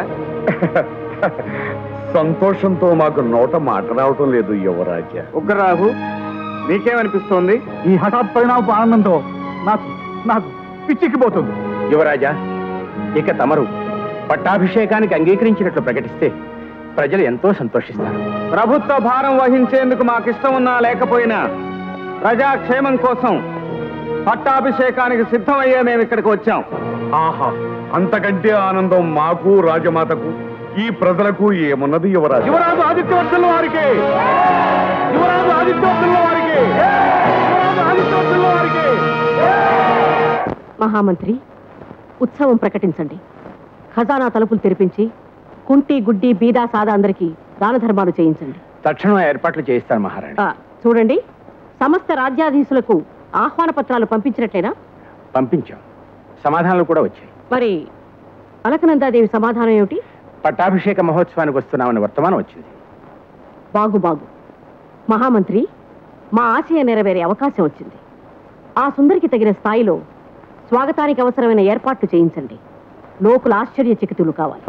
సంతోషంతో మాకు నోట మాట రావటం లేదు యువరాజా ఉగ్రరాహు నీకేమనిపిస్తోంది ఈ హఠాత్ పరిణామపు ఆనందంతో నాకు నాకు పిచ్చిక్కిపోతుంది యువరాజా ఇక తమరు పట్టాభిషేకానికి అంగీకరించినట్లు ప్రకటిస్తే ప్రజలు ఎంతో సంతోషిస్తారు ప్రభుత్వ భారం వహించేందుకు మాకిష్టం ఉన్నా లేకపోయినా ప్రజాక్షేమం కోసం పట్టాభిషేకానికి సిద్ధమయ్యే మేము ఇక్కడికి వచ్చాం ఆహా అంతకంటే ఆనందం మాకు రాజమాతకు ఈ ప్రజలకు ఏమున్నది యువరాజు యువరాజు ఆదిత్యవర్ధనుల వారికి యువరాజు ఆదిత్యవర్ధనుల వారికి యువరాజు ఆదిత్యవర్ధనుల వారికి మహామంత్రి ఉత్సవం ప్రకటించండి ఖజానా తలుపులు తెరిపించి కుంటి గుడ్డి బీదా సాదా అందరికీ దాన ధర్మాలు చేయించండి తక్షణం ఏర్పాట్లు చేయిస్తాను మహారాణి ఆ, చూడండి సమస్త రాజ్యాధీశులకు ఆహ్వాన పత్రాలు పంపించినట్లేనా పంపించాం సమాధానాలు కూడా వచ్చాయి మరి అలకనందాదేవి సమాధానం ఏమిటి పట్టాభిషేక మహోత్సవానికి వస్తున్నామని వర్తమానం వచ్చింది బాగు బాగు మహామంత్రి మా ఆశయ నెరవేరే అవకాశం వచ్చింది ఆ సుందరికి తగిన స్థాయిలో స్వాగతానికి అవసరమైన ఏర్పాట్లు చేయించండి లోకుల ఆశ్చర్యచకితులు కావాలి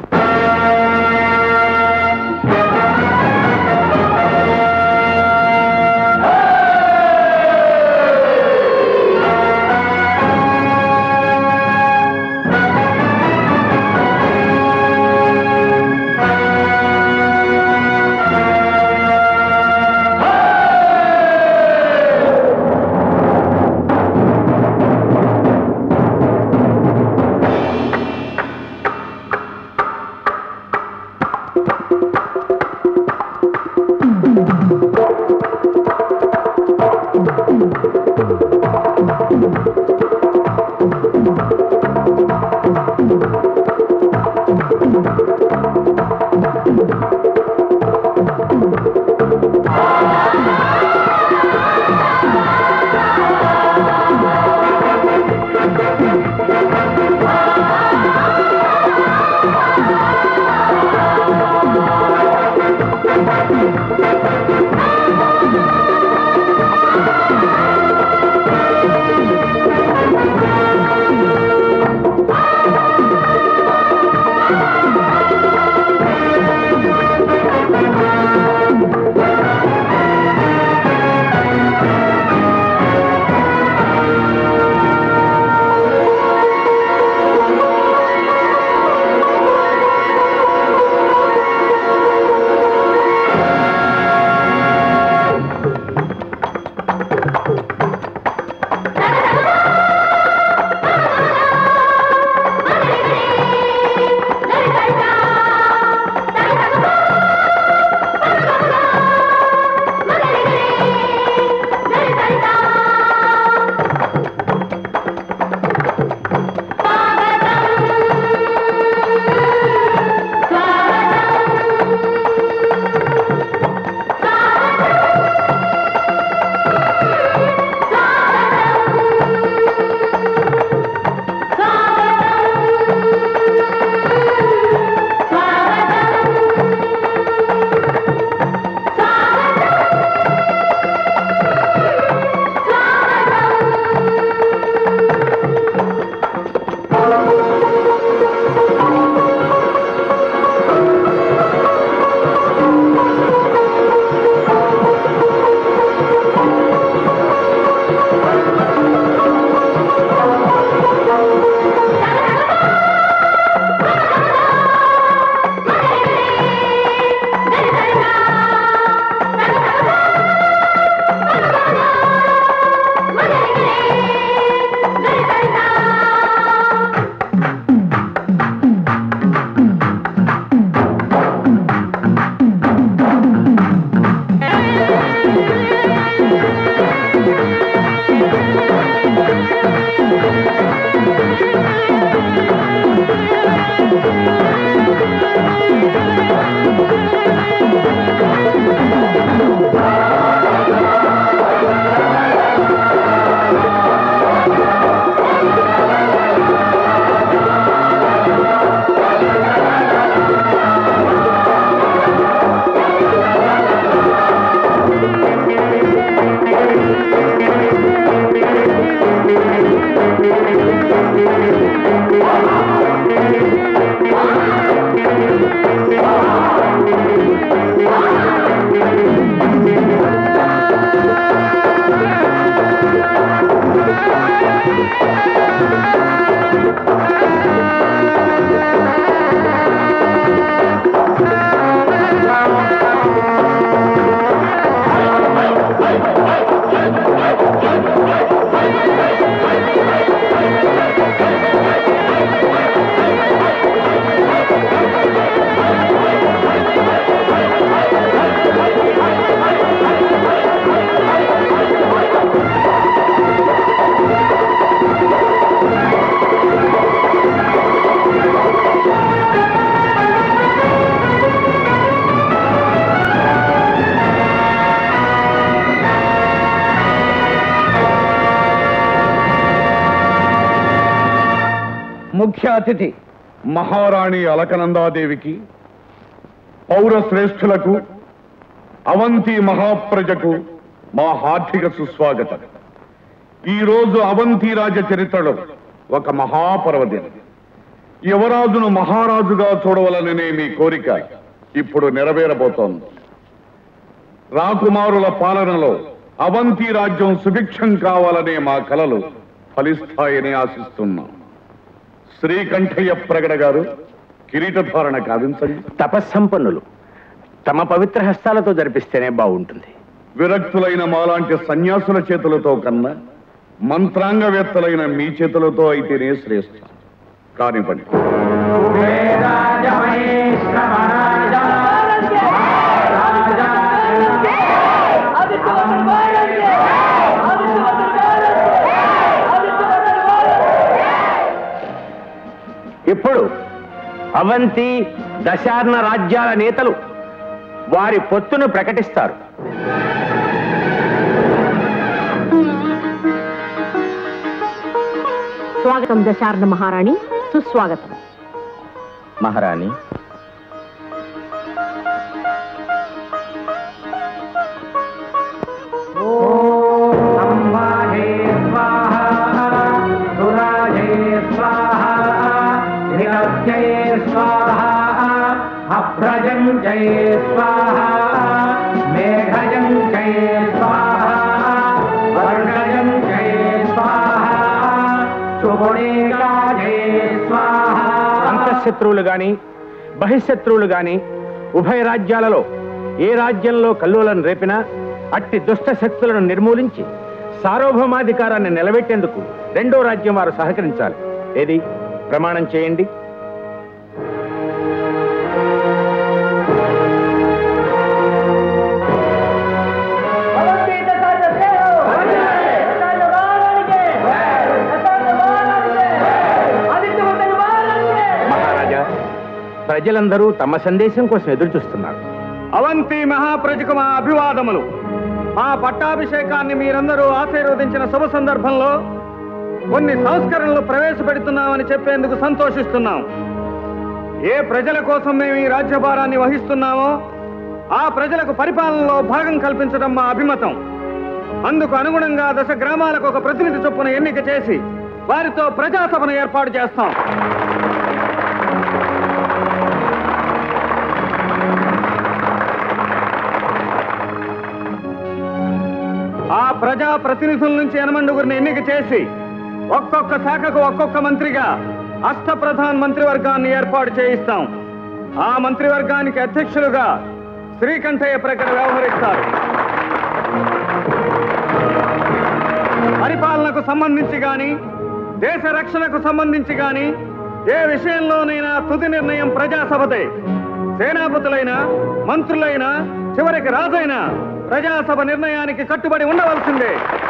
ముఖ్య అతిథి మహారాణి అలకనందాదేవికి పౌర శ్రేష్ఠులకు అవంతి మహాప్రజకు మా హార్దిక సుస్వాగతం ఈ రోజు అవంతి రాజ చరిత్రలో ఒక మహాపర్వదినం యువరాజును మహారాజుగా చూడవలననే మీ కోరిక ఇప్పుడు నెరవేరబోతోంది రాకుమారుల పాలనలో అవంతి రాజ్యం సుభిక్షం కావాలనే మా కలలు ఫలిస్తాయని ఆశిస్తున్నాం శ్రీకంఠయ్య ప్రగడ గారు కిరీటధారణ కావించండి తపస్సంపన్నులు తమ పవిత్ర హస్తాలతో జరిపిస్తేనే బాగుంటుంది విరక్తులైన మాలాంటి సన్యాసుల చేతులతో కన్నా మంత్రాంగవేత్తలైన మీ చేతులతో అయితేనే శ్రేష్టం కానివ్వండి ఇప్పుడు అవంతి దశార్ణ రాజ్యాల నేతలు వారి పొత్తును ప్రకటిస్తారు స్వాగతం దశార్ణ మహారాణి సుస్వాగతం మహారాణి సంవాహే స్వాహ సురాజే స్వాహ ధిరత్యై స్వాహ అభ్రజం జై స్వాహ మేఘజం జై స్వాహ వర్ణజం జై స్వాహ చుగుణేగా జై స్వాహ అంతఃశత్రువులు గాని బహిశత్రువులు గాని ఉభయ రాజ్యాలలో ఏ రాజ్యంలో కల్లోలను రేపినా అట్టి దుష్ట శక్తులను నిర్మూలించి సార్వభౌమాధికారాన్ని నిలబెట్టేందుకు రెండో రాజ్యం వారు సహకరించాలి ఏది ప్రమాణం చేయండి మహారాజా ప్రజలందరూ తమ సందేశం కోసం ఎదురు చూస్తున్నారు అవంతి మహాప్రజకు మా అభివాదములు మా పట్టాభిషేకాన్ని మీరందరూ ఆశీర్వదించిన శుభ సందర్భంలో కొన్ని సంస్కరణలు ప్రవేశపెడుతున్నామని చెప్పేందుకు సంతోషిస్తున్నాం ఏ ప్రజల కోసం మేము ఈ రాజ్యభారాన్ని వహిస్తున్నామో ఆ ప్రజలకు పరిపాలనలో భాగం కల్పించడం మా అభిమతం అందుకు అనుగుణంగా దశ గ్రామాలకు ఒక ప్రతినిధి చొప్పున ఎన్నిక చేసి వారితో ప్రజాసభను ఏర్పాటు చేస్తాం ఆ ప్రజా ప్రతినిధుల నుంచి ఎనమండుగురిని ఎన్నిక చేసి ఒక్కొక్క శాఖకు ఒక్కొక్క మంత్రిగా అష్ట ప్రధాన్ మంత్రివర్గాన్ని ఏర్పాటు చేయిస్తాం ఆ మంత్రివర్గానికి అధ్యక్షులుగా శ్రీకంఠయ్య ప్రకట వ్యవహరిస్తారు పరిపాలనకు సంబంధించి గాని దేశ రక్షణకు సంబంధించి గాని ఏ విషయంలోనైనా తుది నిర్ణయం ప్రజాసభదే సేనాపతులైనా మంత్రులైనా చివరికి రాజైనా ప్రజాసభ నిర్ణయానికి కట్టుబడి ఉండవలసిందే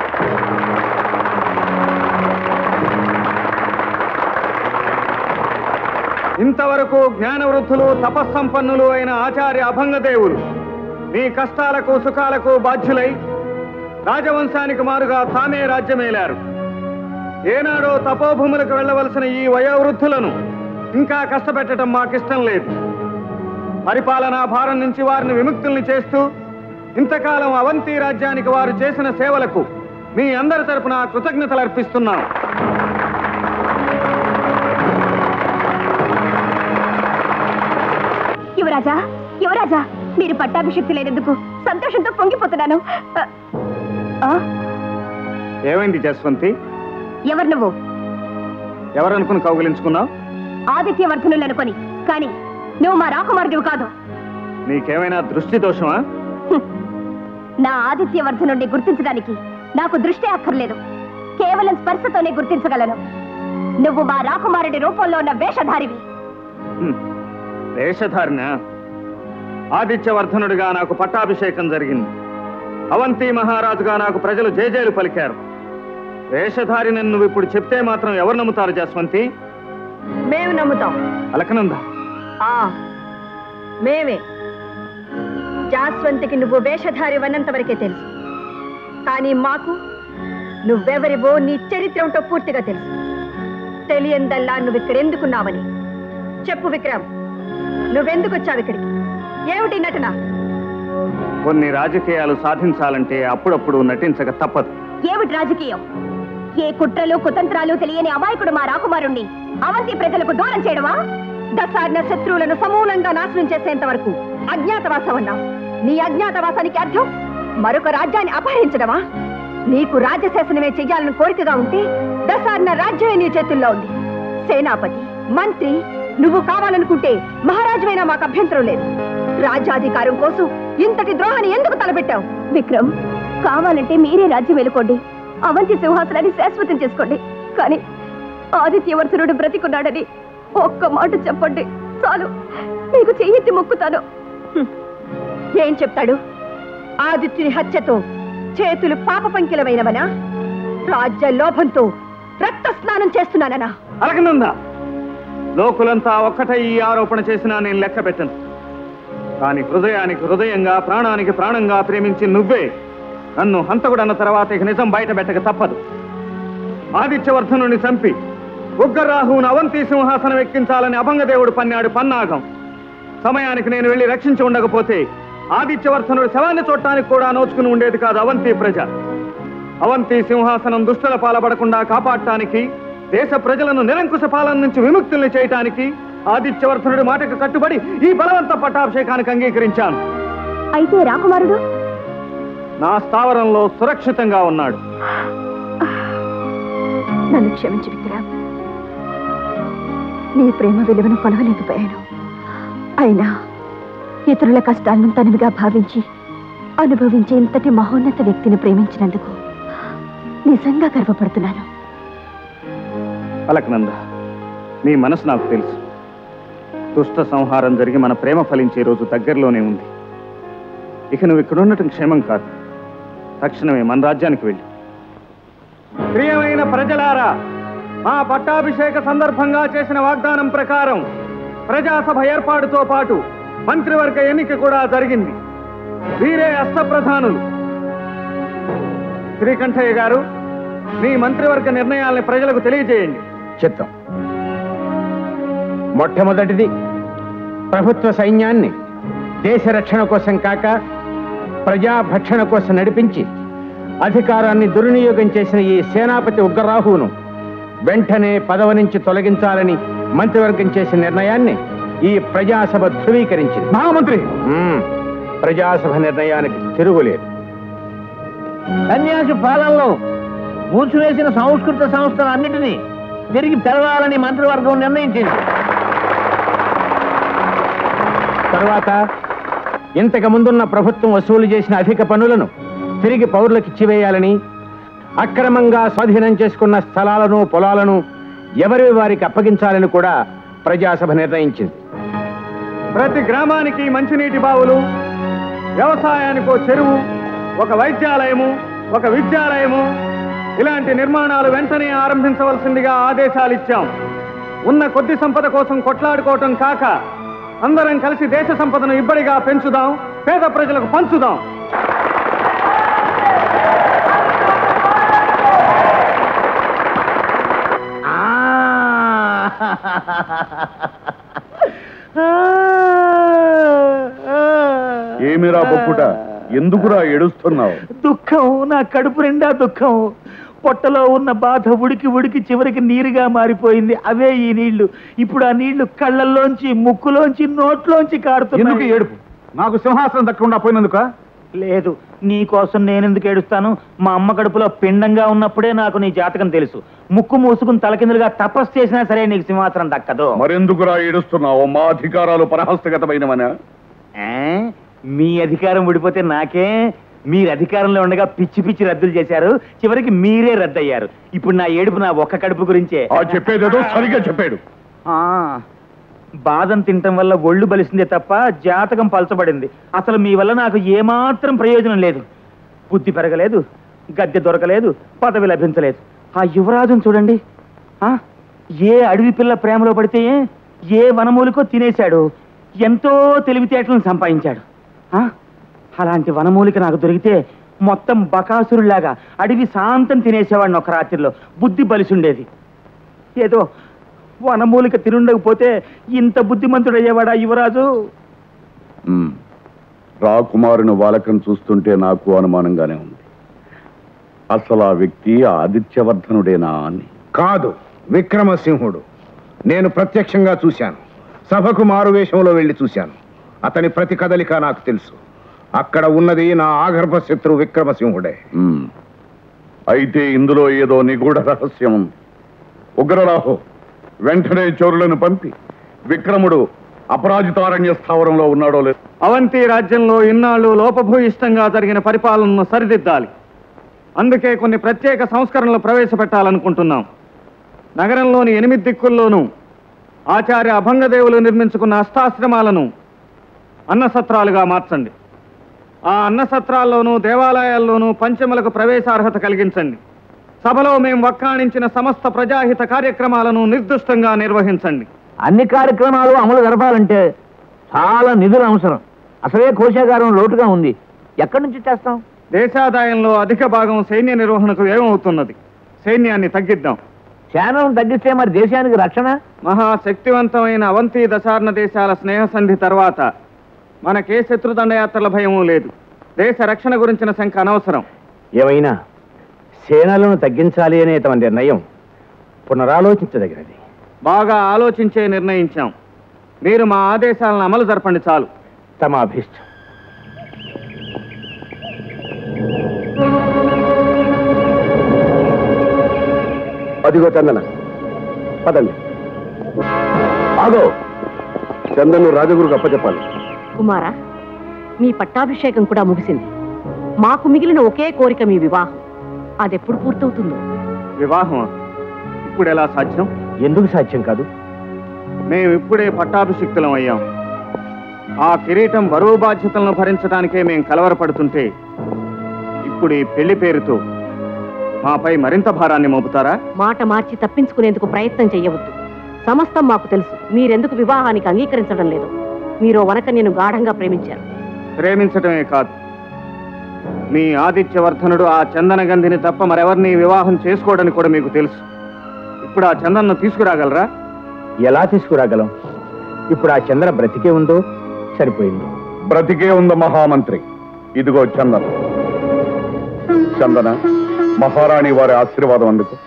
ఇంతవరకు జ్ఞానవృద్ధులు తపస్సంపన్నులు అయిన ఆచార్య అభంగదేవులు మీ కష్టాలకు సుఖాలకు బాధ్యులై రాజవంశానికి మారుగా తామే రాజ్యమేలారు ఏనాడో తపోభూములకు వెళ్ళవలసిన ఈ వయోవృద్ధులను ఇంకా కష్టపెట్టడం మాకిష్టం లేదు పరిపాలనా భారం నుంచి వారిని విముక్తుల్ని చేస్తూ ఇంతకాలం అవంతి రాజ్యానికి వారు చేసిన సేవలకు మీ అందరి తరపున కృతజ్ఞతలు అర్పిస్తున్నాం యువరాజా యువరాజా మీరు పట్టాభిషక్తి లేనందుకు సంతోషంతో పొంగిపోతున్నాను ఆ, ఆ, ఏమైంది జస్వంతి ఎవరు నువ్వు ఎవరనుకుని కౌగిలించుకున్నావు ఆదిత్యవర్ధనులు అనుకొని కానీ నువ్వు మా రాకుమారుడివి కాదు నీకేమైనా దృష్టి దోషమా నా ఆదిత్యవర్ధనుడిని గుర్తించడానికి నాకు దృష్టి అక్కర్లేదు కేవలం స్పర్శతోనే గుర్తించగలను నువ్వు మా రాకుమారుడి రూపంలో ఉన్న వేషధారివి హ్మ్. వేషధారణ ఆదిత్యవర్ధనుడిగా నాకు పట్టాభిషేకం జరిగింది అవంతి మహారాజుగా నాకు ప్రజలు జేజేలు పలికారు వేషధారిని నువ్వు ఇప్పుడు చెప్తే మాత్రం ఎవరు నమ్ముతారు జస్వంతి మేము నమ్ముతాం అలకనంద ఆ మేమే జాస్వంతికి నువ్వు వేషధారి వన్నంత వరకే తెలుసు కానీ మాకు నువ్వెవరివో నీ చరిత్ర ఉంటో పూర్తిగా తెలుసు తెలియందల్లా నువ్వు ఇక్కడ ఎందుకున్నావని చెప్పు విక్రమ్ నువ్వెందుకు వచ్చావు ఇక్కడికి ఏమిటి నటన కొన్ని రాజకీయాలు సాధించాలంటే అప్పుడప్పుడు నటించక తప్పదు ఏమిటి రాజకీయం ఏ కుట్రలు కుతంత్రాలు తెలియని అమాయకుడు మా రాకుమారుణ్ణి అవంతి ప్రజలకు దూరం చేయడమా దశార్ణ శత్రువులను సమూలంగా నాశనం చేసేంత వరకు అజ్ఞాతవాసం అన్నావు నీ అజ్ఞాతవాసానికి అర్థం మరొక రాజ్యాన్ని అపహరించడమా నీకు రాజ్యశాసనమే చెయ్యాలని కోరికగా ఉంటే దశార్ణ రాజ్యమే నీ చేతుల్లో ఉంది సేనాపతి మంత్రి నువ్వు కావాలనుకుంటే మహారాజువైనా మాకు అభ్యంతరం లేదు రాజ్యాధికారం కోసం ఇంతటి ద్రోహాన్ని ఎందుకు తలపెట్టావు విక్రమ్ కావాలంటే మీరే రాజ్యం వెళ్ళుకోండి అవంతి సింహాసనాన్ని శాశ్వతం చేసుకోండి కానీ ఆదిత్యవర్ధనుడు బ్రతికున్నాడని ఒక్క మాట చెప్పండి చాలు మీకు చెయ్యెత్తి మొక్కుతాను హ్మ్. ఏం చెప్తాడు ఆదిత్యుని హత్యతో చేతులు పాప పంకిలమైనవనా రాజ్య లోభంతో రక్త స్నానం చేస్తున్నాననా అలకనుందా లోకులంతా ఒక్కటై ఈ ఆరోపణ చేసినా నేను లెక్క పెట్టను కానీ హృదయానికి హృదయంగా ప్రాణానికి ప్రాణంగా ప్రేమించి నువ్వే నన్ను హంతకుడన్న తర్వాత ఇక నిజం బయట పెట్టక తప్పదు ఆదిత్యవర్ధనుని చంపి ఉగ్రరాహువును అవంతి సింహాసనం ఎక్కించాలని అభంగదేవుడు పన్నాడు పన్నాగం సమయానికి నేను వెళ్ళి రక్షించి ఉండకపోతే ఆదిత్యవర్ధనుడు శవాన్ని చూడటానికి కూడా నోచుకుని ఉండేది కాదు అవంతి ప్రజ అవంతి సింహాసనం దుష్టుల పాలబడకుండా కాపాడటానికి దేశ ప్రజలను నిరంకుశ పాలన నుంచి విముక్తుల్ని చేయటానికి ఆదిత్యవర్ధనుడి మాటకు కట్టుబడి ఈ బలవంత పట్టాభిషేకానికి అంగీకరించాను అయితే రాకుమారుడు నా స్థావరంలో సురక్షితంగా ఉన్నాడు నన్ను క్షమించు విక్రమ్ నీ ప్రేమ విలువను కొలవలేకపోయాను అయినా ఇతరుల కష్టాలను తనవిగా భావించి అనుభవించే ఇంతటి మహోన్నత వ్యక్తిని ప్రేమించినందుకు నిజంగా గర్వపడుతున్నాను అలకనంద నీ మనసు నాకు తెలుసు దుష్ట సంహారం జరిగి మన ప్రేమ ఫలించే రోజు దగ్గరలోనే ఉంది ఇక నువ్వు ఇక్కడ ఉండటం క్షేమం కాదు తక్షణమే మన రాజ్యానికి వెళ్ళి ప్రియమైన ప్రజలారా మా పట్టాభిషేక సందర్భంగా చేసిన వాగ్దానం ప్రకారం ప్రజాసభ ఏర్పాటుతో పాటు మంత్రివర్గ ఎన్నిక కూడా జరిగింది వీరే అష్టప్రధానులు శ్రీకంఠయ్య గారు మీ మంత్రివర్గ నిర్ణయాల్ని ప్రజలకు తెలియజేయండి చిత్తం మొట్టమొదటిది ప్రభుత్వ సైన్యాన్ని దేశ రక్షణ కోసం కాక ప్రజాభక్షణ కోసం నడిపించి అధికారాన్ని దుర్వినియోగం చేసిన ఈ సేనాపతి ఉగ్రరాహువును వెంటనే పదవి నుంచి తొలగించాలని మంత్రివర్గం చేసిన నిర్ణయాన్ని ఈ ప్రజాసభ ధృవీకరించింది మహామంత్రి ప్రజాసభ నిర్ణయానికి తిరుగులేదు సన్యాసి పాలనలో మూసివేసిన సంస్కృత సంస్థలన్నిటినీ తిరిగి తెరవాలని మంత్రివర్గం నిర్ణయించింది తర్వాత ఇంతకు ముందున్న ప్రభుత్వం వసూలు చేసిన అధిక పన్నులను తిరిగి పౌరులకు ఇచ్చివేయాలని అక్రమంగా స్వాధీనం చేసుకున్న స్థలాలను పొలాలను ఎవరి వారికి అప్పగించాలని కూడా ప్రజాసభ నిర్ణయించింది ప్రతి గ్రామానికి మంచినీటి బావులు వ్యవసాయానికో చెరువు ఒక వైద్యాలయము ఒక విద్యాలయము ఇలాంటి నిర్మాణాలు వెంటనే ఆరంభించవలసిందిగా ఆదేశాలు ఇచ్చాం ఉన్న కొద్ది సంపద కోసం కొట్లాడుకోవటం కాక అందరం కలిసి దేశ సంపదను ఇబ్బడిగా పెంచుదాం పేద ప్రజలకు పంచుదాం ఏమిరా బొప్పుట ఎందుకురా ఏడుస్తున్నావు దుఃఖం నా కడుపు నిండా దుఃఖం పొట్టలో ఉన్న బాధ ఉడికి ఉడికి చివరికి నీరుగా మారిపోయింది అవే ఈ నీళ్లు ఇప్పుడు ఆ నీళ్లు కళ్ళల్లోంచి ముక్కులోంచి నోట్లోంచి ఎందుకు కారుతున్నాయి ఏడుపు నాకు సింహాసనం దక్కకుండా పోయినందుక లేదు నీ కోసం నేనెందుకు ఏడుస్తాను మా అమ్మ కడుపులో పిండంగా ఉన్నప్పుడే నాకు నీ జాతకం తెలుసు ముక్కు మూసుకుని తలకిందులుగా తపస్సు చేసినా సరే నీకు సింహాసనం దక్కదు మరెందుకురా ఏడుస్తున్నావు మా అధికారాలు పరహస్తగతమైనవనా ఏ? మీ అధికారం ఊడిపోతే నాకే మీరు అధికారంలో ఉండగా పిచ్చి పిచ్చి రద్దులు చేశారు చివరికి మీరే రద్దయ్యారు ఇప్పుడు నా ఏడుపు నా ఒక్క కడుపు గురించే ఆ చెప్పేదేదో సరిగ్గా చెప్పాడు ఆ, బాదం తినటం వల్ల ఒళ్ళు బలిసిందే తప్ప జాతకం పలచబడింది అసలు మీ వల్ల నాకు ఏమాత్రం ప్రయోజనం లేదు బుద్ధి పెరగలేదు గద్దె దొరకలేదు పదవి లభించలేదు ఆ యువరాజును చూడండి ఆ, ఏ అడవి పిల్ల ప్రేమలో పడితే ఏ వనమూలికో తినేశాడు ఎంతో తెలివితేటలను సంపాదించాడు ఆ, అలాంటి వనమూలిక నాకు దొరికితే మొత్తం బకాసురులాగా అడవి శాంతం తినేసేవాడిని ఒక రాత్రిలో బుద్ధి బలిసుండేది ఏదో వనమూలిక తిరుండకపోతే ఇంత బుద్ధిమంతుడయ్యేవాడా యువరాజు ఉమ్. రాకుమారుని వాలకం చూస్తుంటే నాకు అనుమానంగానే ఉంది అసలు ఆ వ్యక్తి ఆదిత్యవర్ధనుడేనా అని కాదు విక్రమసింహుడు నేను ప్రత్యక్షంగా చూశాను సభకు మారువేషంలో వెళ్ళి చూశాను అతని ప్రతి కదలిక నాకు తెలుసు అక్కడ ఉన్నది నా ఆగర్భ శత్రు విక్రమసింహుడే ఉమ్. అయితే ఇందులో ఏదో నిగూఢ రహస్యం ఉంది ఉగ్రరాహు వెంటనే చోరులను పంపి విక్రముడు అపరాజితారణ్య స్థావరంలో ఉన్నాడో లేదు అవంతి రాజ్యంలో ఇన్నాళ్ళు లోపభూయిష్టంగా జరిగిన పరిపాలనను సరిదిద్దాలి అందుకే కొన్ని ప్రత్యేక సంస్కరణలు ప్రవేశపెట్టాలనుకుంటున్నాం నగరంలోని ఎనిమిది దిక్కుల్లోనూ ఆచార్య అభంగదేవులు నిర్మించుకున్న అష్టాశ్రమాలను అన్నసత్రాలుగా మార్చండి ఆ అన్నసత్రాల్లోనూ దేవాలయాల్లోనూ పంచములకు ప్రవేశార్హత కలిగించండి సభలో మేము వక్కాణించిన సమస్త ప్రజాహిత కార్యక్రమాలను నిర్దిష్టంగా నిర్వహించండి అన్ని కార్యక్రమాలు అమలు జరపాలంటే చాలా నిధులు అవసరం అసలే కోశాగారం లోటుగా ఉంది ఎక్కడి నుంచి చేస్తాం దేశాదాయంలో అధిక భాగం సైన్య నిర్వహణకు వ్యయమవుతున్నది సైన్యాన్ని తగ్గిద్దాం శానం తగ్గిస్తే మరి దేశానికి రక్షణ మహాశక్తివంతమైన అవంతి దశార్ణ దేశాల స్నేహ సంధి తర్వాత మనకే శత్రుదండయాత్రల భయమూ లేదు దేశ రక్షణ గురించిన శంక అనవసరం ఏమైనా సేనలను తగ్గించాలి అనే తమ నిర్ణయం పునరాలోచించదగినది బాగా ఆలోచించే నిర్ణయించాం మీరు మా ఆదేశాలను అమలు జరపండి చాలు తమ అభిష్టం అదిగో చందన పదండి ఆగో చందను రాజగురుకు అప్పచెప్పాలి కుమారా మీ పట్టాభిషేకం కూడా ముగిసింది మాకు మిగిలిన ఒకే కోరిక మీ వివాహం అదెప్పుడు పూర్తవుతుందో వివాహం ఇప్పుడు ఎలా సాధ్యం ఎందుకు సాధ్యం కాదు మేము ఇప్పుడే పట్టాభిషిక్తులం అయ్యాం ఆ కిరీటం బరువు బాధ్యతలను భరించడానికే మేము కలవరపడుతుంటే ఇప్పుడు ఈ పెళ్లి పేరుతో మాపై మరింత భారాన్ని మోపుతారా మాట మార్చి తప్పించుకునేందుకు ప్రయత్నం చెయ్యవద్దు సమస్తం మాకు తెలుసు మీరెందుకు వివాహానికి అంగీకరించడం లేదు మీరు వనకన్యను గాఢంగా ప్రేమించారు ప్రేమించటమే కాదు మీ ఆదిత్యవర్ధనుడు ఆ చందనగంధిని తప్ప మరెవరిని వివాహం చేసుకోవడని కూడా మీకు తెలుసు ఇప్పుడు ఆ చందన్ను తీసుకురాగలరా ఎలా తీసుకురాగలం ఇప్పుడు ఆ చంద్ర బ్రతికే ఉందో సరిపోయింది బ్రతికే ఉంది మహామంత్రి ఇదిగో చందన చందన మహారాణి వారి ఆశీర్వాదం అందుకు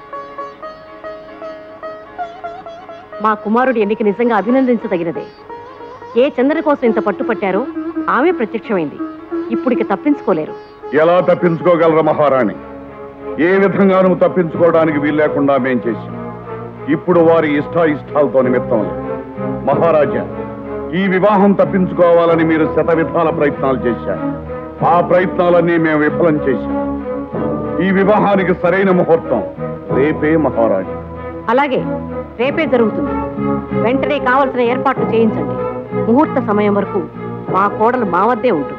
మా కుమారుడి ఎన్నిక నిజంగా అభినందించదగినదే ఏ చంద్ర కోసం ఇంత పట్టుపట్టారో ఆమె ప్రత్యక్షమైంది ఇప్పుడు ఇక తప్పించుకోలేరు ఎలా తప్పించుకోగలరా మహారాణి ఏ విధంగానూ తప్పించుకోవడానికి వీలు లేకుండా మేం చేశాం ఇప్పుడు వారి ఇష్టాయిష్టాలతో నిమిత్తం లేదు. మహారాజా ఈ వివాహం తప్పించుకోవాలని మీరు శత విధాల ప్రయత్నాలు చేశారు ఆ ప్రయత్నాలన్నీ మేము విఫలం చేశాం ఈ వివాహానికి సరైన ముహూర్తం రేపే మహారాజా అలాగే రేపే జరుగుతుంది వెంటనే కావలసిన ఏర్పాట్లు చేయించండి ముహూర్త సమయం వరకు మా కోడలు మా వద్దే ఉంటుంది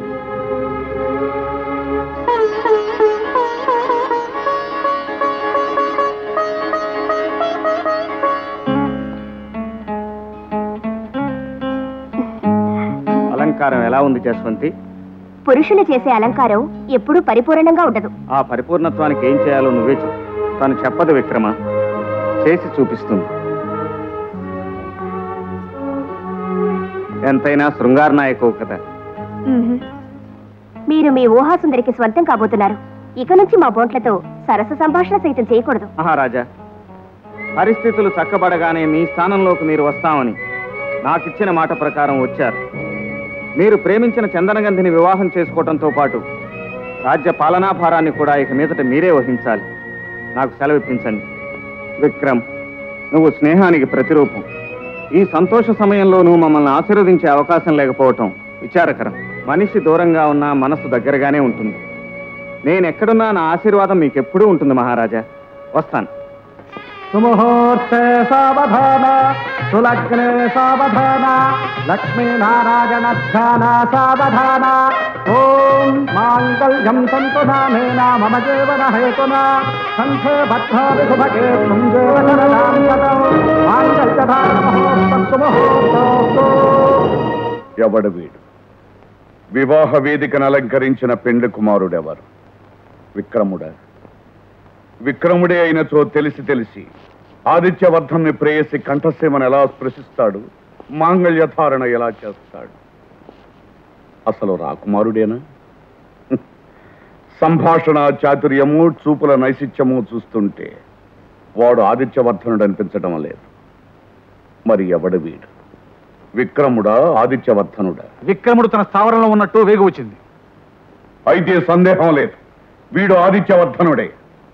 అలంకారం ఎలా ఉంది జస్వంతి పురుషులు చేసే అలంకారం ఎప్పుడూ పరిపూర్ణంగా ఉండదు ఆ పరిపూర్ణత్వానికి ఏం చేయాలో నువ్వే చెప్పు తను చెప్పదు విక్రమ చేసి చూపిస్తుంది ఎంతైనా శృంగార నాయకవు కదా మ్మ్. మీరు మీ ఊహాసుందరికి స్వంతం కాబోతున్నారు ఇక నుంచి మా బోట్లతో సరస సంభాషణ సైతం చేయకూడదు మహారాజా పరిస్థితులు చక్కబడగానే మీ స్థానంలోకి మీరు వస్తామని నాకిచ్చిన మాట ప్రకారం వచ్చారు మీరు ప్రేమించిన చందనగంధిని వివాహం చేసుకోవడంతో పాటు రాజ్య పాలనా భారాన్ని కూడా ఇక మీదట మీరే వహించాలి నాకు సెలవిప్పించండి విక్రమ్ నువ్వు స్నేహానికి ప్రతిరూపం ఈ సంతోష సమయంలోనూ మమ్మల్ని ఆశీర్వదించే అవకాశం లేకపోవటం విచారకరం మనిషి దూరంగా ఉన్నా మనసు దగ్గరగానే ఉంటుంది నేను ఎక్కడున్నా నా ఆశీర్వాదం మీకు ఎప్పుడూ ఉంటుంది మహారాజా వస్తాను సుముహూర్తే సావధాన సులగ్నే సావధాన లక్ష్మీనారాయణ ధ్యాన సావధాన ఓం మాంగళ్యం సంతు నామేన మమ జీవన హేతున సంఘే భద్రాది సుభగే తుంజేవచరణాం శతం మాంగళ్యధాన మహోత్సవ ముహూర్తోస్తు ఎవడు వీడు వివాహ వేదికను అలంకరించిన పెండ్లి కుమారుడెవరు విక్రముడా విక్రముడే అయినచో తెలిసి తెలిసి ఆదిత్యవర్ధన్ని ప్రేయసి కంఠసీమను ఎలా స్పృశిస్తాడు మాంగళ్యధారణ ఎలా చేస్తాడు అసలు రాకుమారుడేనా హ్మ్. సంభాషణ చాతుర్యము చూపుల నైసిత్యము చూస్తుంటే వాడు ఆదిత్యవర్ధనుడు అనిపించడం లేదు మరి ఎవడు వీడు విక్రముడా ఆదిత్యవర్ధనుడా విక్రముడు తన స్థావరంలో ఉన్నట్టు వేగు వచ్చింది అయితే సందేహం లేదు వీడు ఆదిత్యవర్ధనుడే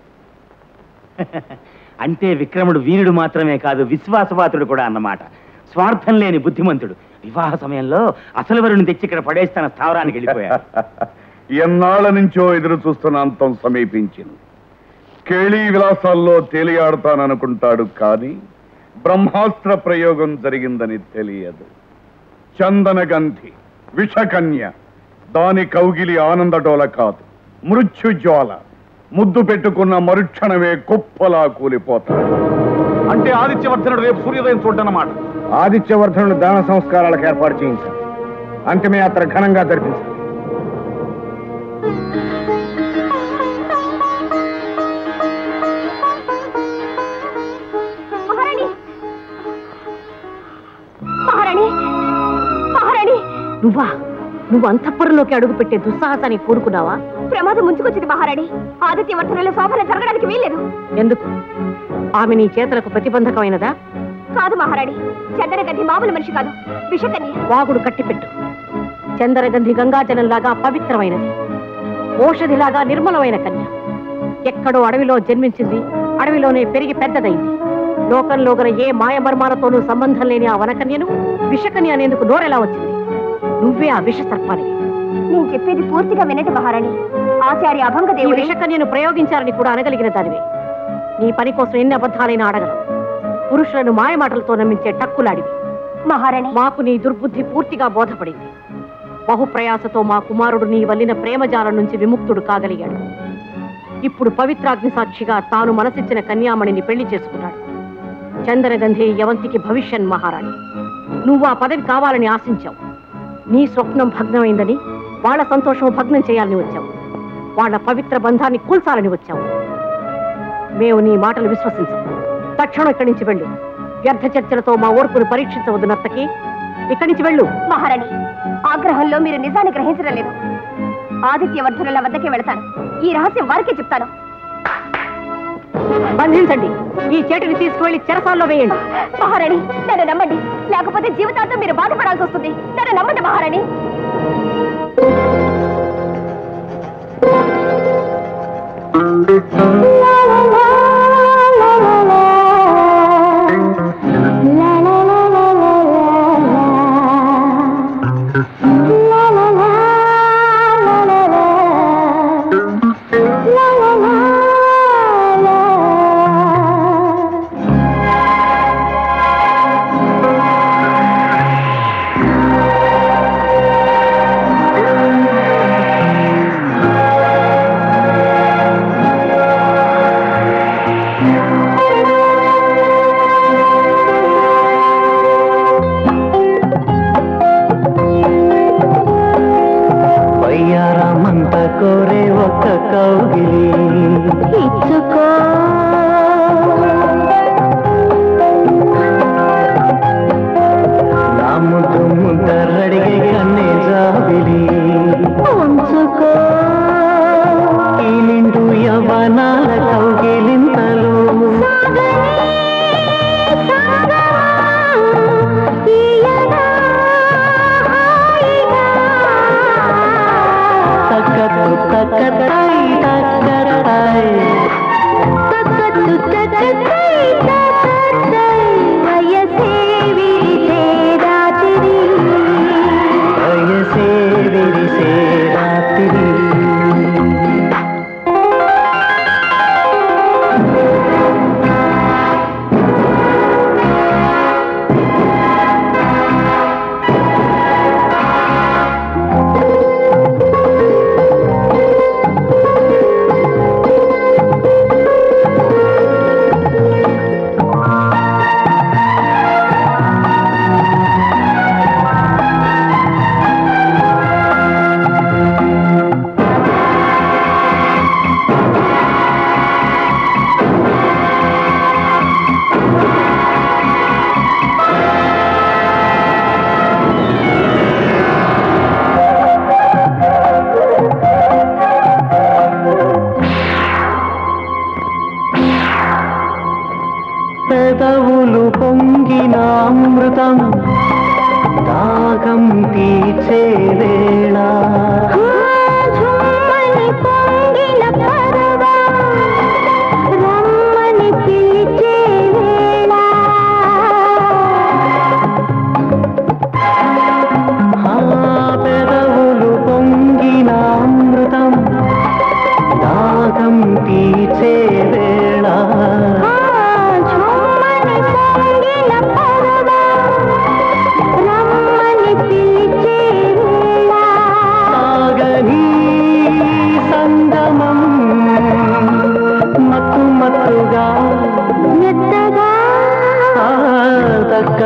అంటే విక్రముడు వీరుడు మాత్రమే కాదు విశ్వాసపాత్రుడు కూడా అన్నమాట స్వార్థం లేని బుద్ధిమంతుడు వివాహ సమయంలో అసలు వరుణ్ తెచ్చి ఇక్కడ పడేసి తన స్థావరానికి వెళ్ళిపోయాడు ఎన్నాళ్ళ నుంచో ఎదురు చూస్తున్న అంతం సమీపించింది కేళీ విలాసాల్లో తేలియాడుతాననుకుంటాడు కానీ బ్రహ్మాస్త్ర ప్రయోగం జరిగిందని తెలియదు చందనగంధి విషకన్య దాని కౌగిలి ఆనందడోల కాదు మృత్యుజ్వాల ముద్దు పెట్టుకున్న మరుక్షణమే కుప్పలా కూలిపోతాడు అంటే ఆదిత్యవర్ధనుడు రేపు సూర్యోదయం చూడన్నమాట ఆదిత్యవర్ధనుడు దాన సంస్కారాలకు ఏర్పాటు చేయించాలి అంతమే అతను ఘనంగా జరిపించాలి మహారాణి మహారాణి మహారాణి నువ్వా నువ్వు అంతఃపురంలోకి అడుగుపెట్టే దుస్సాహసానికి కూరుకున్నావా ప్రమాదం ముంచుకొచ్చింది మహారాణి ఆదిత్యవర్ధనలో శోభన జరగడానికి వీల్లేదు ఎందుకు ఆమె నీ చేతులకు ప్రతిబంధకమైనదా కాదు మహారాణి చందనగంధి మామూలు మనిషి కాదు విషకన్య వాగుడు కట్టిపెట్టు చందరగంధి గంగాజలంలాగా పవిత్రమైనది ఓషధిలాగా నిర్మలమైన కన్య ఎక్కడో అడవిలో జన్మించింది అడవిలోనే పెరిగి పెద్దదైంది లోకంలో గల ఏ మాయమర్మాలతోనూ సంబంధం లేని ఆ వనకన్యను విషకన్య అనేందుకు నోరెలా వచ్చింది నువ్వే ఆ విష సర్పానివి నేను చెప్పేది పూర్తిగా వినండి మహారాణి ఆచార్య అభంగ ఈ దేవుడు విషకన్యను ప్రయోగించాలని కూడా అనగలిగిన దానివే నీ పని కోసం ఎన్ని అబద్ధాలైనా అడగను పురుషులను మాయమాటలతో నమ్మించే టక్కులాడివి మహారాణి మాకు నీ దుర్బుద్ధి పూర్తిగా బోధపడింది బహుప్రయాసతో మా కుమారుడు నీ వల్లిన ప్రేమజాలం నుంచి విముక్తుడు కాగలిగాడు ఇప్పుడు పవిత్రాగ్ని సాక్షిగా తాను మనసిచ్చిన కన్యామణిని పెళ్లి చేసుకున్నాడు చందనగంధి యవంతికి భవిష్యన్ మహారాణి నువ్వు ఆ పదవి కావాలని ఆశించావు నీ స్వప్నం భగ్నమైందని వాళ్ళ సంతోషం భగ్నం చేయాలని వచ్చావు వాళ్ళ పవిత్ర బంధాన్ని కూల్చాలని వచ్చావు మేము నీ మాటలు విశ్వసించం తక్షణం ఇక్కడి నుంచి వెళ్ళు వ్యర్థ చర్చలతో మా ఓర్పును పరీక్షించవద్దు నర్తకి ఇక్కడి నుంచి వెళ్ళు మహారాణి ఆగ్రహంలో మీరు నిజాన్ని గ్రహించడం లేదు ఆదిత్యవర్ధనుల వద్దకే వెళతాను ఈ రహస్యం వారికే చెప్తాను బంధించండి ఈ చేటిని తీసుకువెళ్లి చెరసాల్లో వేయండి మహారాణి నన్ను నమ్మండి లేకపోతే జీవితాంతం మీరు బాధపడాల్సి వస్తుంది నన్ను నమ్మండి మహారాణి la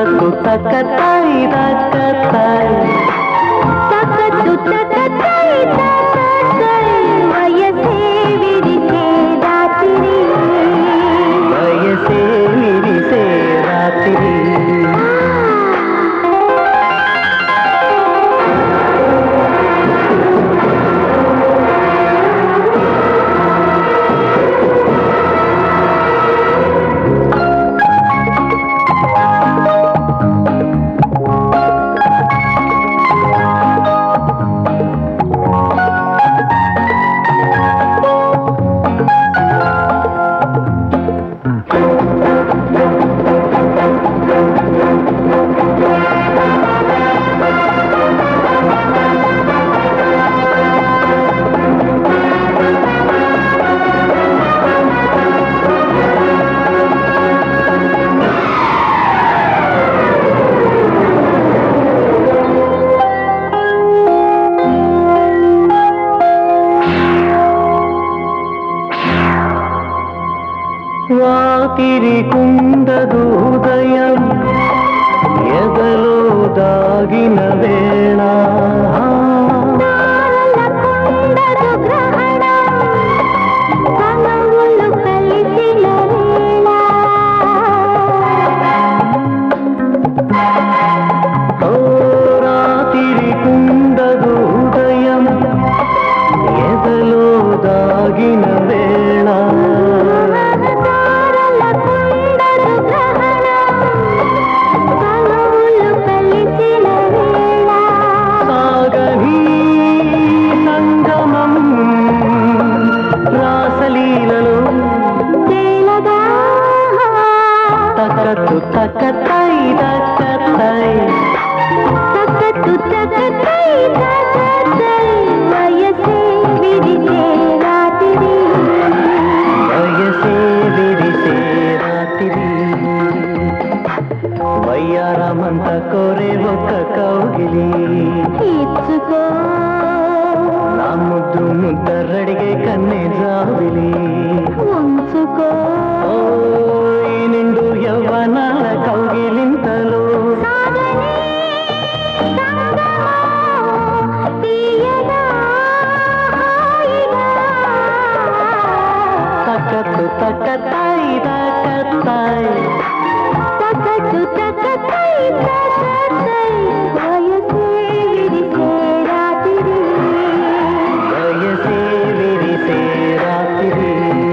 తక్కకు తక్కతాయి తక్కతాయి తక్కత్తు తక్కతాయి తక్కతాయి వయసే విరిసే రాత్రి వయసే విరిసే రాత్రి వాకిరి కుండదు ఉదయం ఎదలో దాగిన వేళ కుండదు గ్రహణం కనువులు కలిసిన వేళ ఓ రాతిరి కుండదు ఉదయం ఎదలో దాగిన వేళ కుండదు గ్రహణం కనువులు కలిసిన వేళ సాగని సంగమం రాసలీలలో తేలగా తక్కత్తు తక్కతాయి తక్కతాయి తక్కత్తు తక్కతాయి తక్కతాయి వయసే విరిసే రాత్రి వయసే విరిసే రాత్రి వయ్యారమంత కోరే ఒక కౌగిలి ఇచ్చుకో నా ముద్దు ముద్దరడిగే కన్నే జాబిలి ఉంచుకో ఓ ఈ నిండు యవ్వనాల కౌగిలింతలో తక్కత్తు తక్కతాయి తక్కతాయి తక్కత్తు తక్కతాయి తక్కతాయి వయసే విరిసే రాత్రి వయసే విరిసే రాత్రి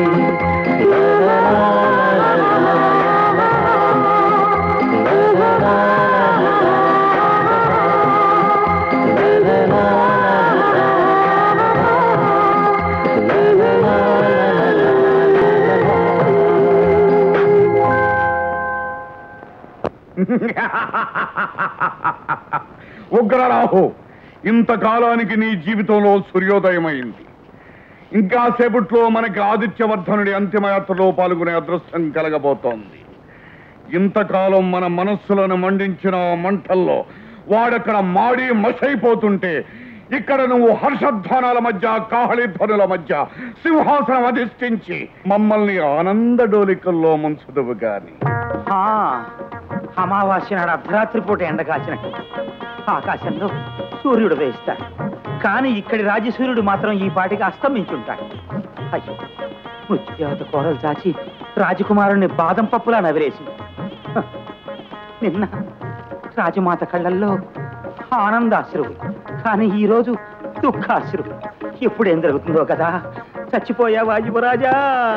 ఉగ్రరాహు ఇంతకాలానికి నీ జీవితంలో సూర్యోదయమైంది ఇంకా సేపట్లో మనకి ఆదిత్యవర్ధనుడి అంతిమయాత్రలో పాల్గొనే అదృష్టం కలగబోతోంది ఇంతకాలం మన మనస్సులను మండించిన ఆ మంటల్లో వాడక్కడ మాడి మసైపోతుంటే ఇక్కడ నువ్వు హర్షధ్వానాల మధ్య కాహళి ధ్వనుల మధ్య సింహాసనం అధిష్ఠించి మమ్మల్ని ఆనంద డోలికల్లో ముంచుదువు గాని ఆ, అమావాస్య నాడు అర్ధరాత్రి పూట ఎండ కాచినట్టు ఆకాశంలో సూర్యుడు వేస్తాడు కానీ ఇక్కడి రాజసూర్యుడు మాత్రం ఈ పాటికి అస్తమించుంటాడు అయ్యో మృత్యుదేవత కోరలు చాచి రాజకుమారుణ్ణి బాదం పప్పులా నవిరేసింది హ, నిన్న రాజమాత కళ్ళల్లో ఆనందాశ్రువు కానీ ఈరోజు దుఃఖాశ్రువు ఇప్పుడు ఏం జరుగుతుందో కదా చచ్చిపోయావా యువరాజా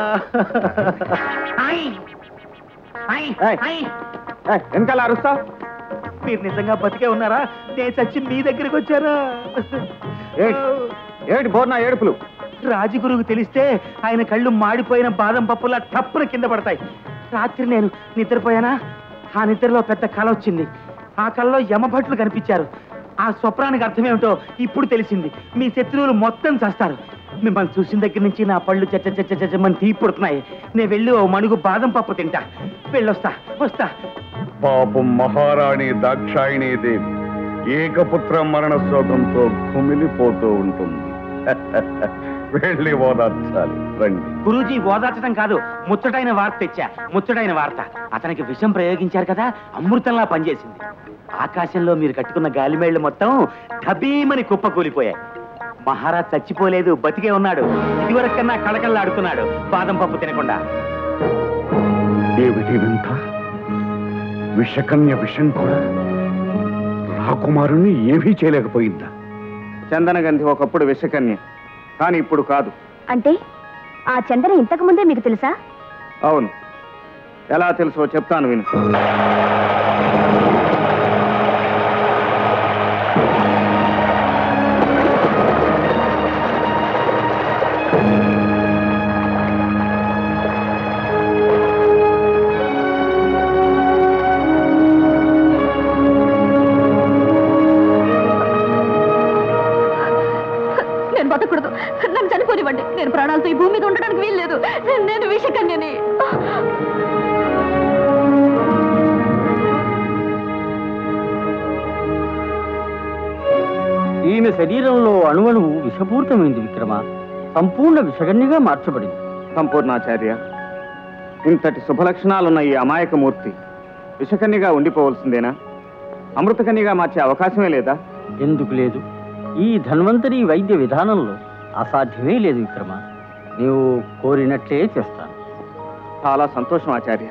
వెనకాల అరుస్తా మీరు నిజంగా బతికే ఉన్నారా నేను చచ్చి మీ దగ్గరికి వచ్చారా ఏమిటి బోర్నా ఏడుపులు రాజగురువుకు తెలిస్తే ఆయన కళ్ళు మాడిపోయిన బాదం పప్పులా టప్పున కింద పడతాయి రాత్రి నేను నిద్రపోయానా ఆ నిద్రలో పెద్ద కల వచ్చింది ఆ కలలో యమభట్లు కనిపించారు ఆ స్వప్నానికి అర్థమేమిటో ఇప్పుడు తెలిసింది మీ శత్రువులు మొత్తం చేస్తారు మిమ్మల్ని చూసిన దగ్గర నుంచి నా పళ్ళు చచ్చ చచ్చ చచ్చమని తీపుడుతున్నాయి నేను వెళ్ళి ఓ మణుగు బాదం పప్పు తింటా వెళ్ళొస్తా వస్తా పాపం మహారాణి దాక్షాయిణీ దేవి ఏకపుత్ర మరణ శోకంతో కుమిలిపోతూ ఉంటుంది వెళ్ళి ఓదార్చాలి రండి గురూజీ ఓదార్చడం కాదు ముచ్చటైన వార్త తెచ్చా ముచ్చటైన వార్త అతనికి విషం ప్రయోగించారు కదా అమృతంలా పనిచేసింది ఆకాశంలో మీరు కట్టుకున్న గాలిమేళ్లు మొత్తం ఢబీమని కుప్పకూలిపోయాయి మహారాజ్ చచ్చిపోలేదు బతికే ఉన్నాడు ఇదివరకు కన్నా కళకళలాడుతున్నాడు బాదం పప్పు తినకుండా ఏమిటి వింత విషకన్య విషం కూడా రాకుమారుని ఏమీ చేయలేకపోయిందా చందనగంధి ఒకప్పుడు విషకన్య కానీ ఇప్పుడు కాదు అంటే ఆ చందన ఇంతకు ముందే మీకు తెలుసా అవును ఎలా తెలుసో చెప్తాను విను నేను బతకూడదు నన్ను చనిపోనివ్వండి నేను ప్రాణాలతో ఈ భూమి మీద ఉండడానికి వీల్లేదు నేను విషకన్యని ఈమె శరీరంలో అణువణువు విషపూరితమైంది విక్రమ సంపూర్ణ విషగన్యగా మార్చబడింది సంపూర్ణాచార్య ఇంతటి శుభలక్షణాలున్న ఈ అమాయకమూర్తి విషకన్యగా ఉండిపోవలసిందేనా అమృతకన్యగా మార్చే అవకాశమే లేదా ఎందుకు లేదు ఈ ధన్వంతరి వైద్య విధానంలో అసాధ్యమే లేదు విక్రమ నీవు కోరినట్లే చేస్తాను చాలా సంతోషం ఆచార్య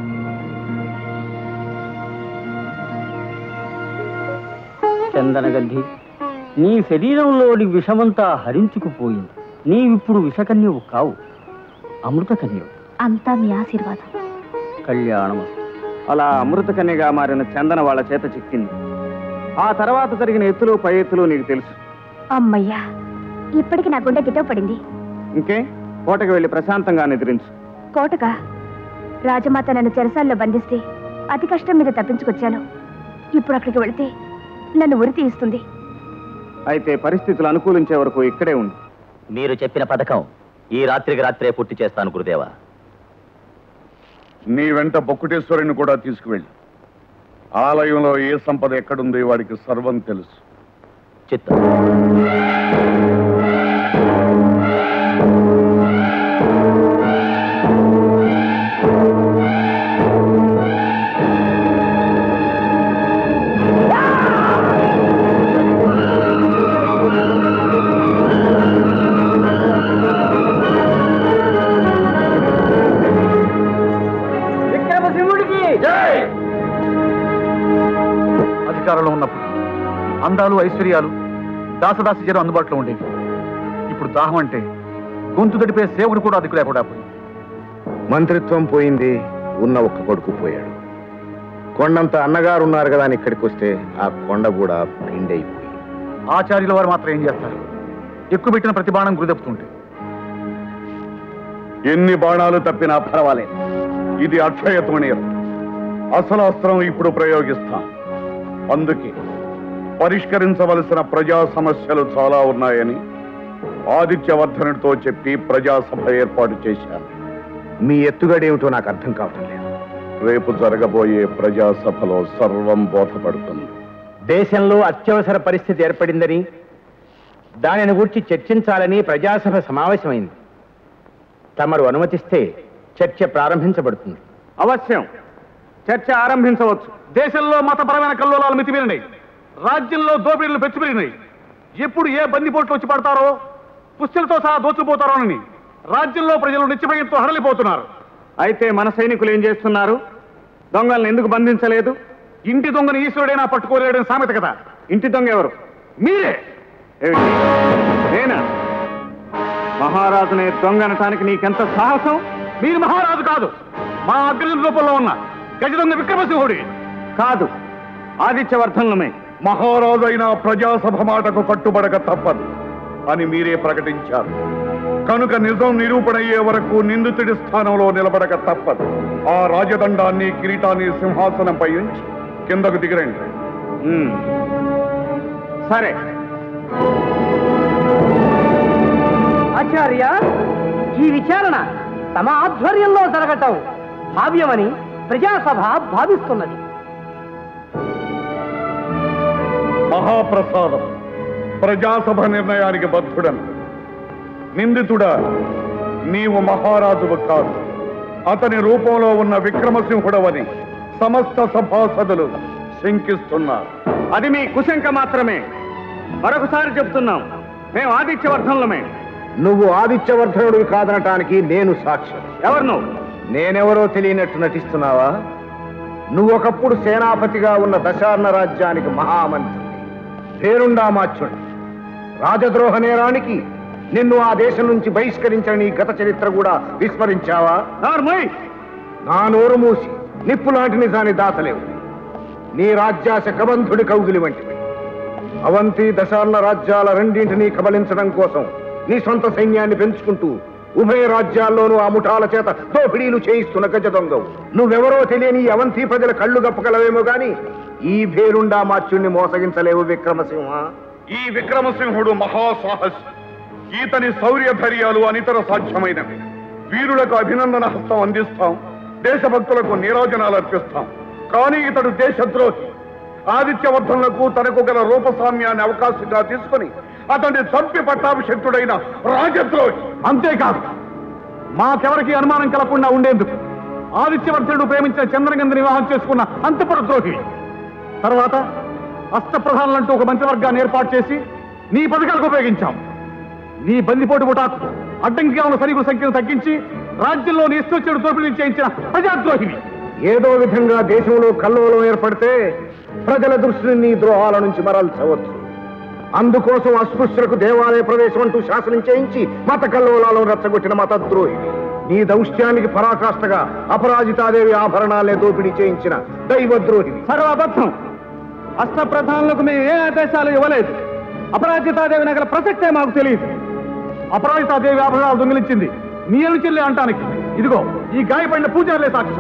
చందనగంధి నీ శరీరంలోని విషమంతా హరించుకుపోయింది నీవిప్పుడు విషకన్యవు కావు అమృతకన్యవు అంతా మీ ఆశీర్వాదం కళ్యాణం అలా అమృతకన్యగా మారిన చందన వాళ్ళ చేత చిక్కింది ఆ తర్వాత జరిగిన ఎత్తులు పై ఎత్తులు నీకు తెలుసు అమ్మయ్యా ఇప్పటికి నా గుండె గిటవ పడింది ఇంకే కోటకు వెళ్ళి ప్రశాంతంగా నిద్రించు కోటగా రాజమాత నన్ను చెరసాల్లో బంధిస్తే అతి కష్టం మీద తప్పించుకొచ్చాను ఇప్పుడు అక్కడికి వెళితే నన్ను ఉరి తీయిస్తుంది అయితే పరిస్థితులు అనుకూలించే వరకు ఇక్కడే ఉండు మీరు చెప్పిన పథకం ఈ రాత్రికి రాత్రే పూర్తి చేస్తాను గురుదేవా నీ వెంట బొక్కుటేశ్వరుని కూడా తీసుకువెళ్ళి ఆలయంలో ఏ సంపద ఎక్కడుంది వాడికి సర్వం తెలుసు చిత్తం విక్రమసింహుడికి అధికారంలో ఉన్నప్పుడు అందాలు ఐశ్వర్యాలు దాసదాసి జనం అందుబాటులో ఉండేవి ఇప్పుడు దాహం అంటే గొంతు తడిపే సేవకుడు కూడా అదుకు లేకుండా పోయింది మంత్రిత్వం పోయింది ఉన్న ఒక్క కొడుకు పోయాడు కొండంత అన్నగారు ఉన్నారు కదా అని ఇక్కడికి వస్తే ఆ కొండ కూడా పిండైపోయింది ఆచార్యుల వారు మాత్రం ఏం చేస్తారు ఎక్కువ పెట్టిన ప్రతి బాణం గురిదెప్పుతుంటే ఎన్ని బాణాలు తప్పినా పర్వాలేదు ఇది అక్షయ తుణీయం అసలు అస్త్రం ఇప్పుడు ప్రయోగిస్తాం అందుకే పరిష్కరించవలసిన ప్రజా సమస్యలు చాలా ఉన్నాయని ఆదిత్యవర్ధనుడితో చెప్పి ప్రజాసభ ఏర్పాటు చేశాను మీ ఎత్తుగడేమిటో నాకు అర్థం కావటం లేదు రేపు జరగబోయే ప్రజాసభలో సర్వం బోధపడుతుంది దేశంలో అత్యవసర పరిస్థితి ఏర్పడిందని దానిని గురించి చర్చించాలని ప్రజాసభ సమావేశమైంది తమరు అనుమతిస్తే చర్చ ప్రారంభించబడుతుంది అవశ్యం చర్చ ఆరంభించవచ్చు దేశంలో మతపరమైన కల్లోలాలు మితిమీరినాయి రాజ్యంలో దోపిడీలు పెంచిపెరిగినాయి ఎప్పుడు ఏ బందిపోట్లు వచ్చి పడతారో పుస్తలతో సహా దోచుకుపోతారోనని రాజ్యంలో ప్రజలు నిత్యభయంతో హడలిపోతున్నారు అయితే మన సైనికులు ఏం చేస్తున్నారు దొంగల్ని ఎందుకు బంధించలేదు ఇంటి దొంగని ఈశ్వరుడైనా పట్టుకోలేడని సామెత కదా ఇంటి దొంగ ఎవరు మీరే ఏమిటి? నేనా మహారాజునే దొంగ అనటానికి నీకెంత సాహసం మీరు మహారాజు కాదు మా అగ్రజుల రూపంలో ఉన్న గజ దొంగ విక్రమసింహుడి కాదు ఆదిత్యవర్ధనులమే మహారాజు అయిన ప్రజాసభ మాటకు కట్టుబడక తప్పదు అని మీరే ప్రకటించారు కనుక నిజం నిరూపణయ్యే వరకు నిందితుడి స్థానంలో నిలబడక తప్పదు ఆ రాజదండాన్ని కిరీటాన్ని సింహాసనంపై ఉంచి కిందకు దిగిరండి సరే ఆచార్య ఈ విచారణ తమ ఆధ్వర్యంలో జరగటం భావ్యమని ప్రజాసభ భావిస్తున్నది మహాప్రసాదం ప్రజాసభ నిర్ణయానికి బద్ధుడను నిందితుడా నీవు మహారాజువు కాదు అతని రూపంలో ఉన్న విక్రమసింహుడవని సమస్త సభాసదులు శంకిస్తున్నారు అది మీ కుశంక మాత్రమే మరొకసారి చెప్తున్నాం మేము ఆదిత్యవర్ధనులమే నువ్వు ఆదిత్యవర్ధనుడివి కాదనటానికి నేను సాక్ష్యం ఎవరు నువ్వు నేనెవరో తెలియనట్టు నటిస్తున్నావా నువ్వు ఒకప్పుడు సేనాపతిగా ఉన్న దశార్ణ రాజ్యానికి మహామంత్రి పేరుండామాచ్యుడు రాజద్రోహ నేరానికి నిన్ను ఆ దేశం నుంచి బహిష్కరించిన నీ గత చరిత్ర కూడా విస్మరించావా నా నోరు మూసి నిప్పు లాంటి నిజాన్ని దాచలేవు నీ రాజ్యాశ కబంధుడి కౌగిలి వంటివి అవంతి దశార్ణ రాజ్యాల రెండింటినీ కబలించడం కోసం నీ సొంత సైన్యాన్ని పెంచుకుంటూ ఉభయ రాజ్యాల్లోనూ ఆ ముఠాల చేత దోపిడీలు చేయిస్తున్న గజ దొంగవు నువ్వెవరో తెలియని ఈ అవంతి ప్రజల కళ్ళు గప్పగలవేమో గాని ఈ భేరుండా మాచ్యుణ్ణి మోసగించలేవు విక్రమసింహ ఈ విక్రమసింహుడు మహాసాహసి ఈతని శౌర్య ధైర్యాలు అనితర సాధ్యమైనవి వీరులకు అభినందన హస్తం అందిస్తాం దేశభక్తులకు నీరాజనాలు అర్పిస్తాం కానీ ఇతడు దేశద్రోహి ఆదిత్యవర్ధనులకు తనకు గల రూపసామ్యాన్ని అవకాశంగా తీసుకుని అతన్ని చంపి పట్టాభిషక్తుడైన రాజద్రోహి అంతేకాదు మాకెవరికి అనుమానం కలగకుండా ఉండేందుకు ఆదిత్యవర్ధనుడు ప్రేమించిన చంద్రగంధ వివాహం చేసుకున్న అంతపుర ద్రోహి తర్వాత అష్టప్రధానులంటూ ఒక మంత్రివర్గాన్ని ఏర్పాటు చేసి నీ పథకాలకు ఉపయోగించాం నీ బందిపోటు ముఠాకు అడ్డంకిగా ఉన్న సైనికుల సంఖ్యను తగ్గించి రాజ్యంలో నీ ఇష్టొచ్చిన దోపిడీ చేయించిన ప్రజాద్రోహివి ఏదో విధంగా దేశంలో కల్లోలం ఏర్పడితే ప్రజల దృష్టిని నీ ద్రోహాల నుంచి మరల్చవచ్చు అందుకోసం అస్పృశ్యులకు దేవాలయ ప్రవేశం అంటూ శాసనం చేయించి మత కల్లోలాలను రెచ్చగొట్టిన మతద్రోహి నీ దౌష్ట్యానికి పరాకాష్ఠగా అపరాజితాదేవి ఆభరణాలనే దోపిడీ చేయించిన దైవద్రోహి సర్వబద్ధం అష్టప్రధానులకు మేము ఏ ఆదేశాలు ఇవ్వలేదు అపరాజితాదేవి నగర ప్రసక్తే మాకు తెలియదు అపరాజితాదేవి ఆభరణాలు దొంగిలించింది నీళ్ళు చెల్లి అంటానికి ఇదిగో ఈ గాయపడిన పూజారులే సాక్షి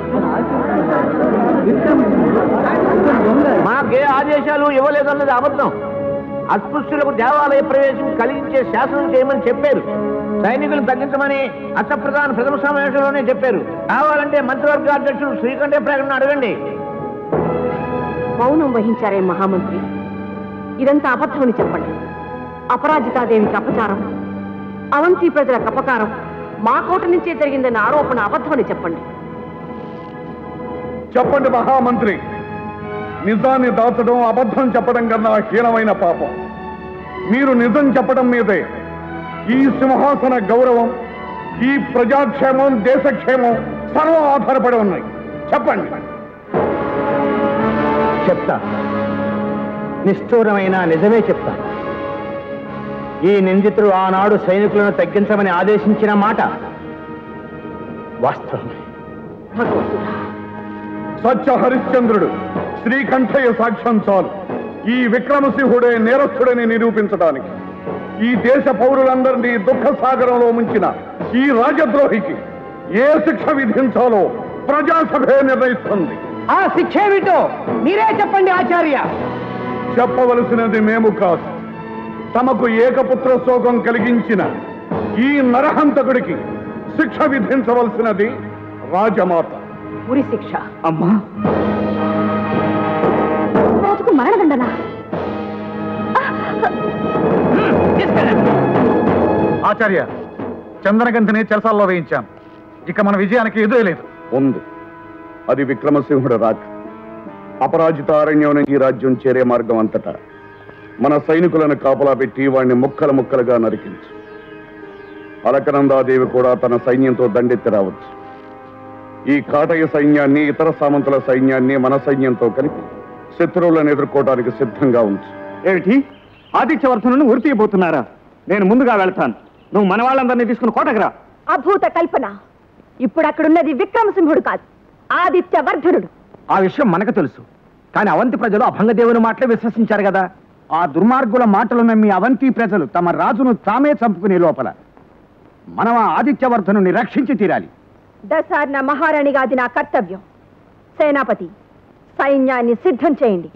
మాకే ఆదేశాలు ఇవ్వలేదన్నది అబద్ధం అస్పృశ్యులకు దేవాలయ ప్రవేశం కలిగించే శాసనం చేయమని చెప్పారు సైనికులు తగ్గించమని అష్టప్రధాన ప్రథమ సమావేశంలోనే చెప్పారు కావాలంటే మంత్రివర్గ అధ్యక్షుడు శ్రీకంఠ ప్రకటన అడగండి మౌనం వహించారే మహామంత్రి ఇదంతా అబద్ధమని చెప్పండి అపరాజితాదేవికి అపచారం అవంతి ప్రజలకు అపకారం మా కోట నుంచే జరిగిందన్న ఆరోపణ అబద్ధమని చెప్పండి చెప్పండి మహామంత్రి నిజాన్ని దాచడం అబద్ధం చెప్పడం కన్నా హీనమైన పాపం మీరు నిజం చెప్పడం మీదే ఈ సింహాసన గౌరవం ఈ ప్రజాక్షేమం దేశక్షేమం సర్వం ఆధారపడి ఉన్నాయి చెప్పండి చెప్తా నిష్ఠూరమైన నిజమే చెప్తా ఈ నిందితుడు ఆనాడు సైనికులను తగ్గించమని ఆదేశించిన మాట వాస్తవమే సత్య హరిశ్చంద్రుడు శ్రీకంఠయ్య సాక్ష్యం చాలు ఈ విక్రమసింహుడే నేరస్తుడని నిరూపించడానికి ఈ దేశ పౌరులందరినీ దుఃఖ సాగరంలో ముంచిన ఈ రాజద్రోహికి ఏ శిక్ష విధించాలో ప్రజాసభే నిర్ణయిస్తుంది ఆ శిక్ష ఏమిటో మీరే చెప్పండి ఆచార్య చెప్పవలసినది మేము కాదు తమకు ఏకపుత్ర శోకం కలిగించిన ఈ నరహంతకుడికి శిక్ష విధించవలసినది రాజమాత ఉరి శిక్ష అమ్మా రాజుకు మరణదండనా ఆచార్య చంద్రగంధిని చెరసాల్లో వేయించాం ఇక మన విజయానికి ఎదురే లేదు ఉంది అది విక్రమసింహుడు రాక అపరాజిత అరణ్యం నుంచి రాజ్యం చేరే మార్గం అంతటా మన సైనికులను కాపలా పెట్టి వాడిని ముక్కలు ముక్కలుగా నరికించు అలకనందాదేవి కూడా తన సైన్యంతో దండెత్తి రావచ్చు ఈ కాటయ్య సైన్యాన్ని ఇతర సామంతుల సైన్యాన్ని మన సైన్యంతో కలిపి శత్రువులను ఎదుర్కోవడానికి సిద్ధంగా ఉంచు ఏమిటి ఆదిత్యవర్ధనుని ఉరి తీయబోతున్నారా నేను ముందుగా వెళ్తాను నువ్వు మన వాళ్ళందరినీ తీసుకుని కోటకురా అభూత కల్పన ఇప్పుడు అక్కడున్నది విక్రమసింహుడు కాదు ఆదిత్య వర్ధనుడు ఆ విషయం మనకు తెలుసు కానీ అవంతి ప్రజలు అభంగదేవుని మాటలే విశ్వసించారు కదా ఆ దుర్మార్గుల మాటలు నమ్మి అవంతి ప్రజలు తమ రాజును తామే చంపుకునే లోపల మనం ఆ ఆదిత్యవర్ధనుని రక్షించి తీరాలి దశార్ణ మహారాణిగా అది నా కర్తవ్యం సేనాపతి సైన్యాన్ని సిద్ధం చేయండి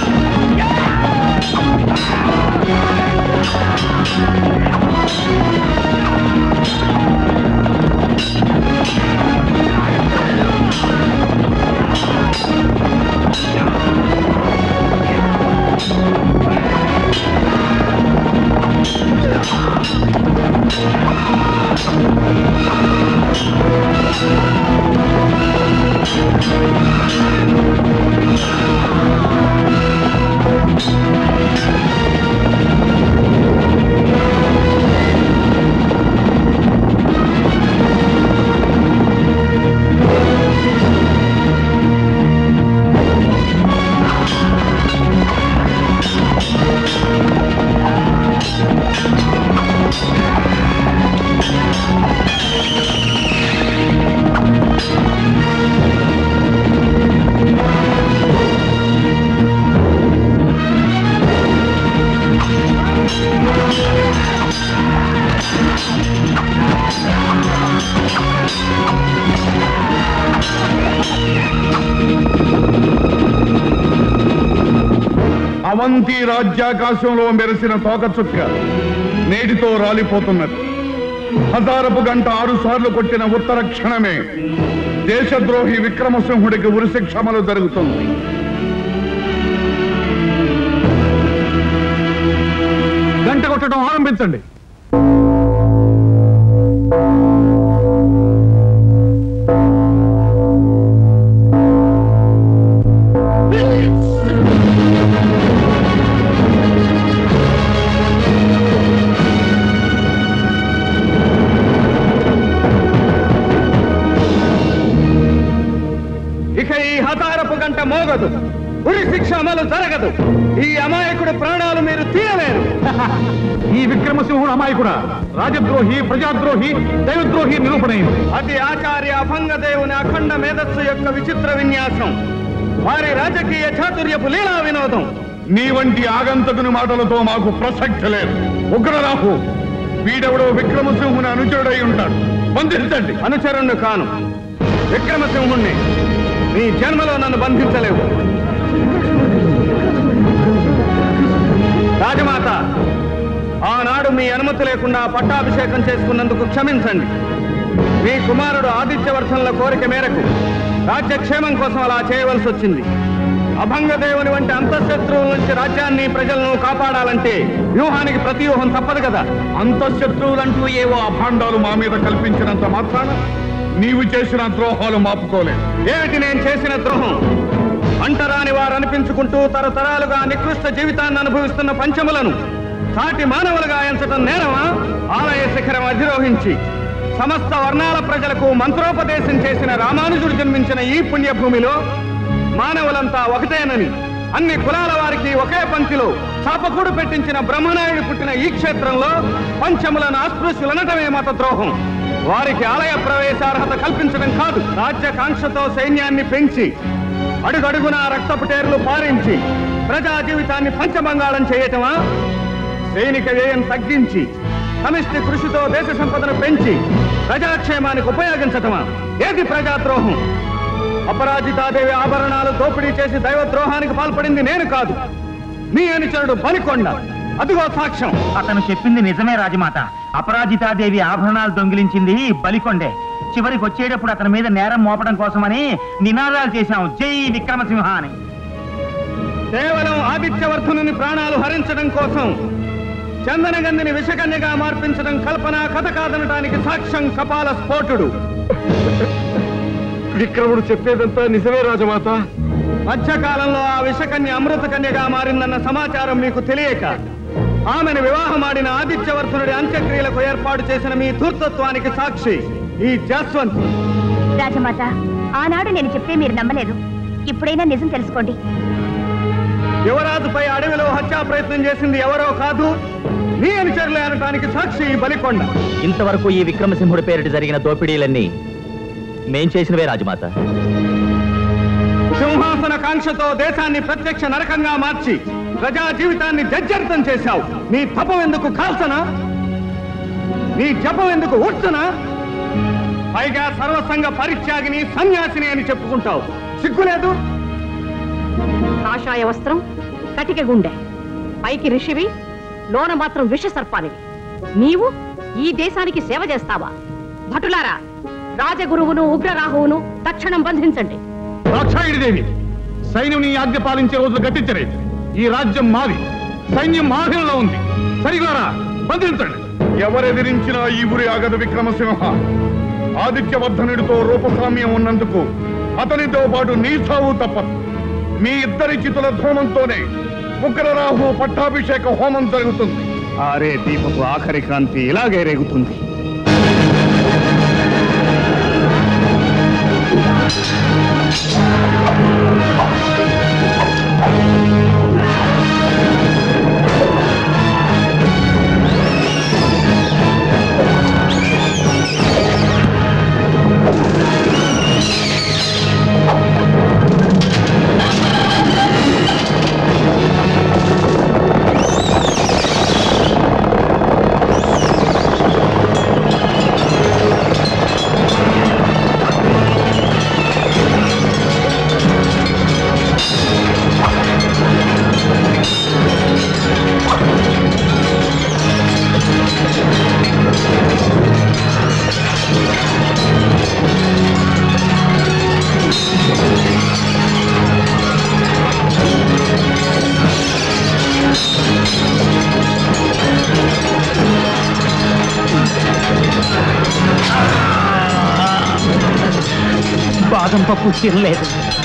Yeah! అవంతి రాజ్యాకాశంలో మెరిసిన తోకచుక్క నేటితో రాలిపోతున్నది హజారపు గంట ఆరు సార్లు కొట్టిన ఉత్తర క్షణమే దేశద్రోహి విక్రమసింహుడికి ఉరిశిక్ష అమలు జరుగుతుంది గంట కొట్టడం ఆరంభించండి ఇక ఈ హతారపు గంట మోగదు ఉరి శిక్ష అమలు జరగదు ఈ అమాయకుడి ప్రాణాలు మీరు తీయలేరు ఈ విక్రమసింహుడు అమాయకుడా రాజద్రోహి ప్రజాద్రోహి దైవద్రోహి నిరూపణైంది అతి ఆచార్య అభంగదేవుని అఖండ మేధస్సు యొక్క విచిత్ర విన్యాసం వారి రాజకీయ చాతుర్యపు లీలా వినోదం నీ వంటి ఆగంతకుని మాటలతో మాకు ప్రసక్తి లేదు ఉగ్రరాహు వీడెవడో విక్రమసింహుని అనుచరుడై ఉంటాడు బంధించండి అనుచరుణ్ణి కాను విక్రమసింహుణ్ణి నీ జన్మలో నన్ను బంధించలేవు రాజమాత ఆనాడు మీ అనుమతి లేకుండా పట్టాభిషేకం చేసుకున్నందుకు క్షమించండి మీ కుమారుడు ఆదిత్యవర్ధనుల కోరిక మేరకు రాజ్యక్షేమం కోసం అలా చేయవలసి వచ్చింది అభంగదేవుని వంటి అంతఃశత్రువుల నుంచి రాజ్యాన్ని ప్రజలను కాపాడాలంటే వ్యూహానికి ప్రతివ్యూహం తప్పదు కదా అంతఃశత్రువులంటూ ఏవో అభాండాలు మా మీద కల్పించినంత మాత్రాన నీవు చేసిన ద్రోహాలు మాపుకోలేదు ఏమిటి నేను చేసిన ద్రోహం అంటరాని వారు అనిపించుకుంటూ తరతరాలుగా నికృష్ట జీవితాన్ని అనుభవిస్తున్న పంచములను సాటి మానవులుగా ఎంచటం నేరమా ఆలయ శిఖరం అధిరోహించి సమస్త వర్ణాల ప్రజలకు మంత్రోపదేశం చేసిన రామానుజుడు జన్మించిన ఈ పుణ్యభూమిలో మానవులంతా ఒకటేనని అన్ని కులాల వారికి ఒకే పంక్తిలో చాపకూడు పెట్టించిన బ్రహ్మనాయుడు పుట్టిన ఈ క్షేత్రంలో పంచములను అస్పృశ్యులనటమే మత ద్రోహం వారికి ఆలయ ప్రవేశార్హత కల్పించడం కాదు రాజ్యకాంక్షతో సైన్యాన్ని పెంచి అడుగడుగున రక్తపుటేరులు పారించి ప్రజా జీవితాన్ని పంచబంగాళం చేయటమా సైనిక వ్యయం తగ్గించి సమిష్టి కృషితో దేశ సంపదను పెంచి ప్రజాక్షేమానికి ఉపయోగించటమా ఏది ప్రజాద్రోహం అపరాజితాదేవి ఆభరణాలు దోపిడీ చేసి దైవద్రోహానికి పాల్పడింది నేను కాదు మీ అనుచరుడు బలికొండ అదిగో సాక్ష్యం అతను చెప్పింది నిజమే రాజమాత అపరాజితాదేవి ఆభరణాలు దొంగిలించింది బలికొండే చివరికి వచ్చేటప్పుడు అతని మీద నేరం మోపడం కోసమని నినాదాలు చేశాం జై విక్రమసింహ అని కేవలం ఆదిత్యవర్ధనుని ప్రాణాలు హరించడం కోసం చందనగంధిని విషకన్యగా మార్పించడం కల్పన కథ కాదనటానికి సాక్ష్యం కపాల స్ఫోటుడు విక్రముడు చెప్పేదంతా నిజమే రాజమాత మధ్యకాలంలో ఆ విషకన్య అమృత కన్యగా మారిందన్న సమాచారం మీకు తెలియక ఆమెను వివాహమాడిన ఆదిత్యవర్ధనుడి అంత్యక్రియలకు ఏర్పాటు చేసిన మీ ధూర్తత్వానికి సాక్షి ఈ జస్వంత్ రాజమాత ఆనాడు నేను చెప్తే మీరు నమ్మలేదు ఇప్పుడైనా నిజం తెలుసుకోండి యువరాజుపై అడవిలో హత్యా ప్రయత్నం చేసింది ఎవరో కాదు మీ అనుచరులే అనటానికి సాక్షి ఈ బలికొండ ఇంతవరకు ఈ విక్రమసింహుడి పేరిట జరిగిన దోపిడీలన్నీ మేం చేసినవే రాజమాత సింహాసన కాంక్షతో దేశాన్ని ప్రత్యక్ష నరకంగా మార్చి ప్రజా జీవితాన్ని జర్జరితం చేశావు నీ తపం ఎందుకు కాల్సనా నీ జపం ఎందుకు ఊడ్చనా పైగా సర్వసంగ పరిత్యాగిని సన్యాసిని అని చెప్పుకుంటావు సిగ్గులేదు కాషాయ వస్త్రం కటిక గుండె పైకి ఋషివి లోన మాత్రం విష సర్పానివి నీవు ఈ దేశానికి సేవ చేస్తావా భటులారా రాజగురువును ఉగ్రరాహువును తక్షణం బంధించండి దేవి సైన్యం నీ ఆజ్ఞ పాలించే రోజులు గట్టించరే ఈ రాజ్యం మాది సైన్యం మాధీనంలో ఉంది సరిగారా బంధించండి ఎవరెదిరించినా ఈ ఊరి ఆగదు విక్రమసింహ ఆదిత్యవర్ధనుడితో రూపసామ్యం ఉన్నందుకు అతనితో పాటు నీ సావు తప్పదు మీ ఇద్దరి చితుల ధూమంతోనే ఉగ్రరాహు పట్టాభిషేక హోమం జరుగుతుంది ఆరే దీపపు ఆఖరి కాంతి ఇలాగే రేగుతుంది చంప పుట్టిరలేదు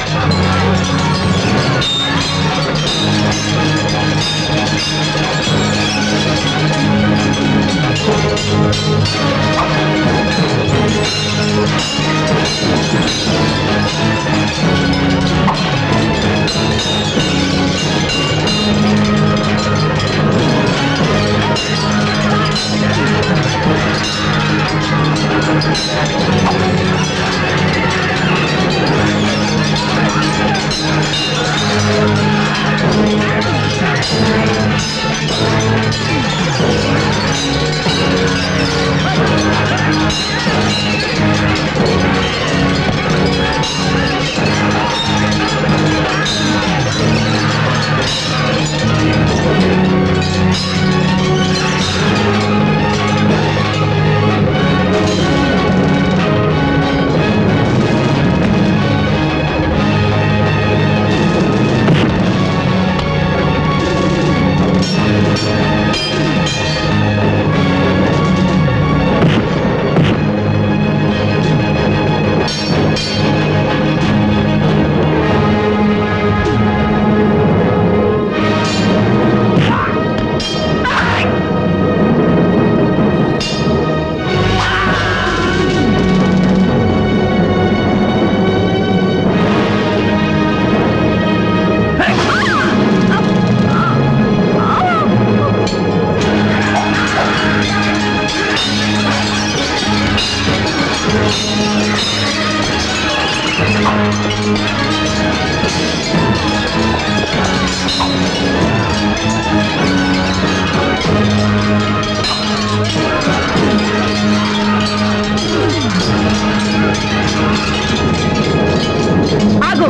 ఆగు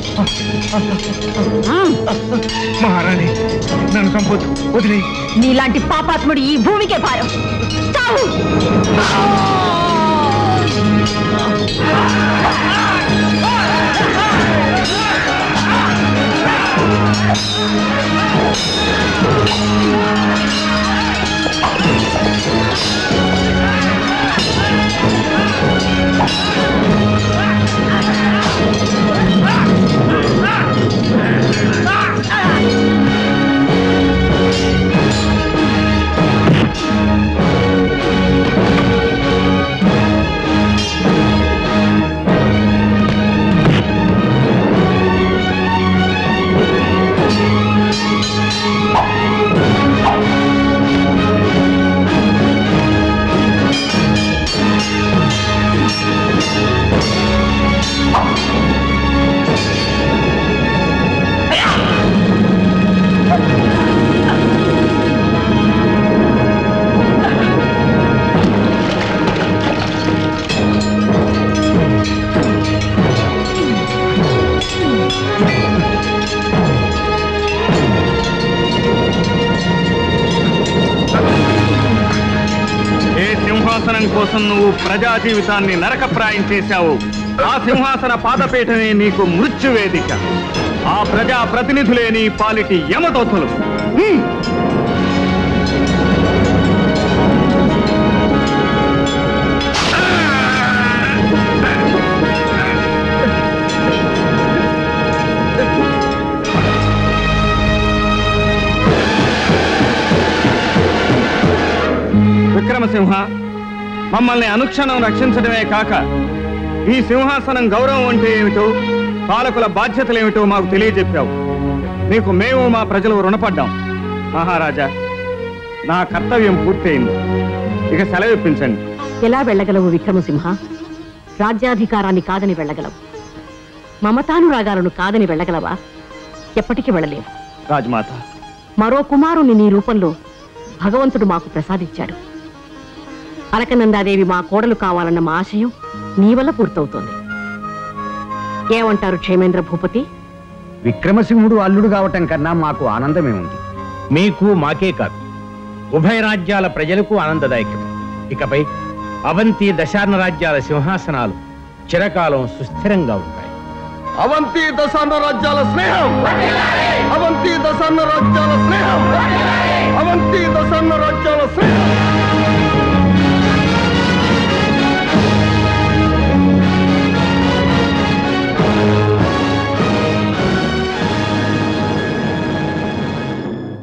మహారాణి నన్ను చంపొద్దు వదిలి నీలాంటి పాపాత్ముడు ఈ భూమికే భారం చావు ఏ సింహాసనం కోసం నువ్వు ప్రజా జీవితాన్ని నరకప్రాయం చేశావు ఆ సింహాసన పాదపీఠమే నీకు మృత్యు వేదిక ఆ ప్రజా ప్రతినిధులే నీ పాలిటి యమదోతులు హ్మ్. విక్రమసింహ మమ్మల్ని అనుక్షణం రక్షించడమే కాక ఈ సింహాసనం గౌరవం అంటే ఏమిటో పాలకుల బాధ్యతలేమిటో మాకు తెలియజెప్పావు నీకు మేము మా ప్రజలు రుణపడ్డాం మహారాజా నా కర్తవ్యం పూర్తయింది ఇక సెలవిప్పించండి ఎలా వెళ్ళగలవు విక్రమసింహ రాజ్యాధికారాన్ని కాదని వెళ్ళగలవు మమతానురాగాలను కాదని వెళ్ళగలవా ఎప్పటికీ వెళ్ళలేవు రాజమాత మరో కుమారుని నీ రూపంలో భగవంతుడు మాకు ప్రసాదించాడు అలకనందాదేవి మా కోడలు కావాలన్న మా ఆశయం నీ వల్ల పూర్తవుతోంది ఏమంటారు క్షేమేంద్ర భూపతి విక్రమసింహుడు అల్లుడు కావటం కన్నా మాకు ఆనందమే ఉంది మీకు మాకే కాదు ఉభయ రాజ్యాల ప్రజలకు ఆనందదాయకం ఇకపై అవంతి దశార్ణ రాజ్యాల సింహాసనాలు చిరకాలం సుస్థిరంగా ఉంటాయి అవంతి దశాన్న రాజ్యాల స్నేహం అవంతి దశాన్న రాజ్యాల